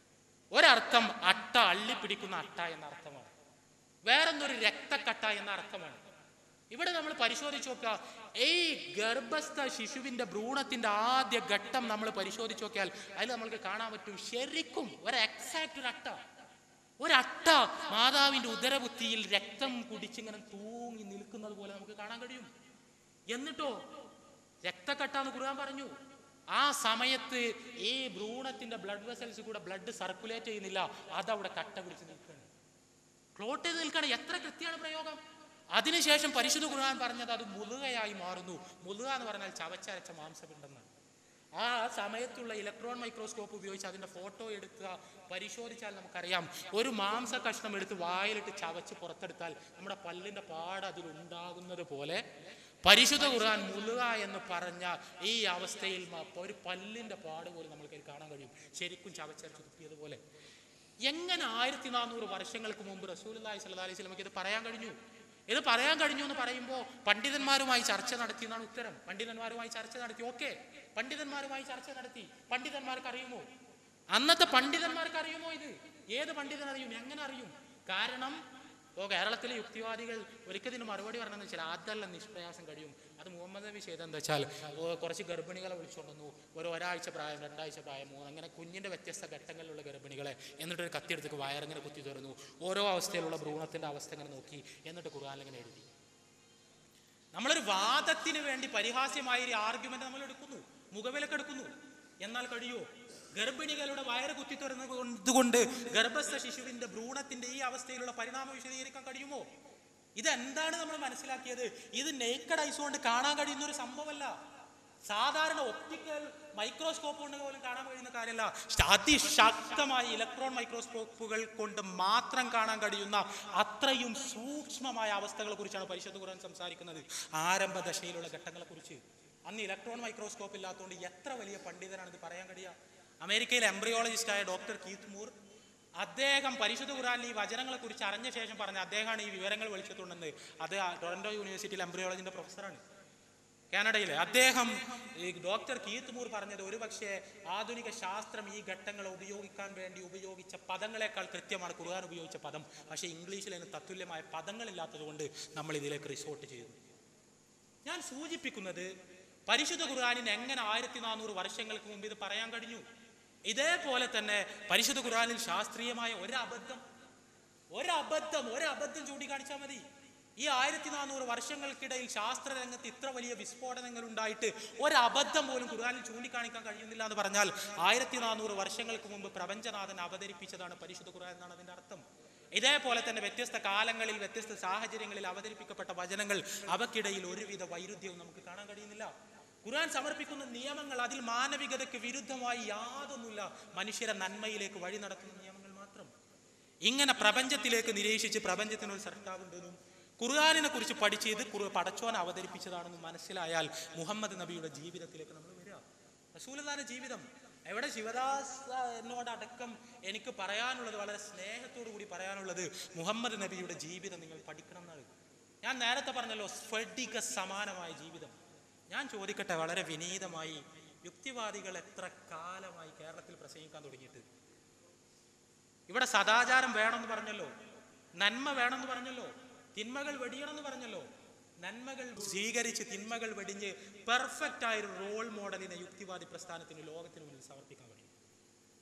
ഒരർത്ഥം അട്ട അള്ളിപ്പിടിക്കുന്ന അട്ട എന്ന അർത്ഥമാണ് വേറൊന്നൊരു രക്തക്കട്ട എന്ന അർത്ഥമാണ് ഇവിടെ നമ്മൾ പരിശോധിച്ച് നോക്കുക ഈ ഗർഭസ്ഥ ശിശുവിന്റെ ഭ്രൂണത്തിന്റെ ആദ്യ ഘട്ടം നമ്മൾ പരിശോധിച്ച് നോക്കിയാൽ അതിൽ നമ്മൾക്ക് കാണാൻ പറ്റും ശരിക്കും ഒരു എക്സാക്ട് ഒരു അട്ട ഒരട്ട മാതാവിന്റെ ഉദരബുദ്ധിയിൽ രക്തം കുടിച്ചിങ്ങനെ തൂങ്ങി നിൽക്കുന്നത് പോലെ നമുക്ക് കാണാൻ കഴിയും എന്നിട്ടോ രക്തക്കട്ട എന്ന് ഖുർആൻ പറഞ്ഞു ആ സമയത്ത് ഈ ഭ്രൂണത്തിന്റെ ബ്ലഡ് വെസൽസ് കൂടെ ബ്ലഡ് സർക്കുലേറ്റ് ചെയ്യുന്നില്ല അതവിടെ കട്ട പിടിച്ച് നിൽക്കുകയാണ് ക്ലോട്ട് ചെയ്ത് നിൽക്കുകയാണ് എത്ര കൃത്യമാണ് പ്രയോഗം അതിനുശേഷം പരിശുദ്ധ ഖുർആൻ പറഞ്ഞത് അത് മുതുകയായി മാറുന്നു മുതുക എന്ന് പറഞ്ഞാൽ ചവച്ചരച്ച മാംസപിണ്ഡെന്നാണ് ആ സമയത്തുള്ള ഇലക്ട്രോൺ മൈക്രോസ്കോപ്പ് ഉപയോഗിച്ച് അതിന്റെ ഫോട്ടോ എടുക്കുക പരിശോധിച്ചാൽ നമുക്കറിയാം ഒരു മാംസ കഷ്ണം എടുത്ത് വായിലിട്ട് ചവച്ച് പുറത്തെടുത്താൽ നമ്മുടെ പല്ലിന്റെ പാട് അതിൽ ഉണ്ടാകുന്നത് പോലെ പരിശുദ്ധ ഖുർആൻ മുലുക എന്ന് പറഞ്ഞ ഈ അവസ്ഥയിൽ മ- ഒരു പല്ലിന്റെ പാട് പോലും നമ്മൾക്ക് അതിൽ കാണാൻ കഴിയും ശരിക്കും ചവച്ചരച്ച് തുപ്പിയതുപോലെ എങ്ങനെ ആയിരത്തി നാനൂറ് വർഷങ്ങൾക്ക് മുമ്പ് റസൂലി സല്ലാ അലൈഹി സ്വലമക്ക് ഇത് പറയാൻ കഴിഞ്ഞു ഇത് പറയാൻ കഴിഞ്ഞു എന്ന് പറയുമ്പോൾ പണ്ഡിതന്മാരുമായി ചർച്ച നടത്തി എന്നാണ് ഉത്തരം പണ്ഡിതന്മാരുമായി ചർച്ച നടത്തി ഓക്കെ പണ്ഡിതന്മാരുമായി ചർച്ച നടത്തി പണ്ഡിതന്മാർക്ക് അറിയുമോ അന്നത്തെ പണ്ഡിതന്മാർക്ക് അറിയുമോ ഇത് ഏത് പണ്ഡിതൻ അറിയും എങ്ങനെ അറിയും കാരണം ഇപ്പോൾ കേരളത്തിലെ യുക്തിവാദികൾ ഒരിക്കലും മറുപടി പറഞ്ഞതെന്ന് വെച്ചാൽ അതല്ല നിഷ്പ്രയാസം കഴിയും അത് മുഹമ്മദ് നബി ചെയ്തെന്ന് വെച്ചാൽ ഓ, കുറച്ച് ഗർഭിണികളെ വിളിച്ചുകൊണ്ടുവന്നു ഒരു ഒരാഴ്ച പ്രായം രണ്ടാഴ്ച പ്രായം മൂന്ന് അങ്ങനെ കുഞ്ഞിൻ്റെ വ്യത്യസ്ത ഘട്ടങ്ങളിലുള്ള ഗർഭിണികളെ എന്നിട്ടൊരു കത്തിയെടുത്ത് വയറിങ്ങനെ കുത്തി തുറന്നു ഓരോ അവസ്ഥയിലുള്ള ഭ്രൂണത്തിൻ്റെ അവസ്ഥ ഇങ്ങനെ നോക്കി എന്നിട്ട് ഖുർആാനിങ്ങനെ എഴുതി നമ്മളൊരു വാദത്തിന് വേണ്ടി പരിഹാസ്യമായ ഒരു ആർഗ്യുമെന്റ് നമ്മൾ എടുക്കുന്നു മുഖവിലക്ക് എടുക്കുന്നു എന്നാൽ കഴിയോ ഗർഭിണികളുടെ വയറ് കുത്തി തുറന്നുകൊണ്ട് ഗർഭസ്ഥ ശിശുവിന്റെ ഭ്രൂണത്തിന്റെ ഈ അവസ്ഥയിലുള്ള പരിണാമം വിശദീകരിക്കാൻ കഴിയുമോ ഇതെന്താണ് നമ്മൾ മനസ്സിലാക്കിയത് ഇത് നേക്കഡ് ഐസ് കൊണ്ട് കാണാൻ കഴിയുന്ന ഒരു സംഭവമല്ല സാധാരണ ഒപ്റ്റിക്കൽ മൈക്രോസ്കോപ്പ് കൊണ്ട് പോലും കാണാൻ കഴിയുന്ന കാര്യമല്ല അതിശക്തമായ ഇലക്ട്രോൺ മൈക്രോസ്കോപ്പുകൾ കൊണ്ട് മാത്രം കാണാൻ കഴിയുന്ന അത്രയും സൂക്ഷ്മമായ അവസ്ഥകളെ കുറിച്ചാണ് പരിശുദ്ധ ഖുർആൻ സംസാരിക്കുന്നത് ആരംഭ ദശയിലുള്ള ഘട്ടങ്ങളെ കുറിച്ച് അന്ന് ഇലക്ട്രോൺ മൈക്രോസ്കോപ്പ് ഇല്ലാത്തതുകൊണ്ട് എത്ര വലിയ പണ്ഡിതനാണ് ഇത് പറയാൻ കഴിയുക അമേരിക്കയിലെ എംബ്രിയോളജിസ്റ്റ് ആയ ഡോക്ടർ കീത്ത് മൂർ അദ്ദേഹം പരിശുദ്ധ ഖുറാനിൽ ഈ വചനങ്ങളെ കുറിച്ച് അറിഞ്ഞ ശേഷം പറഞ്ഞ അദ്ദേഹമാണ് ഈ വിവരങ്ങൾ വിളിച്ചിട്ടുണ്ടെന്ന് അത് ആ ടൊറന്റോ യൂണിവേഴ്സിറ്റിയിൽ എംബ്രിയോളജിന്റെ പ്രൊഫസറാണ് കാനഡയിലെ അദ്ദേഹം ഈ ഡോക്ടർ കീത്ത് മൂർ പറഞ്ഞത് ഒരുപക്ഷെ ആധുനിക ശാസ്ത്രം ഈ ഘട്ടങ്ങളെ ഉപയോഗിക്കാൻ വേണ്ടി ഉപയോഗിച്ച പദങ്ങളെക്കാൾ കൃത്യമാണ് ഖുർആൻ ഉപയോഗിച്ച പദം പക്ഷേ ഇംഗ്ലീഷിൽ അതിന് തത്തുല്യമായ പദങ്ങളില്ലാത്തത് കൊണ്ട് നമ്മൾ ഇതിലേക്ക് റിസോർട്ട് ചെയ്യുന്നു ഞാൻ സൂചിപ്പിക്കുന്നത് പരിശുദ്ധ ഖുർആാനിന് എങ്ങനെ ആയിരത്തി നാനൂറ് വർഷങ്ങൾക്ക് മുമ്പ് ഇത് പറയാൻ കഴിഞ്ഞു ഇതേപോലെ തന്നെ പരിശുദ്ധ ഖുർആാനിൽ ശാസ്ത്രീയമായ ഒരബദ്ധം ഒരബദ്ധം ഒരബദ്ധം ചൂണ്ടിക്കാണിച്ചാൽ മതി ഈ ആയിരത്തി നാനൂറ് വർഷങ്ങൾക്കിടയിൽ ശാസ്ത്ര രംഗത്ത് ഇത്ര വലിയ വിസ്ഫോടനങ്ങൾ ഉണ്ടായിട്ട് ഒരബദ്ധം പോലും ഖുർആാനിൽ ചൂണ്ടിക്കാണിക്കാൻ കഴിയുന്നില്ല എന്ന് പറഞ്ഞാൽ ആയിരത്തി നാനൂറ് വർഷങ്ങൾക്ക് മുമ്പ് പ്രപഞ്ചനാഥൻ അവതരിപ്പിച്ചതാണ് പരിശുദ്ധ ഖുർആൻ എന്നാണ് അതിന്റെ അർത്ഥം ഇതേപോലെ തന്നെ വ്യത്യസ്ത കാലങ്ങളിൽ വ്യത്യസ്ത സാഹചര്യങ്ങളിൽ അവതരിപ്പിക്കപ്പെട്ട വചനങ്ങൾ അവക്കിടയിൽ ഒരുവിധ വൈരുദ്ധ്യവും നമുക്ക് കാണാൻ കഴിയുന്നില്ല ഖുർആൻ സമർപ്പിക്കുന്ന നിയമങ്ങൾ അതിൽ മാനവികതയ്ക്ക് വിരുദ്ധമായി യാതൊന്നുമില്ല മനുഷ്യരെ നന്മയിലേക്ക് വഴി നടത്തുന്ന നിയമങ്ങൾ മാത്രം ഇങ്ങനെ പ്രപഞ്ചത്തിലേക്ക് നിരീക്ഷിച്ച് പ്രപഞ്ചത്തിനൊരു സൃഷ്ടാവുണ്ടെന്നും ഖുർആാനിനെ കുറിച്ച് പഠിച്ച് ഇത് ഖുർ- പടച്ചോൻ അവതരിപ്പിച്ചതാണെന്ന് മനസ്സിലായാൽ മുഹമ്മദ് നബിയുടെ ജീവിതത്തിലേക്ക് നമ്മൾ വരിക റസൂലുള്ളാഹിന്റെ ജീവിതം എവിടെ ശിവദാസ് ആ, എന്നോട് അടക്കം എനിക്ക് പറയാനുള്ളത് വളരെ സ്നേഹത്തോടു കൂടി പറയാനുള്ളത് മുഹമ്മദ് നബിയുടെ ജീവിതം നിങ്ങൾ പഠിക്കണം എന്നാണ് ഞാൻ നേരത്തെ പറഞ്ഞല്ലോ സ്ഫടിക സമാനമായ ജീവിതം ഞാൻ ചോദിക്കട്ടെ വളരെ വിനീതമായി യുക്തിവാദികൾ എത്ര കാലമായി കേരളത്തിൽ പ്രസംഗിക്കാൻ തുടങ്ങിയിട്ട് ഇവിടെ സദാചാരം വേണമെന്ന് പറഞ്ഞല്ലോ നന്മ വേണമെന്ന് പറഞ്ഞല്ലോ തിന്മകൾ വെടിയണമെന്ന് പറഞ്ഞല്ലോ നന്മകൾ സ്വീകരിച്ച് തിന്മകൾ വെടിഞ്ഞ് പെർഫെക്റ്റ് ആയ ഒരു റോൾ മോഡലിനെ യുക്തിവാദി പ്രസ്ഥാനത്തിന് ലോകത്തിന് മുന്നിൽ സമർപ്പിക്കാൻ കഴിയും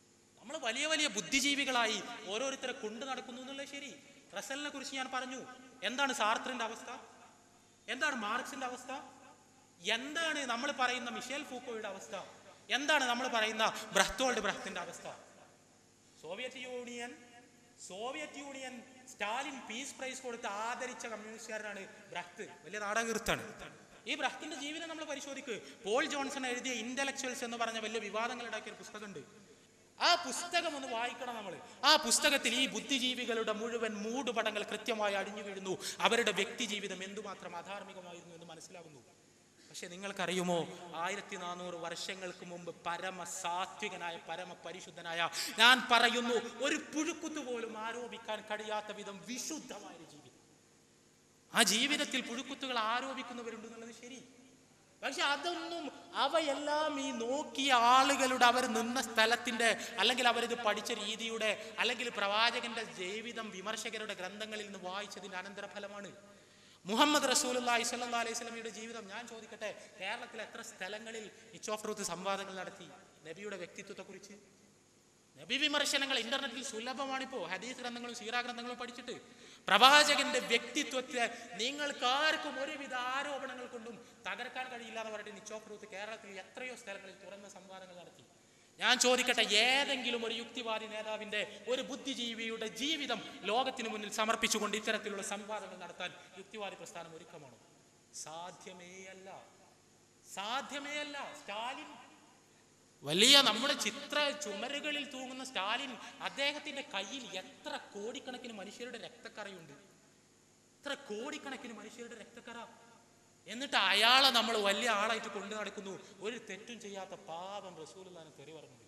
നമ്മൾ വലിയ വലിയ ബുദ്ധിജീവികളായി ഓരോരുത്തരെ കൊണ്ടു നടക്കുന്നു എന്നുള്ളത് ശരി റസലിനെ കുറിച്ച് ഞാൻ പറഞ്ഞു എന്താണ് സാർത്രിന്റെ അവസ്ഥ എന്താണ് മാർക്സിന്റെ അവസ്ഥ എന്താണ് നമ്മൾ പറയുന്ന മിഷേൽ ഫൂക്കോയുടെ അവസ്ഥ എന്താണ് നമ്മൾ പറയുന്ന ബ്രഹ്തോൾഡ് ബ്രഹ്ത്തിന്റെ അവസ്ഥ Soviet Union Soviet Union Stalin peace prize കൊടുത്ത് ആദരിച്ച കമ്മ്യൂണിസ്റ്റുകാരനാണ് ബ്രഹ്ത് വലിയ നാടകൃത്താണ് ഈ ബ്രഹ്ത്തിന്റെ ജീവിതം നമ്മൾ പരിശോധിക്കുക പോൾ ജോൺസൺ എഴുതിയ ഇന്റലക്ച്വൽസ് എന്ന് പറഞ്ഞ വലിയ വിവാദങ്ങൾ ഉണ്ടാക്കിയ ഒരു പുസ്തകമുണ്ട് ആ പുസ്തകം ഒന്ന് വായിക്കണം നമ്മൾ ആ പുസ്തകത്തിൽ ഈ ബുദ്ധിജീവികളുടെ മുഴുവൻ മൂടുപടങ്ങൾ കൃത്യമായി അടിഞ്ഞു വീഴുന്നു അവരുടെ വ്യക്തി ജീവിതം എന്തുമാത്രം അധാർമികമായിരുന്നു എന്ന് മനസ്സിലാകുന്നു പക്ഷെ നിങ്ങൾക്കറിയുമോ ആയിരത്തി നാനൂറ് വർഷങ്ങൾക്ക് മുമ്പ് പരമ സാത്വികനായ പരമ പരിശുദ്ധനായ ഞാൻ പറയുന്നു ഒരു പുഴുക്കുത്തു പോലും ആരോപിക്കാൻ കഴിയാത്ത വിധം വിശുദ്ധമായ ഒരു ജീവിതം ആ ജീവിതത്തിൽ പുഴുക്കുത്തുകൾ ആരോപിക്കുന്നവരുണ്ട് എന്നുള്ളത് ശരി പക്ഷെ അതൊന്നും അവയെല്ലാം ഈ നോക്കിയ ആളുകളുടെ അവർ നിന്ന സ്ഥലത്തിന്റെ അല്ലെങ്കിൽ അവരിത് പഠിച്ച രീതിയുടെ അല്ലെങ്കിൽ പ്രവാചകന്റെ ജീവിതം വിമർശകരുടെ ഗ്രന്ഥങ്ങളിൽ നിന്ന് വായിച്ചതിന്റെ അനന്തരഫലമാണ് മുഹമ്മദ് റസൂലി സല്ലാ അലൈഹി സ്വലമിയുടെ ജീവിതം ഞാൻ ചോദിക്കട്ടെ കേരളത്തിൽ എത്ര സ്ഥലങ്ങളിൽ ഇച്ചോഫ്രൂത്ത് സംവാദങ്ങൾ നടത്തി നബിയുടെ വ്യക്തിത്വത്തെക്കുറിച്ച് നബി വിമർശനങ്ങൾ ഇന്റർനെറ്റിൽ സുലഭമാണിപ്പോ ഹദീസ് ഗ്രന്ഥങ്ങളും സീറാ ഗ്രന്ഥങ്ങളും പഠിച്ചിട്ട് പ്രവാചകന്റെ വ്യക്തിത്വത്തെ നിങ്ങൾക്ക് ആർക്കും ഒരുവിധ ആരോപണങ്ങൾ കൊണ്ടും തകർക്കാൻ കഴിയില്ല എന്ന് പറഞ്ഞിട്ട് നിച്ചോഫ്രൂത്ത് കേരളത്തിൽ എത്രയോ സ്ഥലങ്ങളിൽ തുറന്ന സംവാദങ്ങൾ നടത്തി ഞാൻ ചോദിക്കട്ടെ ഏതെങ്കിലും ഒരു യുക്തിവാദി നേതാവിന്റെ ഒരു ബുദ്ധിജീവിയുടെ ജീവിതം ലോകത്തിന് മുന്നിൽ സമർപ്പിച്ചുകൊണ്ട് ഇത്തരത്തിലുള്ള സംവാദങ്ങൾ നടത്താൻ യുക്തിവാദി പ്രസ്ഥാനം ഒരുക്കമാണോ സാധ്യമേ അല്ല സാധ്യമേ അല്ല സ്റ്റാലിൻ വലിയ നമ്മുടെ ചിത്ര ചുമരുകളിൽ തൂങ്ങുന്ന സ്റ്റാലിൻ അദ്ദേഹത്തിന്റെ കയ്യിൽ എത്ര കോടിക്കണക്കിന് മനുഷ്യരുടെ രക്തക്കറയുണ്ട് എത്ര കോടിക്കണക്കിന് മനുഷ്യരുടെ രക്തക്കറ എന്നിട്ട് അയാളെ നമ്മൾ വലിയ ആളായിട്ട് കൊണ്ടു നടക്കുന്നു ഒരു തെറ്റും ചെയ്യാത്ത പാപം റസൂലുള്ളാനെ തെറി പറഞ്ഞു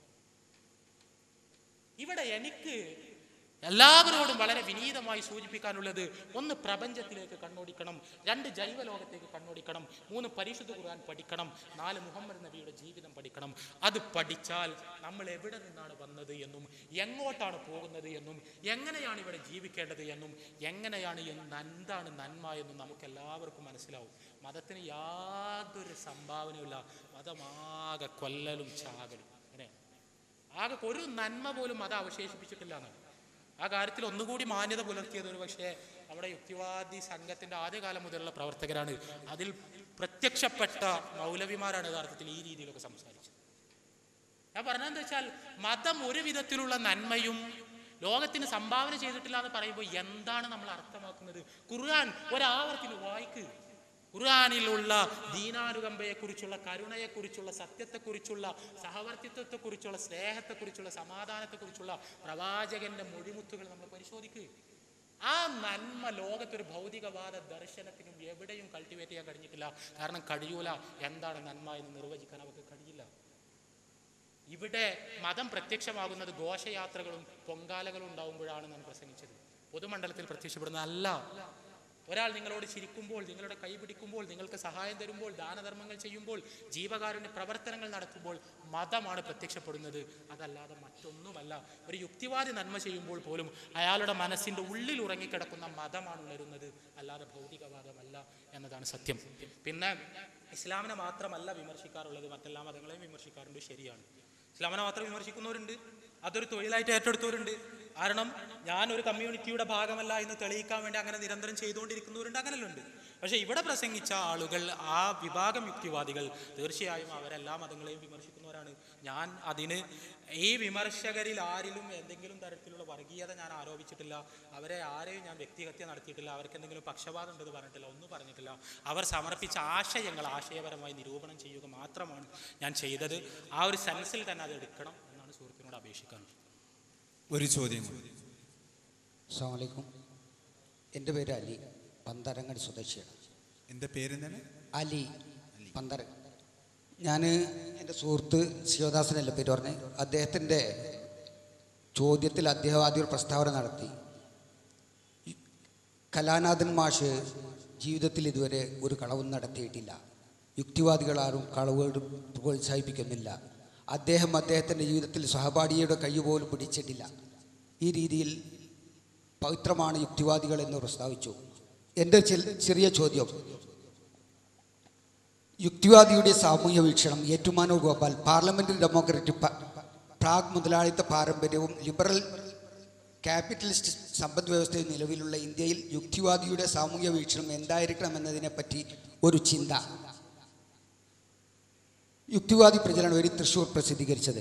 ഇവിടെ എനിക്ക് എല്ലാവരോടും വളരെ വിനീതമായി സൂചിപ്പിക്കാനുള്ളത് ഒന്ന് പ്രപഞ്ചത്തിലേക്ക് കണ്ണോടിക്കണം രണ്ട് ജൈവലോകത്തേക്ക് കണ്ണോടിക്കണം മൂന്ന് പരിശുദ്ധ ഖുർആൻ പഠിക്കണം നാല് മുഹമ്മദ് നബിയുടെ ജീവിതം പഠിക്കണം അത് പഠിച്ചാൽ നമ്മൾ എവിടെ നിന്നാണ് വന്നത് എന്നും എങ്ങോട്ടാണ് പോകുന്നത് എന്നും എങ്ങനെയാണ് ഇവിടെ ജീവിക്കേണ്ടത് എന്നും എങ്ങനെയാണ് എന്ന് എന്താണ് നന്മ എന്നും നമുക്ക് എല്ലാവർക്കും മനസ്സിലാവും മതത്തിന് യാതൊരു സംഭാവനയുമില്ല മതമാകെ കൊല്ലലും ചാകലും അങ്ങനെ ആകെ ഒരു നന്മ പോലും മതം അവശേഷിപ്പിച്ചിട്ടില്ല എന്നാണ് ആ കാര്യത്തിൽ ഒന്നുകൂടി മാന്യത പുലർത്തിയത് ഒരു പക്ഷേ നമ്മുടെ യുക്തിവാദി സംഘത്തിന്റെ ആദ്യകാലം മുതലുള്ള പ്രവർത്തകരാണ് അതിൽ പ്രത്യക്ഷപ്പെട്ട മൗലവിമാരാണ് യഥാർത്ഥത്തിൽ ഈ രീതിയിലൊക്കെ സംസാരിച്ചത് ഞാൻ പറഞ്ഞതെന്താ വെച്ചാൽ മതം ഒരു വിധത്തിലുള്ള നന്മയും ലോകത്തിന് സംഭാവന ചെയ്തിട്ടില്ല എന്ന് പറയുമ്പോൾ എന്താണ് നമ്മൾ അർത്ഥമാക്കുന്നത് ഖുർആൻ ഒരാവർത്തിന് വായിക്ക് ഖുർആാനിലുള്ള ദീനാനുകമ്പയെക്കുറിച്ചുള്ള കരുണയെക്കുറിച്ചുള്ള സത്യത്തെക്കുറിച്ചുള്ള സഹവർത്തിത്വത്തെക്കുറിച്ചുള്ള സ്നേഹത്തെക്കുറിച്ചുള്ള സമാധാനത്തെക്കുറിച്ചുള്ള പ്രവാചകന്റെ മൊഴിമുത്തുകൾ നമ്മൾ പരിശോധിക്കുക ആ നന്മ ലോകത്തൊരു ഭൗതികവാദ ദർശനത്തിനും എവിടെയും കൾട്ടിവേറ്റ് ചെയ്യാൻ കഴിഞ്ഞിട്ടില്ല കാരണം കഴിയൂല എന്താണ് നന്മ എന്ന് നിർവചിക്കാൻ അവർക്ക് കഴിയില്ല ഇവിടെ മതം പ്രത്യക്ഷമാകുന്നത് ഘോഷയാത്രകളും പൊങ്കാലകളും ഉണ്ടാവുമ്പോഴാണ് ഞാൻ പ്രസംഗിച്ചത് പൊതുമണ്ഡലത്തിൽ പ്രത്യക്ഷപ്പെടുന്ന അല്ല ഒരാൾ നിങ്ങളോട് ചിരിക്കുമ്പോൾ നിങ്ങളുടെ കൈ പിടിക്കുമ്പോൾ നിങ്ങൾക്ക് സഹായം തരുമ്പോൾ ദാനധർമ്മങ്ങൾ ചെയ്യുമ്പോൾ ജീവകാരുണ്യ പ്രവർത്തനങ്ങൾ നടത്തുമ്പോൾ മതമാണ് പ്രത്യക്ഷപ്പെടുന്നത് അതല്ലാതെ മറ്റൊന്നുമല്ല ഒരു യുക്തിവാദി നന്മ ചെയ്യുമ്പോൾ പോലും അയാളുടെ മനസ്സിൻ്റെ ഉള്ളിൽ ഉറങ്ങിക്കിടക്കുന്ന മതമാണ് ഉണരുന്നത് അല്ലാതെ ഭൗതികവാദമല്ല എന്നതാണ് സത്യം പിന്നെ ഇസ്ലാമിനെ മാത്രമല്ല വിമർശിക്കാറുള്ളത് മറ്റെല്ലാ മതങ്ങളെയും വിമർശിക്കാറുണ്ട് ശരിയാണ് ഇസ്ലാമിനെ മാത്രം വിമർശിക്കുന്നവരുണ്ട് അതൊരു തൊഴിലായിട്ട് ഏറ്റെടുത്തവരുണ്ട് കാരണം ഞാൻ ഒരു കമ്മ്യൂണിറ്റിയുടെ ഭാഗമല്ല എന്ന് തെളിയിക്കാൻ വേണ്ടി അങ്ങനെ നിരന്തരം ചെയ്തുകൊണ്ടിരിക്കുന്നവരുണ്ട് അങ്ങനെയുണ്ട് പക്ഷേ ഇവിടെ പ്രസംഗിച്ച ആളുകൾ ആ വിഭാഗം യുക്തിവാദികൾ തീർച്ചയായും അവരെല്ലാ മതങ്ങളെയും വിമർശിക്കുന്നവരാണ് ഞാൻ അതിന് ഈ വിമർശകരിൽ ആരിലും എന്തെങ്കിലും തരത്തിലുള്ള വർഗീയത ഞാൻ ആരോപിച്ചിട്ടില്ല അവരെ ആരെയും ഞാൻ വ്യക്തിഹത്യ നടത്തിയിട്ടില്ല അവർക്ക് എന്തെങ്കിലും പക്ഷപാതം ഉണ്ടെന്ന് പറഞ്ഞിട്ടില്ല ഒന്നും പറഞ്ഞിട്ടില്ല അവർ സമർപ്പിച്ച ആശയങ്ങൾ ആശയപരമായി നിരൂപണം ചെയ്യുക മാത്രമാണ് ഞാൻ ചെയ്തത് ആ ഒരു സെൻസിൽ തന്നെ അത് എടുക്കണം എന്നാണ് സുഹൃത്തിനോട് അപേക്ഷിക്കാനുള്ളത് ഒരു ചോദ്യം കൂടി. അസ്സാമലൈക്കും എൻ്റെ പേര് അലി പന്തരങ്ങടി സ്വദേശിയാണ് എൻ്റെ പേരെന്താണ് അലി പന്തര ഞാൻ എൻ്റെ സുഹൃത്ത് ശിവദാസനല്ല പേര് പറഞ്ഞ് അദ്ദേഹത്തിൻ്റെ ചോദ്യത്തിൽ അദ്ദേഹം ആദ്യം ഒരു പ്രസ്താവന നടത്തി കലാനാഥൻ മാഷ് ജീവിതത്തിൽ ഇതുവരെ ഒരു കളവും നടത്തിയിട്ടില്ല യുക്തിവാദികളാരും കളവുകൾ പ്രോത്സാഹിപ്പിക്കുന്നില്ല അദ്ദേഹം അദ്ദേഹത്തിൻ്റെ ജീവിതത്തിൽ സഹപാഠിയുടെ കൈ പോലും പിടിച്ചിട്ടില്ല ഈ രീതിയിൽ പവിത്രമാണ് യുക്തിവാദികൾ എന്ന് പ്രസ്താവിച്ചു എൻ്റെ ചെ- ചെറിയ ചോദ്യം യുക്തിവാദിയുടെ സാമൂഹ്യ വീക്ഷണം ഏറ്റുമാനൂർ ഗോപാൽ പാർലമെന്ററി ഡെമോക്രാറ്റിക് പ- പ്രാഗ് മുതലാളിത്ത പാരമ്പര്യവും ലിബറൽ ക്യാപിറ്റലിസ്റ്റ് സമ്പദ് വ്യവസ്ഥയും നിലവിലുള്ള ഇന്ത്യയിൽ യുക്തിവാദിയുടെ സാമൂഹ്യ വീക്ഷണം എന്തായിരിക്കണം എന്നതിനെപ്പറ്റി ഒരു ചിന്ത യുക്തിവാദി പ്രചരണം ഒരു തൃശ്ശൂർ പ്രസിദ്ധീകരിച്ചത്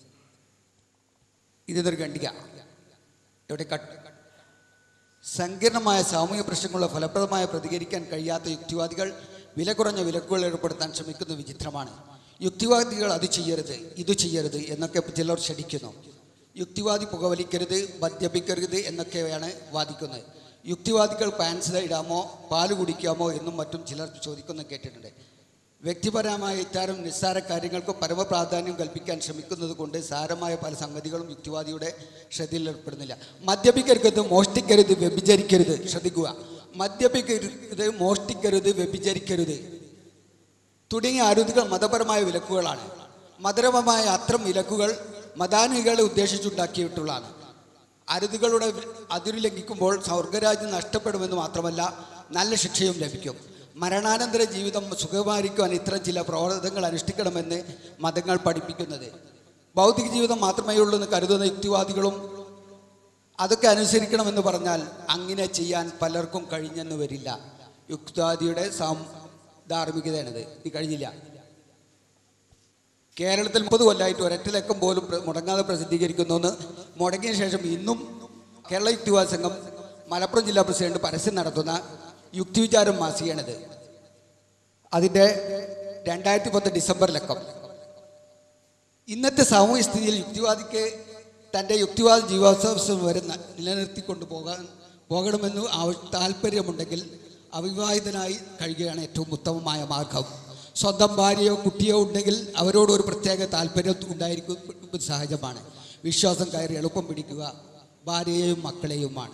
ഇതൊരു ഖണ്ഡിക ഇവിടെ കട്ട് സങ്കീർണമായ സാമൂഹ്യ പ്രശ്നങ്ങളുടെ ഫലപ്രദമായി പ്രതികരിക്കാൻ കഴിയാത്ത യുക്തിവാദികൾ വില കുറഞ്ഞ വിലക്കുകൾ ഏർപ്പെടുത്താൻ ശ്രമിക്കുന്നത് വിചിത്രമാണ് യുക്തിവാദികൾ അത് ചെയ്യരുത് ഇത് ചെയ്യരുത് എന്നൊക്കെ ചിലർ ക്ഷണിക്കുന്നു യുക്തിവാദി പുകവലിക്കരുത് മദ്യപിക്കരുത് എന്നൊക്കെയാണ് വാദിക്കുന്നത് യുക്തിവാദികൾ പാൻസ് ഇടാമോ പാല് കുടിക്കാമോ എന്നും മറ്റും ചിലർ ചോദിക്കുന്ന കേട്ടിട്ടുണ്ട് വ്യക്തിപരമായ ഇത്തരം നിസ്സാര കാര്യങ്ങൾക്ക് പരമപ്രാധാന്യം കൽപ്പിക്കാൻ ശ്രമിക്കുന്നത് കൊണ്ട് സാരമായ പല സംഗതികളും യുക്തിവാദിയുടെ ശ്രദ്ധയിൽ ഏർപ്പെടുന്നില്ല മദ്യപിക്കരുത് മോഷ്ടിക്കരുത് വ്യഭിചരിക്കരുത് ശ്രദ്ധിക്കുക മദ്യപിക്കരുത് മോഷ്ടിക്കരുത് വ്യഭിചരിക്കരുത് തുടങ്ങിയ അരുതുകൾ മതപരമായ വിലക്കുകളാണ് മതപരമായ അത്തരം വിലക്കുകൾ മതാനുകളെ ഉദ്ദേശിച്ചുണ്ടാക്കിയിട്ടുള്ളതാണ് അരുതുകളുടെ അതിരു ലംഘിക്കുമ്പോൾ സ്വർഗരാജ്യം നഷ്ടപ്പെടുമെന്ന് മാത്രമല്ല നല്ല ശിക്ഷയും ലഭിക്കും മരണാനന്തര ജീവിതം സുഖമായിരിക്കുവാൻ ഇത്തരം ചില പ്രവർത്തനങ്ങൾ അനുഷ്ഠിക്കണമെന്ന് മതങ്ങൾ പഠിപ്പിക്കുന്നത് ഭൗതിക ജീവിതം മാത്രമേ ഉള്ളൂ എന്ന് കരുതുന്ന യുക്തിവാദികളും അതൊക്കെ അനുസരിക്കണമെന്ന് പറഞ്ഞാൽ അങ്ങനെ ചെയ്യാൻ പലർക്കും കഴിഞ്ഞെന്ന് വരില്ല യുക്തിവാദിയുടെ സാം ധാർമ്മികതയാണിത് ഇത് കഴിഞ്ഞില്ല കേരളത്തിൽ മുപ്പത് കൊല്ലമായിട്ട് ഒരൊറ്റ ലക്കം പോലും പ്ര- മുടങ്ങാതെ പ്രസിദ്ധീകരിക്കുന്നു മുടങ്ങിയ ശേഷം ഇന്നും കേരള യുക്തിവാദ സംഘം മലപ്പുറം ജില്ലാ പ്രസിഡന്റ് പരസ്യം നടത്തുന്ന യുക്തിവിചാരം മാസികയാണിത് അതിൻ്റെ രണ്ടായിരത്തി പത്ത് ഡിസംബർ ലക്കം ഇന്നത്തെ സാമൂഹ്യ സ്ഥിതിയിൽ യുക്തിവാദിക്ക് തൻ്റെ യുക്തിവാദ ജീവിതാവസ്ഥ വരെ ന- നിലനിർത്തിക്കൊണ്ട് പോകാൻ പോകണമെന്ന് ആവ- താല്പര്യമുണ്ടെങ്കിൽ അവിവാഹിതനായി കഴിയുകയാണ് ഏറ്റവും ഉത്തമമായ മാർഗം സ്വന്തം ഭാര്യയോ കുട്ടിയോ ഉണ്ടെങ്കിൽ അവരോട് ഒരു പ്രത്യേക താല്പര്യം ഉണ്ടായിരിക്കും സഹജമാണ് വിശ്വാസം കയറി എളുപ്പം പിടിക്കുക ഭാര്യയെയും മക്കളെയുമാണ്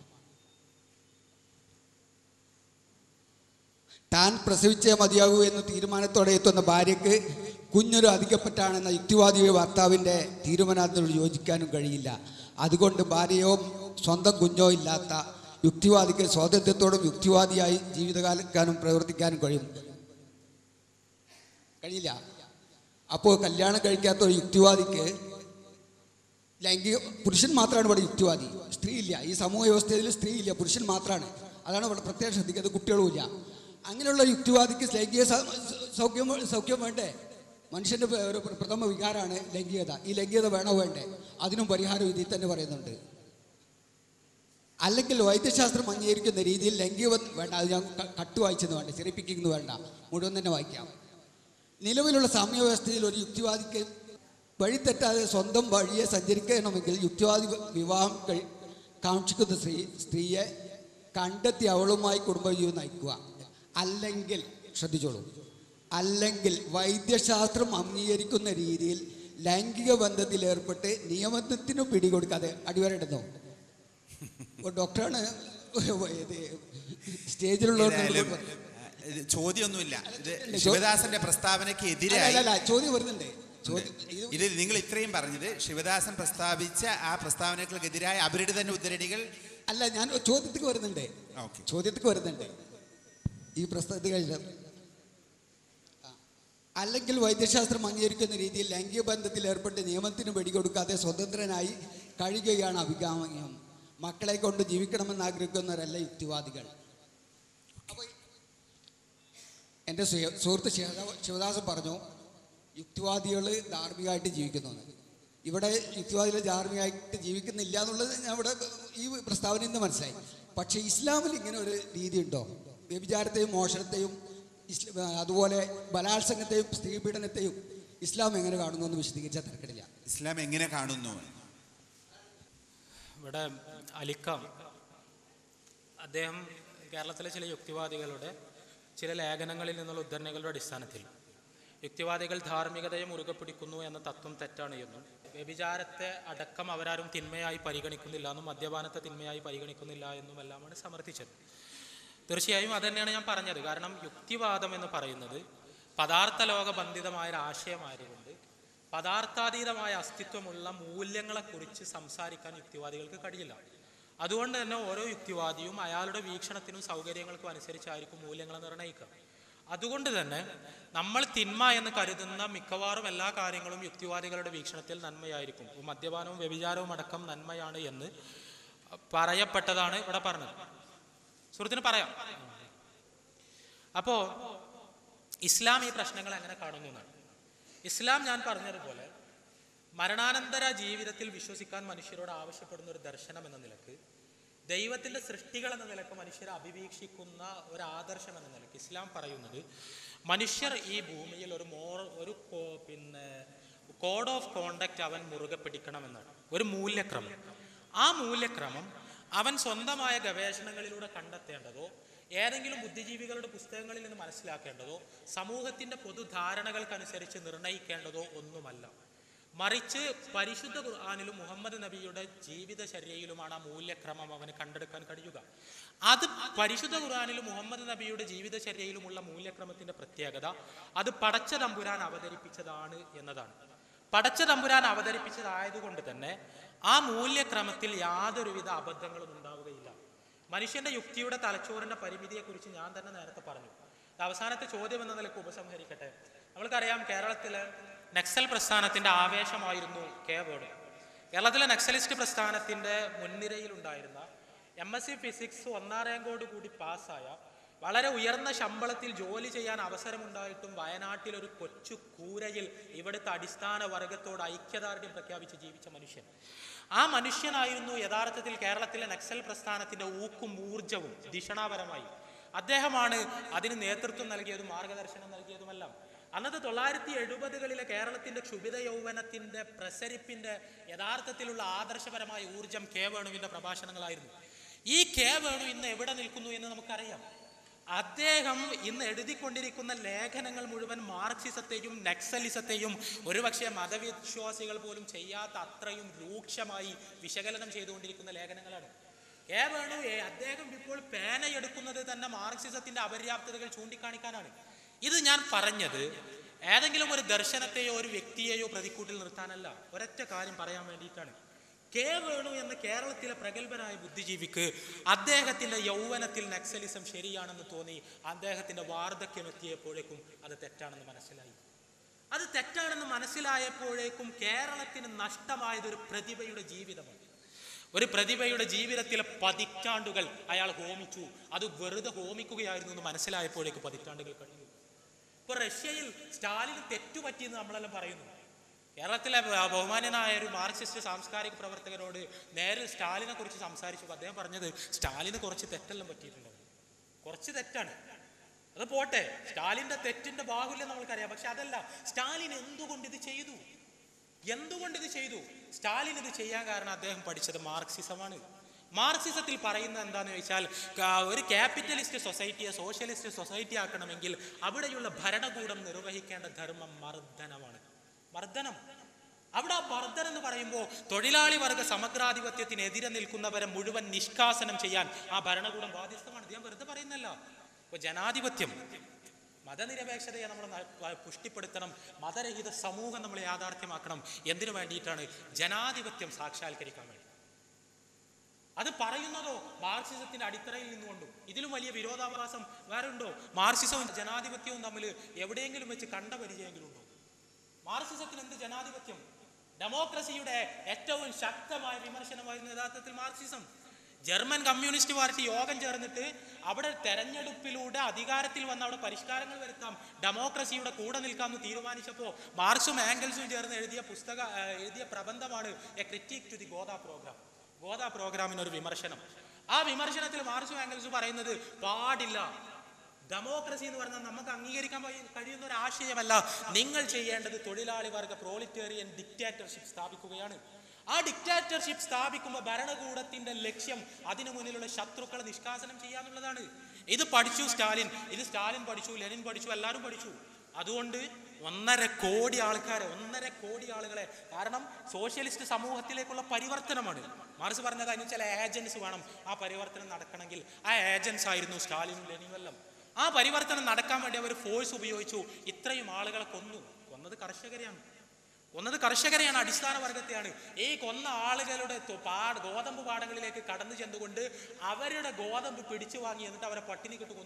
താൻ പ്രസവിച്ചേ മതിയാകൂ എന്ന തീരുമാനത്തോടെ എത്തുന്ന ഭാര്യയ്ക്ക് കുഞ്ഞൊരു അധികപ്പറ്റാണെന്ന യുക്തിവാദിയുടെ ഭർത്താവിൻ്റെ തീരുമാനത്തോട് യോജിക്കാനും കഴിയില്ല അതുകൊണ്ട് ഭാര്യയോ സ്വന്തം കുഞ്ഞോ ഇല്ലാത്ത യുക്തിവാദിക്ക് സ്വാതന്ത്ര്യത്തോടും യുക്തിവാദിയായി ജീവിതകാലക്കാനും പ്രവർത്തിക്കാനും കഴിയും കഴിയില്ല അപ്പോൾ കല്യാണം കഴിക്കാത്ത ഒരു യുക്തിവാദിക്ക് ലൈംഗിക പുരുഷൻ മാത്രമാണ് ഇവിടെ യുക്തിവാദി സ്ത്രീ ഇല്ല ഈ സമൂഹ വ്യവസ്ഥയിൽ സ്ത്രീ ഇല്ല പുരുഷൻ മാത്രമാണ് അതാണ് ഇവിടെ പ്രത്യേകം ശ്രദ്ധിക്കുന്നത് കുട്ടികളുമില്ല അങ്ങനെയുള്ള യുക്തിവാദിക്ക് ലൈംഗിക സ- സൗഖ്യം സൗഖ്യം വേണ്ടേ മനുഷ്യൻ്റെ പ- ഒരു പ്രഥമ വികാരമാണ് ലൈംഗികത ഈ ലൈംഗികത വേണോ വേണ്ടേ അതിനും പരിഹാരം ഇതിൽ തന്നെ പറയുന്നുണ്ട് അല്ലെങ്കിൽ വൈദ്യശാസ്ത്രം അംഗീകരിക്കുന്ന രീതിയിൽ ലൈംഗിക വേണ്ട അത് ഞാൻ ക- കട്ട് വായിച്ചെന്ന് വേണ്ട ചെറിപ്പിക്കുന്നത് വേണ്ട മുഴുവൻ തന്നെ വായിക്കാം നിലവിലുള്ള സാമ്യവ്യവസ്ഥയിൽ ഒരു യുക്തിവാദിക്ക് വഴിതെറ്റാതെ സ്വന്തം വഴിയെ സഞ്ചരിക്കണമെങ്കിൽ യുക്തിവാദി വിവാഹം കഴി കാക്ഷിക്കുന്ന സ്ത്രീ സ്ത്രീയെ കണ്ടെത്തി അവളുമായി കുടുംബജീവിതം നയിക്കുക അല്ലെങ്കിൽ ശ്രദ്ധിച്ചോളൂ അല്ലെങ്കിൽ വൈദ്യശാസ്ത്രം അംഗീകരിക്കുന്ന രീതിയിൽ ലൈംഗിക ബന്ധത്തിൽ ഏർപ്പെട്ട് നിയമത്തിന് പിടികൊടുക്കാതെ അടിവരയിടുന്നു ഒരു ഡോക്ടറാണ് ഇത് സ്റ്റേജിലുള്ളവർ ഏതായാലും, ഇത് ചോദ്യമൊന്നുമില്ല ഇത് ശിവദാസന്റെ പ്രസ്താവനയ്ക്ക് എതിരായി അല്ല ചോദ്യം വരുന്നുണ്ട് ചോദ്യം ഇത് ഇത് നിങ്ങൾ ഇത്രയും പറഞ്ഞത് ശിവദാസൻ പ്രസ്താവിച്ച ആ പ്രസ്താവനകൾക്കെതിരായ അവരുടെ തന്നെ ഉദ്ധരണികൾ അല്ല ഞാൻ ചോദ്യത്തിക്ക് വരുന്നുണ്ട് ഓക്കെ ചോദ്യത്തിക്ക് വരുന്നുണ്ട് ഈ പ്രസ്താവത്തിൽ കഴിഞ്ഞ അല്ലെങ്കിൽ വൈദ്യശാസ്ത്രം അംഗീകരിക്കുന്ന രീതിയിൽ ലൈംഗിക ബന്ധത്തിൽ ഏർപ്പെട്ട് നിയമത്തിന് വെടികൊടുക്കാതെ സ്വതന്ത്രനായി കഴിയുകയാണ് അഭികാമ്യം മക്കളെ കൊണ്ട് ജീവിക്കണമെന്ന് ആഗ്രഹിക്കുന്നവരല്ല യുക്തിവാദികൾ അപ്പോൾ എൻ്റെ സുഹ- സുഹൃത്ത് ശിവദാ- ശിവദാസൻ പറഞ്ഞു യുക്തിവാദികൾ ധാർമ്മികമായിട്ട് ജീവിക്കുന്നു എന്ന്. ഇവിടെ യുക്തിവാദികൾ ധാർമ്മികമായിട്ട് ജീവിക്കുന്നില്ല എന്നുള്ളത് ഞാൻ ഇവിടെ ഈ പ്രസ്താവനയിൽ നിന്ന് മനസ്സിലായി പക്ഷേ ഇസ്ലാമിൽ ഇങ്ങനെ ഒരു രീതി ഉണ്ടോ വ്യഭിചാരത്തെയും മോഷണത്തെയും ഇസ്ല അതുപോലെ ബലാത്സംഗത്തെയും സ്ത്രീപീഡനത്തെയും ഇസ്ലാം എങ്ങനെ കാണുന്നു എന്ന് വിശദീകരിച്ചാൽ തിരക്കിടില്ല ഇസ്ലാം എങ്ങനെ കാണുന്നു ഇവിടെ അലിക്കാം അദ്ദേഹം കേരളത്തിലെ ചില യുക്തിവാദികളുടെ ചില ലേഖനങ്ങളിൽ നിന്നുള്ള ഉദ്ധരണികളുടെ അടിസ്ഥാനത്തിൽ യുക്തിവാദികൾ ധാർമ്മികതയെ മുറുകെ പിടിക്കുന്നു എന്ന തത്വം തെറ്റാണ് എന്നും വ്യഭിചാരത്തെ അടക്കം അവരാരും തിന്മയായി പരിഗണിക്കുന്നില്ല എന്നും മദ്യപാനത്തെ തിന്മയായി പരിഗണിക്കുന്നില്ല എന്നും എല്ലാമാണ് സമർത്ഥിച്ചത് തീർച്ചയായും അത് തന്നെയാണ് ഞാൻ പറഞ്ഞത് കാരണം യുക്തിവാദം എന്ന് പറയുന്നത് പദാർത്ഥ ലോക ബന്ധിതമായ ഒരു ആശയമായതുകൊണ്ട് പദാർത്ഥാതീതമായ അസ്തിത്വമുള്ള മൂല്യങ്ങളെക്കുറിച്ച് സംസാരിക്കാൻ യുക്തിവാദികൾക്ക് കഴിയില്ല അതുകൊണ്ട് തന്നെ ഓരോ യുക്തിവാദിയും അയാളുടെ വീക്ഷണത്തിനും സൗകര്യങ്ങൾക്കും അനുസരിച്ചായിരിക്കും മൂല്യങ്ങൾ നിർണ്ണയിക്കുക അതുകൊണ്ട് തന്നെ നമ്മൾ തിന്മ എന്ന് കരുതുന്ന മിക്കവാറും എല്ലാ കാര്യങ്ങളും യുക്തിവാദികളുടെ വീക്ഷണത്തിൽ നന്മയായിരിക്കും ഇപ്പൊ മദ്യപാനവും വ്യഭിചാരവും അടക്കം നന്മയാണ് എന്ന് പറയപ്പെട്ടതാണ് ഇവിടെ പറഞ്ഞത് സുഹൃത്തിന് പറയാം അപ്പോ ഇസ്ലാം ഈ പ്രശ്നങ്ങൾ എങ്ങനെ കാണുന്നു എന്നാണ് ഇസ്ലാം ഞാൻ പറഞ്ഞതുപോലെ മരണാനന്തര ജീവിതത്തിൽ വിശ്വസിക്കാൻ മനുഷ്യരോട് ആവശ്യപ്പെടുന്ന ഒരു ദർശനം എന്ന നിലക്ക് ദൈവത്തിന്റെ സൃഷ്ടികൾ എന്ന നിലക്ക് മനുഷ്യരെ അഭിവീക്ഷിക്കുന്ന ഒരു ആദർശം എന്ന നിലക്ക് ഇസ്ലാം പറയുന്നത് മനുഷ്യർ ഈ ഭൂമിയിൽ ഒരു മോർ ഒരു കോ- പിന്നെ കോഡ് ഓഫ് കോണ്ടക്റ്റ് അവൻ മുറുകെ പിടിക്കണമെന്നാണ് ഒരു മൂല്യക്രമം ആ മൂല്യക്രമം അവൻ സ്വന്തമായ ഗവേഷണങ്ങളിലൂടെ കണ്ടെത്തേണ്ടതോ ഏതെങ്കിലും ബുദ്ധിജീവികളുടെ പുസ്തകങ്ങളിൽ നിന്ന് മനസ്സിലാക്കേണ്ടതോ സമൂഹത്തിന്റെ പൊതുധാരണകൾക്കനുസരിച്ച് നിർണയിക്കേണ്ടതോ ഒന്നുമല്ല മറിച്ച് പരിശുദ്ധ ഖുർആാനിലും മുഹമ്മദ് നബിയുടെ ജീവിതചര്യയിലുമാണ് ആ മൂല്യക്രമം അവന് കണ്ടെടുക്കാൻ കഴിയുക അത് പരിശുദ്ധ ഖുർആാനിലും മുഹമ്മദ് നബിയുടെ ജീവിതചര്യയിലുമുള്ള മൂല്യക്രമത്തിന്റെ പ്രത്യേകത അത് പടച്ച തമ്പുരാൻ അവതരിപ്പിച്ചതാണ് എന്നതാണ് പടച്ച തമ്പുരാൻ അവതരിപ്പിച്ചതായതുകൊണ്ട് തന്നെ ആ മൂല്യക്രമത്തിൽ യാതൊരുവിധ അബദ്ധങ്ങളും ഉണ്ടാവുകയില്ല മനുഷ്യന്റെ യുക്തിയുടെ തലച്ചോറിന്റെ പരിമിതിയെക്കുറിച്ച് ഞാൻ തന്നെ നേരത്തെ പറഞ്ഞു ഇത് അവസാനത്തെ ചോദ്യം എന്ന നിലയ്ക്ക് ഉപസംഹരിക്കട്ടെ നമ്മൾക്കറിയാം കേരളത്തിലെ നക്സൽ പ്രസ്ഥാനത്തിന്റെ ആവേശമായിരുന്നു കെ വേണു കേരളത്തിലെ നക്സലിസ്റ്റ് പ്രസ്ഥാനത്തിന്റെ മുൻനിരയിലുണ്ടായിരുന്ന എം എസ് സി ഫിസിക്സ് ഒന്നാം റാങ്കോട് കൂടി പാസ്സായ വളരെ ഉയർന്ന ശമ്പളത്തിൽ ജോലി ചെയ്യാൻ അവസരമുണ്ടായിട്ടും വയനാട്ടിൽ ഒരു കൊച്ചു കൂരയിൽ ഇവിടുത്തെ അടിസ്ഥാന വർഗത്തോട് ഐക്യദാർഢ്യം പ്രഖ്യാപിച്ച് ജീവിച്ച മനുഷ്യൻ ആ മനുഷ്യനായിരുന്നു യഥാർത്ഥത്തിൽ കേരളത്തിലെ നക്സൽ പ്രസ്ഥാനത്തിന്റെ ഊക്കും ഊർജവും ദിഷണാപരമായി അദ്ദേഹമാണ് അതിന് നേതൃത്വം നൽകിയതും മാർഗദർശനം നൽകിയതുമെല്ലാം അന്നത്തെ തൊള്ളായിരത്തി എഴുപതുകളിലെ കേരളത്തിന്റെ ക്ഷുഭിത യൗവനത്തിന്റെ പ്രസരിപ്പിന്റെ യഥാർത്ഥത്തിലുള്ള ആദർശപരമായ ഊർജം കെ വേണുവിന്റെ പ്രഭാഷണങ്ങളായിരുന്നു ഈ കെ വേണു ഇന്ന് എവിടെ നിൽക്കുന്നു എന്ന് നമുക്കറിയാം അദ്ദേഹം ഇന്ന് എഴുതിക്കൊണ്ടിരിക്കുന്ന ലേഖനങ്ങൾ മുഴുവൻ മാർക്സിസത്തെയും നക്സലിസത്തെയും ഒരുപക്ഷെ മതവിശ്വാസികൾ പോലും ചെയ്യാത്ത അത്രയും രൂക്ഷമായി വിശകലനം ചെയ്തുകൊണ്ടിരിക്കുന്ന ലേഖനങ്ങളാണ് ഏ വേണു ഏ അദ്ദേഹം ഇപ്പോൾ പേനയെടുക്കുന്നത് തന്നെ മാർക്സിസത്തിന്റെ അപര്യാപ്തതകൾ ചൂണ്ടിക്കാണിക്കാനാണ് ഇത് ഞാൻ പറഞ്ഞത് ഏതെങ്കിലും ഒരു ദർശനത്തെയോ ഒരു വ്യക്തിയെയോ പ്രതിക്കൂട്ടിൽ നിർത്താനല്ല ഒരൊറ്റ കാര്യം പറയാൻ വേണ്ടിയിട്ടാണ് കെ വേണു എന്ന കേരളത്തിലെ പ്രഗത്ഭനായ ബുദ്ധിജീവിക്ക് അദ്ദേഹത്തിന്റെ യൗവനത്തിൽ നക്സലിസം ശരിയാണെന്ന് തോന്നി അദ്ദേഹത്തിന്റെ വാർദ്ധക്യം എത്തിയപ്പോഴേക്കും അത് തെറ്റാണെന്ന് മനസ്സിലായി അത് തെറ്റാണെന്ന് മനസ്സിലായപ്പോഴേക്കും കേരളത്തിന് നഷ്ടമായത് ഒരു പ്രതിഭയുടെ ജീവിതമാണ് ഒരു പ്രതിഭയുടെ ജീവിതത്തിലെ പതിറ്റാണ്ടുകൾ അയാൾ ഹോമിച്ചു അത് വെറുതെ ഹോമിക്കുകയായിരുന്നു എന്ന് മനസ്സിലായപ്പോഴേക്ക് പതിറ്റാണ്ടുകൾ കഴിഞ്ഞു ഇപ്പൊ റഷ്യയിൽ സ്റ്റാലിന് തെറ്റുപറ്റിയെന്ന് നമ്മളെല്ലാം പറയുന്നു കേരളത്തിലെ ബ- ബഹുമാന്യനായ ഒരു മാർക്സിസ്റ്റ് സാംസ്കാരിക പ്രവർത്തകരോട് നേരിൽ സ്റ്റാലിനെ കുറിച്ച് സംസാരിച്ചു അദ്ദേഹം പറഞ്ഞത് സ്റ്റാലിന് കുറച്ച് തെറ്റെല്ലാം പറ്റിയിട്ടുണ്ട് കുറച്ച് തെറ്റാണ് അത് പോട്ടെ സ്റ്റാലിന്റെ തെറ്റിന്റെ ബാഹുല്യം നമ്മൾക്കറിയാം പക്ഷെ അതല്ല സ്റ്റാലിൻ എന്തുകൊണ്ട് ഇത് ചെയ്തു എന്തുകൊണ്ട് ഇത് ചെയ്തു സ്റ്റാലിൻ ഇത് ചെയ്യാൻ കാരണം അദ്ദേഹം പഠിച്ചത് മാർക്സിസമാണ് മാർക്സിസത്തിൽ പറയുന്നത് എന്താന്ന് ചോദിച്ചാൽ ക- ഒരു ക്യാപിറ്റലിസ്റ്റ് സൊസൈറ്റിയെ സോഷ്യലിസ്റ്റ് സൊസൈറ്റി ആക്കണമെങ്കിൽ അവിടെയുള്ള ഭരണകൂടം നിർവഹിക്കേണ്ട ധർമ്മം മർദ്ദനമാണ് മർദ്ദനം അവിടെ ആ മർദ്ദനം എന്ന് പറയുമ്പോൾ തൊഴിലാളി വർഗ സമഗ്രാധിപത്യത്തിനെതിരെ നിൽക്കുന്നവരെ മുഴുവൻ നിഷ്കാസനം ചെയ്യാൻ ആ ഭരണകൂടം ബാധ്യസ്ഥമാണ് ഇത് ഞാൻ വെറുതെ പറയുന്നല്ല ഇപ്പൊ ജനാധിപത്യം മതനിരപേക്ഷതയെ നമ്മൾ ന- പുഷ്ടിപ്പെടുത്തണം മതരഹിത സമൂഹം നമ്മൾ യാഥാർത്ഥ്യമാക്കണം എന്തിനു വേണ്ടിയിട്ടാണ് ജനാധിപത്യം സാക്ഷാത്കരിക്കാൻ വേണ്ടി അത് പറയുന്നതോ മാർക്സിസത്തിന്റെ അടിത്തറയിൽ നിന്നുകൊണ്ടും ഇതിലും വലിയ വിരോധാഭാസം വേറെ ഉണ്ടോ മാർക്സിസവും ജനാധിപത്യവും തമ്മിൽ എവിടെയെങ്കിലും വെച്ച് കണ്ട പരിചയമെങ്കിലും ഉണ്ടോ മാർക്സിസത്തിന് എന്ത് ജനാധിപത്യം ഡെമോക്രസിയുടെ ഏറ്റവും ശക്തമായ വിമർശനമായിരുന്നു യഥാർത്ഥത്തിൽ മാർക്സിസം ജർമ്മൻ കമ്മ്യൂണിസ്റ്റ് പാർട്ടി യോഗം ചേർന്നിട്ട് അവിടെ തെരഞ്ഞെടുപ്പിലൂടെ അധികാരത്തിൽ വന്ന് അവിടെ പരിഷ്കാരങ്ങൾ വരുത്താം ഡെമോക്രസിയുടെ കൂടെ നിൽക്കാമെന്ന് തീരുമാനിച്ചപ്പോൾ മാർക്സും ആംഗൽസും ചേർന്ന് എഴുതിയ പുസ്തക ആ, എഴുതിയ പ്രബന്ധമാണ് a critique to the Gotha program Gotha പ്രോഗ്രാമിന് ഒരു വിമർശനം ആ വിമർശനത്തിൽ മാർക്സും ആംഗൽസും പറയുന്നത് പാടില്ല ഡെമോക്രസി എന്ന് പറഞ്ഞാൽ നമുക്ക് അംഗീകരിക്കാൻ കഴി- കഴിയുന്ന ഒരു ആശയമല്ല നിങ്ങൾ ചെയ്യേണ്ടത് തൊഴിലാളി വർഗ പ്രോളിറ്റേറിയൻ ഡിക്റ്റാറ്റർഷിപ്പ് സ്ഥാപിക്കുകയാണ് ആ ഡിക്റ്റാറ്റർഷിപ്പ് സ്ഥാപിക്കുമ്പോൾ ഭരണകൂടത്തിന്റെ ലക്ഷ്യം അതിനു മുന്നിലുള്ള ശത്രുക്കളെ നിഷ്കാസനം ചെയ്യാന്നുള്ളതാണ് ഇത് പഠിച്ചു സ്റ്റാലിൻ ഇത് സ്റ്റാലിൻ പഠിച്ചു ലെനിൻ പഠിച്ചു എല്ലാവരും പഠിച്ചു അതുകൊണ്ട് ഒന്നര കോടി ആൾക്കാരെ ഒന്നര കോടി ആളുകളെ കാരണം സോഷ്യലിസ്റ്റ് സമൂഹത്തിലേക്കുള്ള പരിവർത്തനമാണ് മാർസ് പറഞ്ഞത് അതിന് ചില ഏജൻസ് വേണം ആ പരിവർത്തനം നടക്കണമെങ്കിൽ ആ ഏജൻസ് ആയിരുന്നു സ്റ്റാലിനും ലെനിനും എല്ലാം ആ പരിവർത്തനം നടക്കാൻ വേണ്ടി അവർ ഫോഴ്സ് ഉപയോഗിച്ചു ഇത്രയും ആളുകളെ കൊന്നു കൊന്നത് കർഷകരെയാണ് കൊന്നത് കർഷകരെയാണ് അടിസ്ഥാന വർഗത്തെയാണ് ഈ കൊന്ന ആളുകളുടെ തൊ- പാട് ഗോതമ്പ് പാടങ്ങളിലേക്ക് കടന്നു ചെന്നുകൊണ്ട് അവരുടെ ഗോതമ്പ് പിടിച്ചു വാങ്ങി എന്നിട്ട് അവരെ പട്ടിണി കിട്ട് കൊന്നു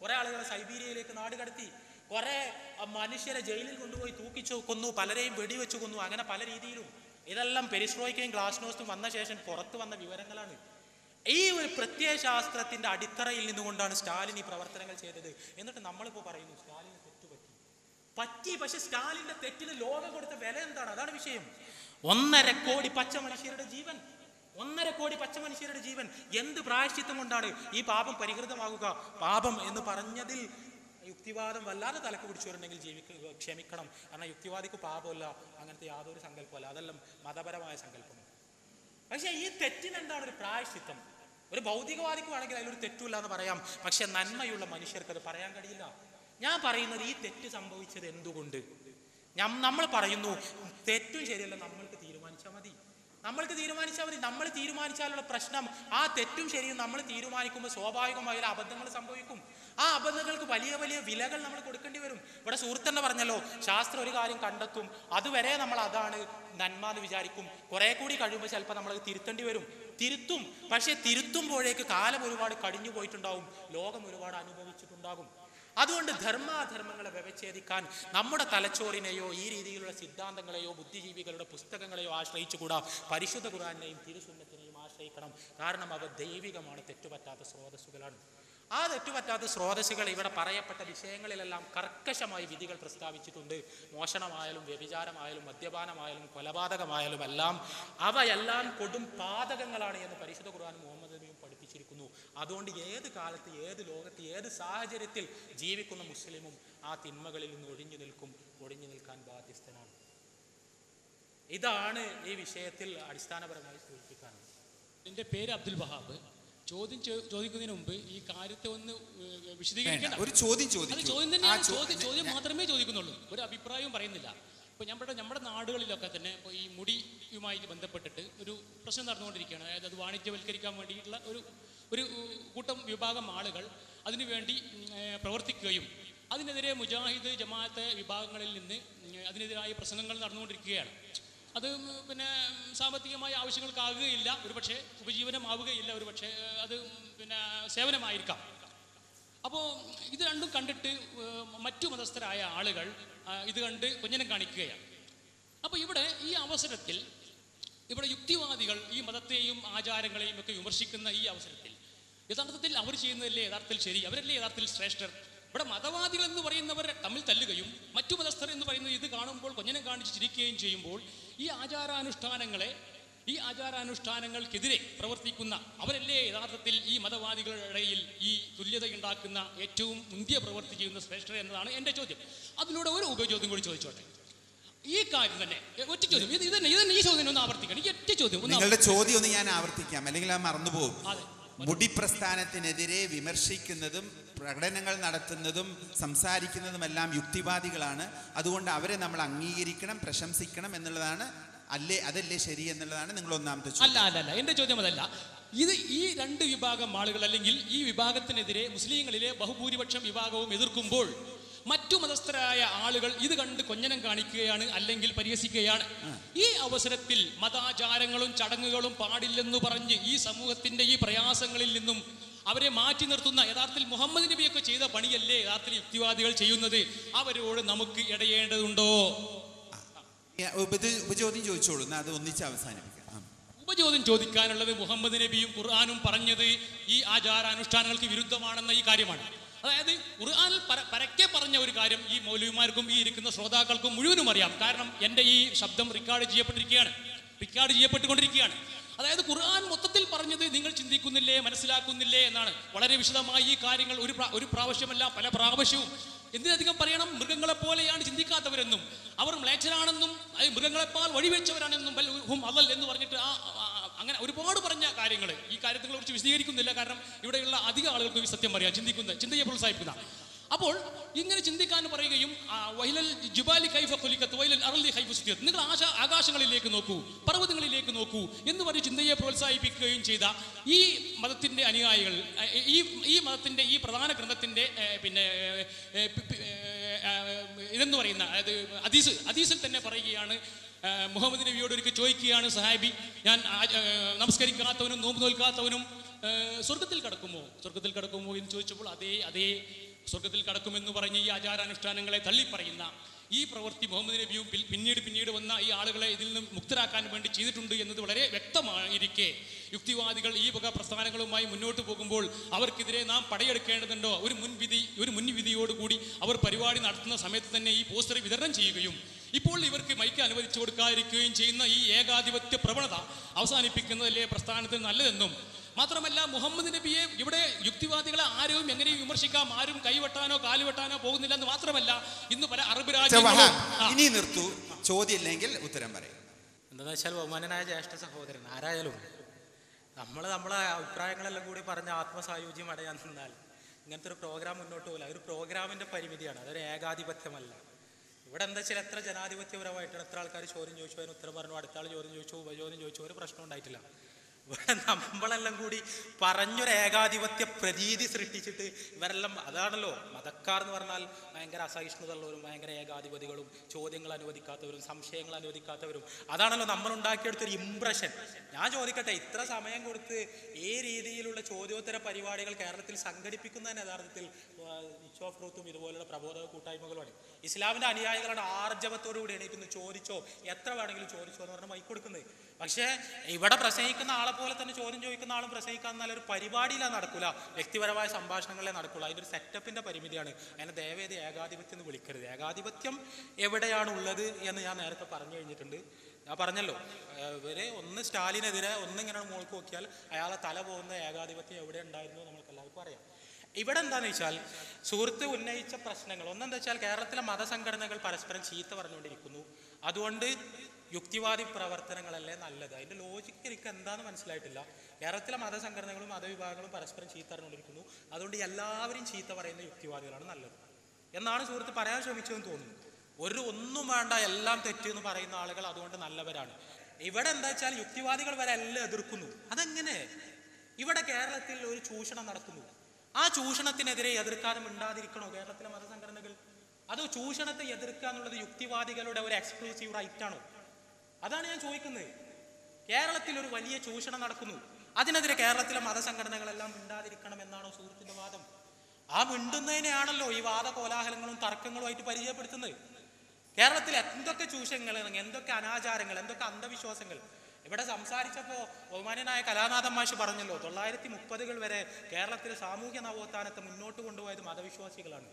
കുറെ ആളുകളെ സൈബീരിയയിലേക്ക് നാട് കടത്തി കുറെ അഹ്, മനുഷ്യരെ ജയിലിൽ കൊണ്ടുപോയി തൂക്കിച്ചു കൊന്നു പലരെയും വെടിവെച്ചു കൊന്നു അങ്ങനെ പല രീതിയിലും ഇതെല്ലാം പെരിസ്ട്രോയ്ക്കയും ഗ്ലാസ്നോസ്റ്റും വന്ന ശേഷം പുറത്തു വന്ന വിവരങ്ങളാണ് ഈ ഒരു പ്രത്യയശാസ്ത്രത്തിന്റെ അടിത്തറയിൽ നിന്നുകൊണ്ടാണ് സ്റ്റാലിൻ ഈ പ്രവർത്തനങ്ങൾ ചെയ്തത് എന്നിട്ട് നമ്മളിപ്പോൾ പറയുന്നു സ്റ്റാലിന് തെറ്റുപറ്റി പറ്റി പക്ഷെ സ്റ്റാലിന്റെ തെറ്റിന് ലോകം കൊടുത്ത വില എന്താണ് അതാണ് വിഷയം ഒന്നര കോടി പച്ച മനുഷ്യരുടെ ജീവൻ ഒന്നര കോടി പച്ച മനുഷ്യരുടെ ജീവൻ എന്ത് പ്രായശ്ചിത്തം കൊണ്ടാണ് ഈ പാപം പരിഹൃതമാകുക പാപം എന്ന് പറഞ്ഞതിൽ യുക്തിവാദം വല്ലാതെ തലക്ക് പിടിച്ചുവരുണ്ടെങ്കിൽ ജീവിക്ക ക്ഷമിക്കണം കാരണം യുക്തിവാദിക്ക് പാപമല്ല അങ്ങനത്തെ യാതൊരു സങ്കല്പമല്ല അതെല്ലാം മതപരമായ സങ്കല്പമാണ് പക്ഷേ ഈ തെറ്റിന് എന്താണ് ഒരു പ്രായശ്ചിത്തം ഒരു ഭൗതികവാദിക്ക് വേണമെങ്കിൽ അതിലൊരു തെറ്റുമില്ല എന്ന് പറയാം പക്ഷെ നന്മയുള്ള മനുഷ്യർക്ക് അത് പറയാൻ കഴിയില്ല ഞാൻ പറയുന്നത് ഈ തെറ്റ് സംഭവിച്ചത് എന്തുകൊണ്ട് ഞം- നമ്മൾ പറയുന്നു തെറ്റും ശരിയല്ല നമ്മൾക്ക് തീരുമാനിച്ചാൽ മതി നമ്മൾക്ക് തീരുമാനിച്ചാൽ മതി നമ്മൾ തീരുമാനിച്ചാലുള്ള പ്രശ്നം ആ തെറ്റും ശരിയും നമ്മൾ തീരുമാനിക്കുമ്പോൾ സ്വാഭാവികമായ അബദ്ധങ്ങൾ സംഭവിക്കും ആ അബദ്ധങ്ങൾക്ക് വലിയ വലിയ വിലകൾ നമ്മൾ കൊടുക്കേണ്ടി വരും ഇവിടെ സുഹൃത്തെന്നെ പറഞ്ഞല്ലോ ശാസ്ത്രം ഒരു കാര്യം കണ്ടെത്തും അതുവരെ നമ്മൾ അതാണ് നന്മ എന്ന് വിചാരിക്കും കുറെ കൂടി കഴിയുമ്പോൾ ചിലപ്പോൾ നമ്മൾ തിരുത്തേണ്ടി വരും തിരുത്തും പക്ഷേ തിരുത്തുമ്പോഴേക്ക് കാലം ഒരുപാട് കടിഞ്ഞു പോയിട്ടുണ്ടാവും ലോകം ഒരുപാട് അനുഭവിച്ചിട്ടുണ്ടാകും അതുകൊണ്ട് ധർമാധർമ്മങ്ങളെ വ്യവച്ഛേദിക്കാൻ നമ്മുടെ തലച്ചോറിനെയോ ഈ രീതിയിലുള്ള സിദ്ധാന്തങ്ങളെയോ ബുദ്ധിജീവികളുടെ പുസ്തകങ്ങളെയോ ആശ്രയിച്ചുകൂടാ പരിശുദ്ധ ഖുറാനെയും തിരുസുന്നത്തിനെയും ആശ്രയിക്കണം കാരണം അവ ദൈവികമാണ് തെറ്റുപറ്റാത്ത സ്രോതസ്സുകളാണ് ആ തെറ്റുപറ്റാത്ത സ്രോതസ്സുകൾ ഇവിടെ പറയപ്പെട്ട വിഷയങ്ങളിലെല്ലാം കർക്കശമായി വിധികൾ പ്രസ്താവിച്ചിട്ടുണ്ട് മോഷണമായാലും വ്യഭിചാരമായാലും മദ്യപാനമായാലും കൊലപാതകമായാലും എല്ലാം അവയെല്ലാം കൊടും പാതകങ്ങളാണ് എന്ന് പരിശുദ്ധ ഖുർആൻ മുഹമ്മദ് നബിയും പഠിപ്പിച്ചിരിക്കുന്നു അതുകൊണ്ട് ഏത് കാലത്ത് ഏത് ലോകത്ത് ഏത് സാഹചര്യത്തിൽ ജീവിക്കുന്ന മുസ്ലിമും ആ തിന്മകളിൽ നിന്ന് ഒഴിഞ്ഞു നിൽക്കും ഒഴിഞ്ഞു നിൽക്കാൻ ബാധ്യസ്ഥനാണ് ഇതാണ് ഈ വിഷയത്തിൽ അടിസ്ഥാനപരമായി സൂചിപ്പിക്കാനുള്ളത് എൻ്റെ പേര് അബ്ദുൽ വഹാബ് ചോദ്യം ചോ- ചോദിക്കുന്നതിന് മുമ്പ് ഈ കാര്യത്തെ ഒന്ന് ഏഹ്, വേണ്ട വിശദീകരിക്കണം ഒരു ചോദ്യം അത് ചോദിക്കൂ ചോദ്യം ആ തന്നെയാണ് ചോ- ചോദ്യം ചോദ്യം മാത്രമേ ചോദിക്കുന്നുള്ളൂ ഒരു അഭിപ്രായവും പറയുന്നില്ല ഇപ്പോൾ നമ്മുടെ നമ്മുടെ നാടുകളിലൊക്കെ തന്നെ ഇപ്പോൾ ഈ മുടിയുമായി ബന്ധപ്പെട്ടിട്ട് ഒരു പ്രശ്നം നടന്നുകൊണ്ടിരിക്കുകയാണ് അതായത് അത് വാണിജ്യവൽക്കരിക്കാൻ വേണ്ടിയിട്ടുള്ള ഒരു ഒരു ഉം, കൂട്ടം വിഭാഗം ആളുകൾ അതിനുവേണ്ടി ഉം, ഏഹ്, പ്രവർത്തിക്കുകയും അതിനെതിരെ മുജാഹിദ് ജമാഅത്തെ വിഭാഗങ്ങളിൽ നിന്ന് ഉം, അതിനെതിരായ പ്രസംഗങ്ങൾ നടന്നുകൊണ്ടിരിക്കുകയാണ് അത് ഉം, പിന്നെ ഉം, സാമ്പത്തികമായ ആവശ്യങ്ങൾക്കാകുകയില്ല ഒരുപക്ഷെ ഉപജീവനമാവുകയില്ല ഒരുപക്ഷെ ഏഹ്, അത് ഉം, പിന്നെ സേവനമായിരിക്കാം അപ്പോൾ ഇത് രണ്ടും കണ്ടിട്ട് ഏഹ്, മറ്റു മതസ്ഥരായ ആളുകൾ ആ, ഇത് കണ്ട് കുഞ്ഞനം കാണിക്കുകയാണ് അപ്പോൾ ഇവിടെ ഈ അവസരത്തിൽ ഇവിടെ യുക്തിവാദികൾ ഈ മതത്തെയും ആചാരങ്ങളെയും ഒക്കെ വിമർശിക്കുന്ന ഈ അവസരത്തിൽ യഥാർത്ഥത്തിൽ അവർ ചെയ്യുന്നതല്ലേ യഥാർത്ഥത്തിൽ ശരി അവരല്ലേ യഥാർത്ഥത്തിൽ ശ്രേഷ്ഠർ ഇവിടെ മതവാദികൾ എന്ന് പറയുന്നവർ തമ്മിൽ തല്ലുകയും മറ്റു മതസ്ഥർ എന്ന് പറയുന്നത് ഇത് കാണുമ്പോൾ കൊഞ്ഞനം കാണിച്ച് ചിരിക്കുകയും ചെയ്യുമ്പോൾ ഈ ആചാരാനുഷ്ഠാനങ്ങളെ ഈ ആചാരാനുഷ്ഠാനങ്ങൾക്കെതിരെ പ്രവർത്തിക്കുന്ന അവരല്ലേ യഥാർത്ഥത്തിൽ ഈ മതവാദികളുടെ ഇടയിൽ ഈ തുല്യത ഉണ്ടാക്കുന്ന ഏറ്റവും മുന്തിയ പ്രവൃത്തി ചെയ്യുന്ന ശ്രേഷ്ഠർ എന്നതാണ് എൻ്റെ ചോദ്യം അതിലൂടെ ഒരു ഉപചോദ്യം കൂടി ചോദിച്ചോട്ടെ ഈ കാര്യം തന്നെ ഒറ്റ ചോദ്യം ഇത് ഇതന്നെ ഇതന്നെ ഈ ചോദ്യം ഒന്ന് ആവർത്തിക്കണം ഈ ഒറ്റ ചോദ്യം ഒന്ന് നിങ്ങളുടെ ചോദ്യം ഒന്ന് ഞാൻ ആവർത്തിക്കാം അല്ലെങ്കിൽ അത് മറന്നുപോകും അതെ. മുടി പ്രസ്ഥാനത്തിനെതിരെ വിമർശിക്കുന്നതും പ്രകടനങ്ങൾ നടത്തുന്നതും സംസാരിക്കുന്നതുമെല്ലാം യുക്തിവാദികളാണ് അതുകൊണ്ട് അവരെ നമ്മൾ അംഗീകരിക്കണം പ്രശംസിക്കണം എന്നുള്ളതാണ് അല്ലേ അതല്ലേ ശരി എന്നുള്ളതാണ് നിങ്ങൾ ഒന്നാമത്തെ അല്ല ചോദ്യം അല്ല അല്ല എൻ്റെ ചോദ്യം അതല്ല ഇത് ഈ രണ്ട് വിഭാഗം ആളുകൾ അല്ലെങ്കിൽ ഈ വിഭാഗത്തിനെതിരെ മുസ്ലിങ്ങളിലെ ബഹുഭൂരിപക്ഷം വിഭാഗവും എതിർക്കുമ്പോൾ മറ്റു മതസ്ഥരായ ആളുകൾ ഇത് കണ്ട് കൊഞ്ഞനം കാണിക്കുകയാണ് അല്ലെങ്കിൽ പരിഹസിക്കുകയാണ് ഈ അവസരത്തിൽ മതാചാരങ്ങളും ചടങ്ങുകളും പാടില്ലെന്ന് പറഞ്ഞ് ഈ സമൂഹത്തിന്റെ ഈ പ്രയാസങ്ങളിൽ നിന്നും അവരെ മാറ്റി നിർത്തുന്ന യഥാർത്ഥത്തിൽ മുഹമ്മദ് നബിയൊക്കെ ചെയ്ത പണിയല്ലേ യഥാർത്ഥത്തിൽ യുക്തിവാദികൾ ചെയ്യുന്നത് അവരോട് നമുക്ക് ഇടയേണ്ടതുണ്ടോ ഏ, ഉപച- ഉപചോദ്യം ചോദിച്ചോളൂ എന്നാൽ അത് ഒന്നിച്ച് അവസാനിപ്പിക്കാം ആ. ഉപചോദ്യം ചോദിക്കാനുള്ളത് മുഹമ്മദ് നബിയും ഖുർആാനും പറഞ്ഞത് ഈ ആചാരാനുഷ്ഠാനങ്ങൾക്ക് വിരുദ്ധമാണെന്ന ഈ കാര്യമാണ് അതായത് ഖുർആാനിൽ പര പരക്കെ പറഞ്ഞ ഒരു കാര്യം ഈ മൗലവിമാർക്കും ഈ ഇരിക്കുന്ന ശ്രോതാക്കൾക്കും മുഴുവനും അറിയാം കാരണം എൻ്റെ ഈ ശബ്ദം റെക്കോർഡ് ചെയ്യപ്പെട്ടിരിക്കുകയാണ് റെക്കോർഡ് ചെയ്യപ്പെട്ടുകൊണ്ടിരിക്കുകയാണ് അതായത് ഖുർആൻ മൊത്തത്തിൽ പറഞ്ഞത് നിങ്ങൾ ചിന്തിക്കുന്നില്ലേ മനസ്സിലാക്കുന്നില്ലേ എന്നാണ് വളരെ വിശദമായി ഈ കാര്യങ്ങൾ ഒരു പ്രാ- ഒരു പ്രാവശ്യമല്ല പല പ്രാവശ്യവും എന്തിനധികം പറയണം മൃഗങ്ങളെ പോലെയാണ് ചിന്തിക്കാത്തവരെന്നും അവർ മ്ലേച്ഛരാണെന്നും അത് മൃഗങ്ങളെപ്പാൽ വഴിവെച്ചവരാണെന്നും ബൽ ഹും അലൽ എന്ന് പറഞ്ഞിട്ട് ആ ആ, അങ്ങനെ ഒരുപാട് പറഞ്ഞ കാര്യങ്ങൾ ഈ കാര്യത്തെ കുറിച്ച് വിശദീകരിക്കുന്നില്ല കാരണം ഇവിടെയുള്ള അധിക ആളുകൾക്ക് ഈ സത്യം അറിയാം ചിന്തിക്കുന്ന ചിന്തയെ പ്രോത്സാഹിപ്പിക്കുന്ന അപ്പോൾ ഇങ്ങനെ ചിന്തിക്കാൻ പറയുകയും ആ, വൈലൽ ജുബാലി കൈഫ ഖുലിഖത്ത് വൈലൽ അറലി കൈഫ സുത്തിയത് നിങ്ങൾ ആശ ആകാശങ്ങളിലേക്ക് നോക്കൂ പർവ്വതങ്ങളിലേക്ക് നോക്കൂ എന്ന് പറഞ്ഞ് ചിന്തയെ പ്രോത്സാഹിപ്പിക്കുകയും ചെയ്ത ഈ മതത്തിന്റെ അനുയായികൾ ഏ, ഈ ഈ മതത്തിന്റെ ഈ പ്രധാന ഗ്രന്ഥത്തിന്റെ ഏ, പിന്നെ ഏ, പി- പി- ഏ, ആ, ഇതെന്ന് പറയുന്ന അതായത് അദീസ് അദീസിൽ തന്നെ പറയുകയാണ് ആ, മുഹമ്മദ് നബിയോട് ഒരിക്കൽ ചോദിക്കുകയാണ് സഹാബി ഞാൻ ആ- ആ, നമസ്കരിക്കാത്തവനും നോമ്പ് നോൽക്കാത്തവനും ആ, സ്വർഗത്തിൽ കിടക്കുമോ സ്വർഗത്തിൽ കിടക്കുമോ എന്ന് ചോദിച്ചപ്പോൾ അതേ അതേ സ്വർഗത്തിൽ കടക്കുമെന്ന് പറഞ്ഞ് ഈ ആചാരാനുഷ്ഠാനങ്ങളെ തള്ളിപ്പറയുന്ന ഈ പ്രവൃത്തി മുഹമ്മദ് നബിയും പിൽ- പിന്നീട് പിന്നീട് വന്ന ഈ ആളുകളെ ഇതിൽ നിന്നും മുക്തരാക്കാൻ വേണ്ടി ചെയ്തിട്ടുണ്ട് എന്നത് വളരെ വ്യക്തമായിരിക്കെ യുക്തിവാദികൾ ഈ വക പ്രസ്ഥാനങ്ങളുമായി മുന്നോട്ട് പോകുമ്പോൾ അവർക്കെതിരെ നാം പടയെടുക്കേണ്ടതുണ്ടോ ഒരു മുൻവിധി ഒരു മുൻവിധിയോടുകൂടി അവർ പരിപാടി നടത്തുന്ന സമയത്ത് തന്നെ ഈ പോസ്റ്റർ വിതരണം ചെയ്യുകയും ഇപ്പോൾ ഇവർക്ക് മൈക്ക് അനുവദിച്ചു കൊടുക്കാതിരിക്കുകയും ചെയ്യുന്ന ഈ ഏകാധിപത്യ പ്രവണത അവസാനിപ്പിക്കുന്നതല്ലേ പ്രസ്ഥാനത്തിന് നല്ലതെന്നും മാത്രമല്ല മുഹമ്മദ് നബിയെ ഇവിടെ യുക്തിവാദികളെ ആരും എങ്ങനെയും വിമർശിക്കാം ആരും കൈവെട്ടാനോ കാലുവെട്ടാനോ പോകുന്നില്ല എന്ന് മാത്രമല്ല ഇന്ന് പല അറബ് രാജ്യങ്ങളും വഹാബ് ആ. ഇനി നിർത്തൂ ചോദ്യമില്ലെങ്കിൽ ഉത്തരം പറയും എന്താണെന്ന് വെച്ചാൽ ബഹുമാനനായ ജ്യേഷ്ഠ സഹോദരൻ ആരായാലും നമ്മൾ നമ്മളെ അഭിപ്രായങ്ങളെല്ലാം കൂടി പറഞ്ഞ് ആത്മസായുജ്യം അടയാൻ നിന്നാൽ ഇങ്ങനത്തെ ഒരു പ്രോഗ്രാം മുന്നോട്ട് പോകില്ല അതൊരു പ്രോഗ്രാമിന്റെ പരിമിതിയാണ് അതൊരു ഏകാധിപത്യമല്ല ഇവിടെ എന്താ വെച്ചാൽ എത്ര ജനാധിപത്യപരമായിട്ടാണ് എത്ര ആൾക്കാർ ചോദ്യം ചോദിച്ചു അതിന് ഉത്തരം പറഞ്ഞു അടുത്ത ആൾ ചോദ്യം ചോദിച്ചു ഉപചോദ്യം ചോദിച്ചു ഒരു പ്രശ്നം ഉണ്ടായിട്ടില്ല ഇവിടെ നമ്മളെല്ലാം കൂടി പറഞ്ഞൊരു ഏകാധിപത്യ പ്രതീതി സൃഷ്ടിച്ചിട്ട് ഇവരെല്ലാം അതാണല്ലോ മതക്കാർ എന്ന് പറഞ്ഞാൽ ഭയങ്കര അസഹിഷ്ണുതയുള്ളവരും ഭയങ്കര ഏകാധിപതികളും ചോദ്യങ്ങൾ അനുവദിക്കാത്തവരും സംശയങ്ങൾ അനുവദിക്കാത്തവരും അതാണല്ലോ നമ്മൾ ഉണ്ടാക്കിയെടുത്തൊരു ഇംപ്രഷൻ ഞാൻ ചോദിക്കട്ടെ ഇത്ര സമയം കൊടുത്ത് ഈ രീതിയിലുള്ള ചോദ്യോത്തര പരിപാടികൾ കേരളത്തിൽ സംഘടിപ്പിക്കുന്നതിന് യഥാർത്ഥത്തിൽ നിച്ച് ഓഫ് ട്രൂത്തും ഇതുപോലുള്ള പ്രബോധക കൂട്ടായ്മകളുമാണ് ഇസ്ലാമിന്റെ അനുയായികളുടെ ആർജവത്തോടു കൂടി എണീറ്റ് ചോദിച്ചോ എത്ര വേണമെങ്കിലും ചോദിച്ചോ എന്ന് പറഞ്ഞാൽ മൈക്ക് കൊടുക്കുന്നത് പക്ഷേ ഇവിടെ പ്രസംഗിക്കുന്ന ആളെ പോലെ തന്നെ ചോദ്യം ചോദിക്കുന്ന ആളും പ്രസംഗിക്കാൻ എന്നാൽ ഒരു പരിപാടിയിലാണ് നടക്കൂല വ്യക്തിപരമായ സംഭാഷണങ്ങളെ നടക്കൂല അതിനൊരു സെറ്റപ്പിന്റെ പരിമിതിയാണ് അതിനെ ദയവേദി ഏകാധിപത്യം എന്ന് വിളിക്കരുത് ഏകാധിപത്യം എവിടെയാണ് ഉള്ളത് എന്ന് ഞാൻ നേരത്തെ പറഞ്ഞു കഴിഞ്ഞിട്ടുണ്ട് ഞാൻ പറഞ്ഞല്ലോ ഏഹ് ഇവര് ഒന്ന് സ്റ്റാലിനെതിരെ ഒന്നിങ്ങനെ മുകൾക്ക് നോക്കിയാൽ അയാളെ തല പോകുന്ന ഏകാധിപത്യം എവിടെ ഉണ്ടായിരുന്നു നമ്മൾക്ക് എല്ലാവർക്കും അറിയാം ഇവിടെ എന്താണെന്ന് വെച്ചാൽ സുഹൃത്ത് ഉന്നയിച്ച പ്രശ്നങ്ങൾ ഒന്നെന്താ വെച്ചാൽ കേരളത്തിലെ മതസംഘടനകൾ പരസ്പരം ചീത്ത പറഞ്ഞുകൊണ്ടിരിക്കുന്നു അതുകൊണ്ട് യുക്തിവാദി പ്രവർത്തനങ്ങളല്ലേ നല്ലത് അതിന്റെ ലോജിക്ക് എനിക്ക് എന്താന്ന് മനസ്സിലായിട്ടില്ല കേരളത്തിലെ മതസംഘടനകളും മതവിഭാഗങ്ങളും പരസ്പരം ചീത്ത പറഞ്ഞുകൊണ്ടിരിക്കുന്നു അതുകൊണ്ട് എല്ലാവരും ചീത്ത പറയുന്ന യുക്തിവാദികളാണ് നല്ലത് എന്നാണ് സുഹൃത്ത് പറയാൻ ശ്രമിച്ചതെന്ന് തോന്നുന്നു ഒരു ഒന്നും വേണ്ട എല്ലാം തെറ്റ് എന്ന് പറയുന്ന ആളുകൾ അതുകൊണ്ട് നല്ലവരാണ് ഇവിടെ എന്താ വെച്ചാൽ യുക്തിവാദികൾ വരെ എല്ലാം എതിർക്കുന്നു അതെങ്ങനെ ഇവിടെ കേരളത്തിൽ ഒരു ചൂഷണം നടക്കുന്നു ആ ചൂഷണത്തിനെതിരെ എതിർക്കാതെ മിണ്ടാതിരിക്കണോ കേരളത്തിലെ മതസംഘടനകൾ അത് ചൂഷണത്തെ എതിർക്കുക എന്നുള്ളത് യുക്തിവാദികളുടെ ഒരു എക്സ്ക്ലൂസീവ് റൈറ്റ് ആണോ അതാണ് ഞാൻ ചോദിക്കുന്നത് കേരളത്തിൽ ഒരു വലിയ ചൂഷണം നടക്കുന്നു അതിനെതിരെ കേരളത്തിലെ മതസംഘടനകളെല്ലാം മിണ്ടാതിരിക്കണം എന്നാണോ സുഹൃത്തിന്റെ വാദം ആ മിണ്ടുന്നതിനെയാണല്ലോ ഈ വാദ കോലാഹലങ്ങളും തർക്കങ്ങളുമായിട്ട് പരിചയപ്പെടുത്തുന്നത് കേരളത്തിൽ എന്തൊക്കെ ചൂഷണങ്ങൾ എന്തൊക്കെ അനാചാരങ്ങൾ എന്തൊക്കെ അന്ധവിശ്വാസങ്ങൾ ഇവിടെ സംസാരിച്ചപ്പോൾ ബഹുമാന്യനായ കലാനാഥൻ മാഷ് പറഞ്ഞല്ലോ തൊള്ളായിരത്തി മുപ്പതുകൾ വരെ കേരളത്തിലെ സാമൂഹ്യ നവോത്ഥാനത്തെ മുന്നോട്ട് കൊണ്ടുപോയത് മതവിശ്വാസികളാണ്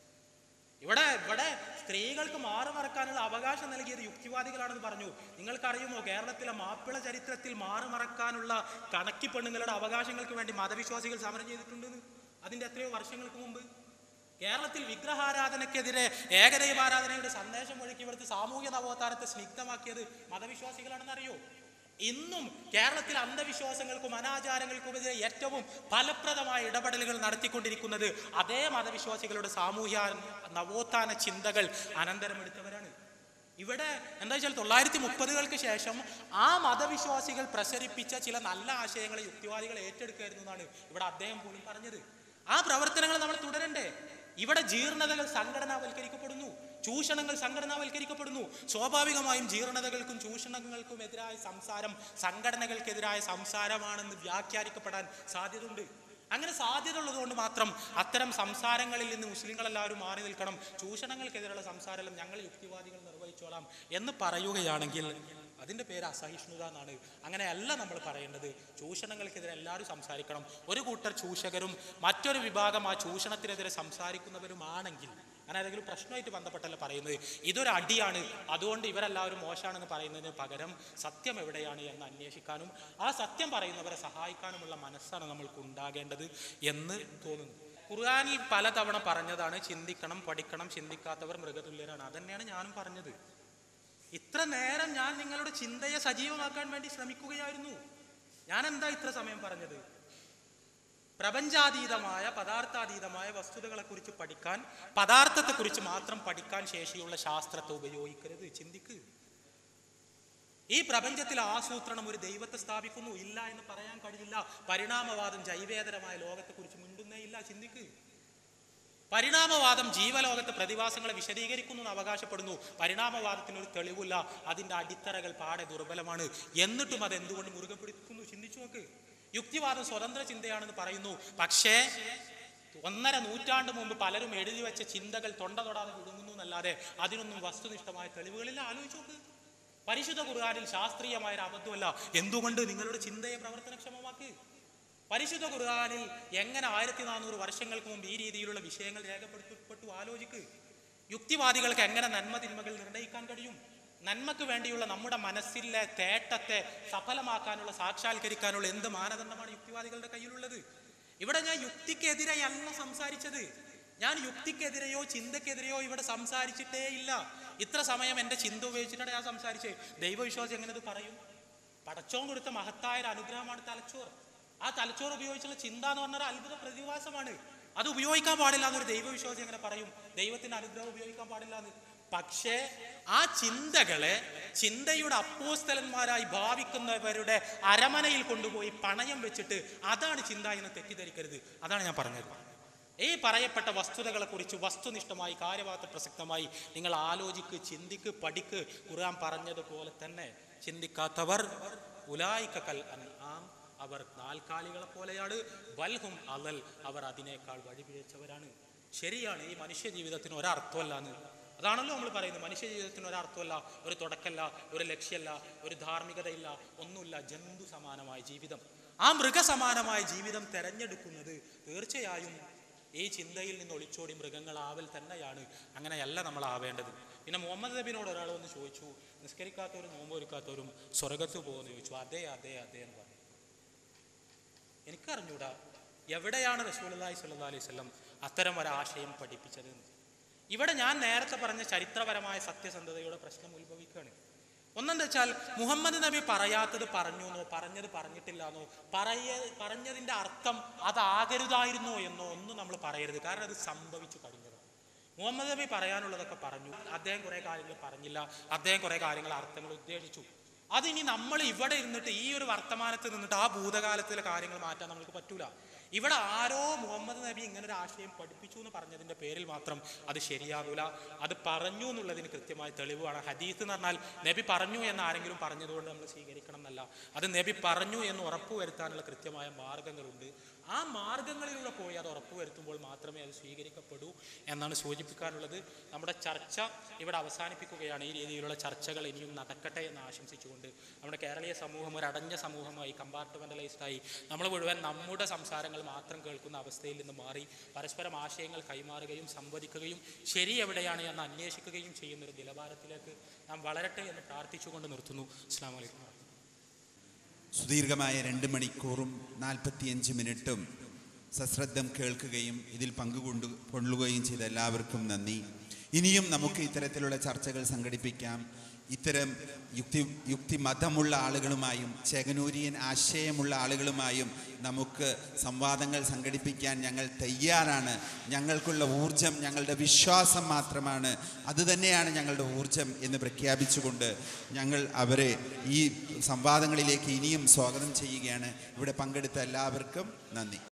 ഇവിടെ ഇവിടെ സ്ത്രീകൾക്ക് മാറി മറക്കാനുള്ള അവകാശം നൽകിയത് യുക്തിവാദികളാണെന്ന് പറഞ്ഞു നിങ്ങൾക്കറിയുമോ കേരളത്തിലെ മാപ്പിള ചരിത്രത്തിൽ മാറി മറക്കാനുള്ള കണക്കി പെണ്ണുങ്ങളുടെ അവകാശങ്ങൾക്ക് വേണ്ടി മതവിശ്വാസികൾ സമരം ചെയ്തിട്ടുണ്ടെന്ന് അതിന്റെ എത്രയോ വർഷങ്ങൾക്ക് മുമ്പ് കേരളത്തിൽ വിഗ്രഹാരാധനക്കെതിരെ ഏകദൈവാരാധനയുടെ സന്ദേശം ഒഴുക്കി ഇവിടുത്തെ സാമൂഹ്യ നവോത്ഥാനത്തെ സ്നിഗ്ധമാക്കിയത് മതവിശ്വാസികളാണെന്ന് അറിയോ ഇന്നും കേരളത്തിൽ അന്ധവിശ്വാസങ്ങൾക്കും അനാചാരങ്ങൾക്കുമെതിരെ ഏറ്റവും ഫലപ്രദമായ ഇടപെടലുകൾ നടത്തിക്കൊണ്ടിരിക്കുന്നത് അതേ മതവിശ്വാസികളുടെ സാമൂഹ്യ നവോത്ഥാന ചിന്തകൾ അനന്തരമെടുത്തവരാണ് ഇവിടെ എന്താ വെച്ചാൽ തൊള്ളായിരത്തി മുപ്പതുകൾക്ക് ശേഷം ആ മതവിശ്വാസികൾ പ്രസരിപ്പിച്ച ചില നല്ല ആശയങ്ങളെ യുക്തിവാദികൾ ഏറ്റെടുക്കുകയായിരുന്നു എന്നാണ് ഇവിടെ അദ്ദേഹം പോലും പറഞ്ഞത് ആ പ്രവർത്തനങ്ങൾ നമ്മൾ തുടരണ്ടേ ഇവിടെ ജീർണതകൾ സംഘടനാവൽക്കരിക്കപ്പെടുന്നു ചൂഷണങ്ങൾ സംഘടനാവൽക്കരിക്കപ്പെടുന്നു സ്വാഭാവികമായും ജീർണതകൾക്കും ചൂഷണങ്ങൾക്കും എതിരായ സംസാരം സംഘടനകൾക്കെതിരായ സംസാരമാണെന്ന് വ്യാഖ്യാനിക്കപ്പെടാൻ സാധ്യതയുണ്ട് അങ്ങനെ സാധ്യത ഉള്ളതുകൊണ്ട് മാത്രം അത്തരം സംസാരങ്ങളിൽ നിന്ന് മുസ്ലിങ്ങളെല്ലാവരും മാറി നിൽക്കണം ചൂഷണങ്ങൾക്കെതിരെയുള്ള സംസാരം ഞങ്ങൾ യുക്തിവാദികൾ നിർവഹിച്ചോളാം എന്ന് പറയുകയാണെങ്കിൽ അതിൻ്റെ പേര് അസഹിഷ്ണുത എന്നാണ് അങ്ങനെയല്ല നമ്മൾ പറയേണ്ടത് ചൂഷണങ്ങൾക്കെതിരെ എല്ലാവരും സംസാരിക്കണം ഒരു കൂട്ടർ ചൂഷകരും മറ്റൊരു വിഭാഗം ആ ചൂഷണത്തിനെതിരെ സംസാരിക്കുന്നവരുമാണെങ്കിൽ ഞാൻ ഏതെങ്കിലും പ്രശ്നമായിട്ട് ബന്ധപ്പെട്ടല്ല പറയുന്നത് ഇതൊരു അടിയാണ് അതുകൊണ്ട് ഇവരെല്ലാവരും മോശമാണെന്ന് പറയുന്നതിന് പകരം സത്യം എവിടെയാണ് എന്ന് അന്വേഷിക്കാനും ആ സത്യം പറയുന്നവരെ സഹായിക്കാനുമുള്ള മനസ്സാണ് നമ്മൾക്ക് ഉണ്ടാകേണ്ടത് എന്ന് തോന്നുന്നു ഖുർആാനിൽ പലതവണ പറഞ്ഞതാണ് ചിന്തിക്കണം പഠിക്കണം ചിന്തിക്കാത്തവർ മൃഗതുല്യരാണ് അതന്നെയാണ് ഞാനും പറഞ്ഞത് ഇത്ര നേരം ഞാൻ നിങ്ങളുടെ ചിന്തയെ സജീവമാക്കാൻ വേണ്ടി ശ്രമിക്കുകയായിരുന്നു ഞാൻ എന്താ ഇത്ര സമയം പറഞ്ഞത് പ്രപഞ്ചാതീതമായ പദാർത്ഥാതീതമായ വസ്തുതകളെ കുറിച്ച് പഠിക്കാൻ പദാർത്ഥത്തെക്കുറിച്ച് മാത്രം പഠിക്കാൻ ശേഷിയുള്ള ശാസ്ത്രത്തെ ഉപയോഗിക്കരുത് ചിന്തിക്ക് ഈ പ്രപഞ്ചത്തിൽ ആസൂത്രണം ഒരു ദൈവത്തെ സ്ഥാപിക്കുന്നു ഇല്ല എന്ന് പറയാൻ കഴിയില്ല പരിണാമവാദം ജൈവേതരമായ ലോകത്തെക്കുറിച്ച് മിണ്ടുന്നേ ഇല്ല ചിന്തിക്ക് പരിണാമവാദം ജീവലോകത്തെ പ്രതിഭാസങ്ങളെ വിശദീകരിക്കുന്നു എന്ന് അവകാശപ്പെടുന്നു പരിണാമവാദത്തിന് ഒരു തെളിവില്ല അതിന്റെ അടിത്തറകൾ പാടെ ദുർബലമാണ് എന്നിട്ടും അത് എന്തുകൊണ്ട് മുറുകെ പിടിക്കുന്നു ചിന്തിച്ചു നോക്ക് യുക്തിവാദം സ്വതന്ത്ര ചിന്തയാണെന്ന് പറയുന്നു പക്ഷേ ഒന്നര നൂറ്റാണ്ട് മുമ്പ് പലരും എഴുതി വെച്ച ചിന്തകൾ തൊണ്ട തൊടാതെ വിടുങ്ങുന്നു എന്നല്ലാതെ അതിനൊന്നും വസ്തുനിഷ്ഠമായ തെളിവുകളിൽ ആലോചിച്ച് നോക്ക് പരിശുദ്ധ ഖുർആാനിൽ ശാസ്ത്രീയമായ ഒരു അബദ്ധമല്ല എന്തുകൊണ്ട് നിങ്ങളുടെ ചിന്തയെ പ്രവർത്തനക്ഷമമാക്ക് പരിശുദ്ധ ഖുർആാനിൽ എങ്ങനെ ആയിരത്തി നാനൂറ് വർഷങ്ങൾക്ക് മുമ്പ് ഈ രീതിയിലുള്ള വിഷയങ്ങൾ രേഖപ്പെടുത്തപ്പെട്ടു ആലോചിക്ക് യുക്തിവാദികൾക്ക് എങ്ങനെ നന്മ തിന്മകൾ നിർണ്ണയിക്കാൻ കഴിയും നന്മക്ക് വേണ്ടിയുള്ള നമ്മുടെ മനസ്സിലെ തേട്ടത്തെ സഫലമാക്കാനുള്ള സാക്ഷാത്കരിക്കാനുള്ള എന്ത് മാനദണ്ഡമാണ് യുക്തിവാദികളുടെ കയ്യിലുള്ളത് ഇവിടെ ഞാൻ യുക്തിക്കെതിരെയല്ല സംസാരിച്ചത് ഞാൻ യുക്തിക്കെതിരെയോ ചിന്തക്കെതിരെയോ ഇവിടെ സംസാരിച്ചിട്ടേ ഇല്ല ഇത്ര സമയം എൻ്റെ ചിന്ത ഉപയോഗിച്ചിട്ടാണ് ഞാൻ സംസാരിച്ചത് ദൈവവിശ്വാസം എങ്ങനെ ഇത് പറയും പടച്ചോൻ കൊടുത്ത മഹത്തായ ഒരു അനുഗ്രഹമാണ് തലച്ചോർ ആ തലച്ചോർ ഉപയോഗിച്ചുള്ള ചിന്ത എന്ന് പറഞ്ഞാൽ ഒരു അത്ഭുത പ്രതിഭാസമാണ് അത് ഉപയോഗിക്കാൻ പാടില്ല എന്നൊരു ദൈവവിശ്വാസി എങ്ങനെ പറയും ദൈവത്തിന്റെ അനുഗ്രഹം ഉപയോഗിക്കാൻ പാടില്ല എന്ന് പക്ഷേ ആ ചിന്തകളെ ചിന്തയുടെ അപ്പോസ്തലന്മാരായി ഭാവിക്കുന്നവരുടെ അരമനയിൽ കൊണ്ടുപോയി പണയം വെച്ചിട്ട് അതാണ് ചിന്ത എന്ന് തെറ്റിദ്ധരിക്കരുത് അതാണ് ഞാൻ പറഞ്ഞത് ഈ പറയപ്പെട്ട വസ്തുതകളെ കുറിച്ച് വസ്തുനിഷ്ഠമായി കാര്യവാദ പ്രസക്തമായി നിങ്ങൾ ആലോചിക്ക് ചിന്തിക്ക് പഠിക്ക് ഖുർആൻ പറഞ്ഞതുപോലെ തന്നെ ചിന്തിക്കാത്തവർ ഉലായിക്കൽ അൻആം അവർ നാൽക്കാലികളെ പോലെയാണ് വൽഹും അലൽ അവർ അതിനേക്കാൾ വഴിപിഴച്ചവരാണ് ശരിയാണ് ഈ മനുഷ്യ ജീവിതത്തിന് ഒരർത്ഥമല്ല എന്ന് അതാണല്ലോ നമ്മൾ പറയുന്നത് മനുഷ്യ ജീവിതത്തിന് ഒരർത്ഥമല്ല ഒരു തുടക്കമല്ല ഒരു ലക്ഷ്യമല്ല ഒരു ധാർമ്മികതയില്ല ഒന്നുമില്ല ജന്തു സമാനമായ ജീവിതം ആ മൃഗസമാനമായ ജീവിതം തെരഞ്ഞെടുക്കുന്നത് തീർച്ചയായും ഈ ചിന്തയിൽ നിന്ന് ഒളിച്ചോടി മൃഗങ്ങളാവൽ തന്നെയാണ് അങ്ങനെയല്ല നമ്മൾ ആവേണ്ടത് പിന്നെ മുഹമ്മദ് നബിനോട് ഒരാൾ വന്ന് ചോദിച്ചു നിസ്കരിക്കാത്തവരും നോമ്പൊരുക്കാത്തവരും സ്വർഗത്ത് പോകുമെന്ന് ചോദിച്ചു അതെ അതെ അതെ എന്ന് പറഞ്ഞു എനിക്കറിഞ്ഞൂടാ എവിടെയാണ് റസൂലി സല്ലാ അലൈഹി സ്വലം അത്തരം ഒരാശയം പഠിപ്പിച്ചത് എന്ന്. ഇവിടെ ഞാൻ നേരത്തെ പറഞ്ഞ ചരിത്രപരമായ സത്യസന്ധതയുടെ പ്രശ്നം ഉത്ഭവിക്കുകയാണ് ഒന്നെന്താ വെച്ചാൽ മുഹമ്മദ് നബി പറയാത്തത് പറഞ്ഞു എന്നോ പറഞ്ഞത് പറഞ്ഞിട്ടില്ല എന്നോ പറയ പറഞ്ഞതിന്റെ അർത്ഥം അതാകരുതായിരുന്നോ എന്നോ ഒന്നും നമ്മൾ പറയരുത് കാരണം അത് സംഭവിച്ചു കഴിഞ്ഞതാണ് മുഹമ്മദ് നബി പറയാനുള്ളതൊക്കെ പറഞ്ഞു അദ്ദേഹം കുറെ കാര്യങ്ങൾ പറഞ്ഞില്ല അദ്ദേഹം കുറെ കാര്യങ്ങൾ അർത്ഥങ്ങൾ ഉദ്ദേശിച്ചു അതിനി നമ്മൾ ഇവിടെ ഇരുന്നിട്ട് ഈ ഒരു വർത്തമാനത്തിൽ നിന്നിട്ട് ആ ഭൂതകാലത്തിലെ കാര്യങ്ങൾ മാറ്റാൻ നമുക്ക് പറ്റൂല ഇവിടെ ആരോ മുഹമ്മദ് നബി ഇങ്ങനെ ഒരു ആശയം പഠിപ്പിച്ചു എന്ന് പറഞ്ഞതിന്റെ പേരിൽ മാത്രം അത് ശരിയാകൂല അത് പറഞ്ഞു എന്നുള്ളതിന് കൃത്യമായ തെളിവാണ് ഹദീസ് എന്ന് പറഞ്ഞാൽ നബി പറഞ്ഞു എന്ന് ആരെങ്കിലും പറഞ്ഞതുകൊണ്ട് നമ്മൾ സ്വീകരിക്കണം എന്നല്ല അത് നബി പറഞ്ഞു എന്ന് ഉറപ്പുവരുത്താനുള്ള കൃത്യമായ മാർഗങ്ങളുണ്ട് ആ മാർഗങ്ങളിലൂടെ പോയി അത് ഉറപ്പുവരുത്തുമ്പോൾ മാത്രമേ അത് സ്വീകരിക്കപ്പെടൂ എന്നാണ് സൂചിപ്പിക്കാനുള്ളത് നമ്മുടെ ചർച്ച ഇവിടെ അവസാനിപ്പിക്കുകയാണ് ഈ രീതിയിലുള്ള ചർച്ചകൾ ഇനിയും നടക്കട്ടെ എന്ന് ആശംസിച്ചുകൊണ്ട് നമ്മുടെ കേരളീയ സമൂഹം ഒരു അടഞ്ഞ സമൂഹമായി കമ്പാർട്ട്മെന്റലൈസ്ഡായി നമ്മൾ മുഴുവൻ നമ്മുടെ സംസാരങ്ങൾ മാത്രം കേൾക്കുന്ന അവസ്ഥയിൽ നിന്ന് മാറി പരസ്പരം ആശയങ്ങൾ കൈമാറുകയും സംവദിക്കുകയും ശരി എവിടെയാണ് എന്ന് അന്വേഷിക്കുകയും ചെയ്യുന്ന ഒരു നിലവാരത്തിലേക്ക് നാം വളരട്ടെ എന്ന് പ്രാർത്ഥിച്ചുകൊണ്ട് നിർത്തുന്നു അസ്സാം വലൈക്കും സുദീർഘമായ രണ്ട് മണിക്കൂറും നാൽപ്പത്തിയഞ്ച് മിനിറ്റും സശ്രദ്ധം കേൾക്കുകയും ഇതിൽ പങ്കുകൊണ്ടു കൊള്ളുകയും ചെയ്ത എല്ലാവർക്കും നന്ദി ഇനിയും നമുക്ക് ഇത്തരത്തിലുള്ള ചർച്ചകൾ സംഘടിപ്പിക്കാം ഇത്തരം യുക്തി യുക്തി മതമുള്ള ആളുകളുമായും ചേകനൂരിയൻ ആശയമുള്ള ആളുകളുമായും നമുക്ക് സംവാദങ്ങൾ സംഘടിപ്പിക്കാൻ ഞങ്ങൾ തയ്യാറാണ് ഞങ്ങൾക്കുള്ള ഊർജം ഞങ്ങളുടെ വിശ്വാസം മാത്രമാണ് അതുതന്നെയാണ് ഞങ്ങളുടെ ഊർജം എന്ന് പ്രഖ്യാപിച്ചുകൊണ്ട് ഞങ്ങൾ അവരെ ഈ സംവാദങ്ങളിലേക്ക് ഇനിയും സ്വാഗതം ചെയ്യുകയാണ് ഇവിടെ പങ്കെടുത്ത എല്ലാവർക്കും നന്ദി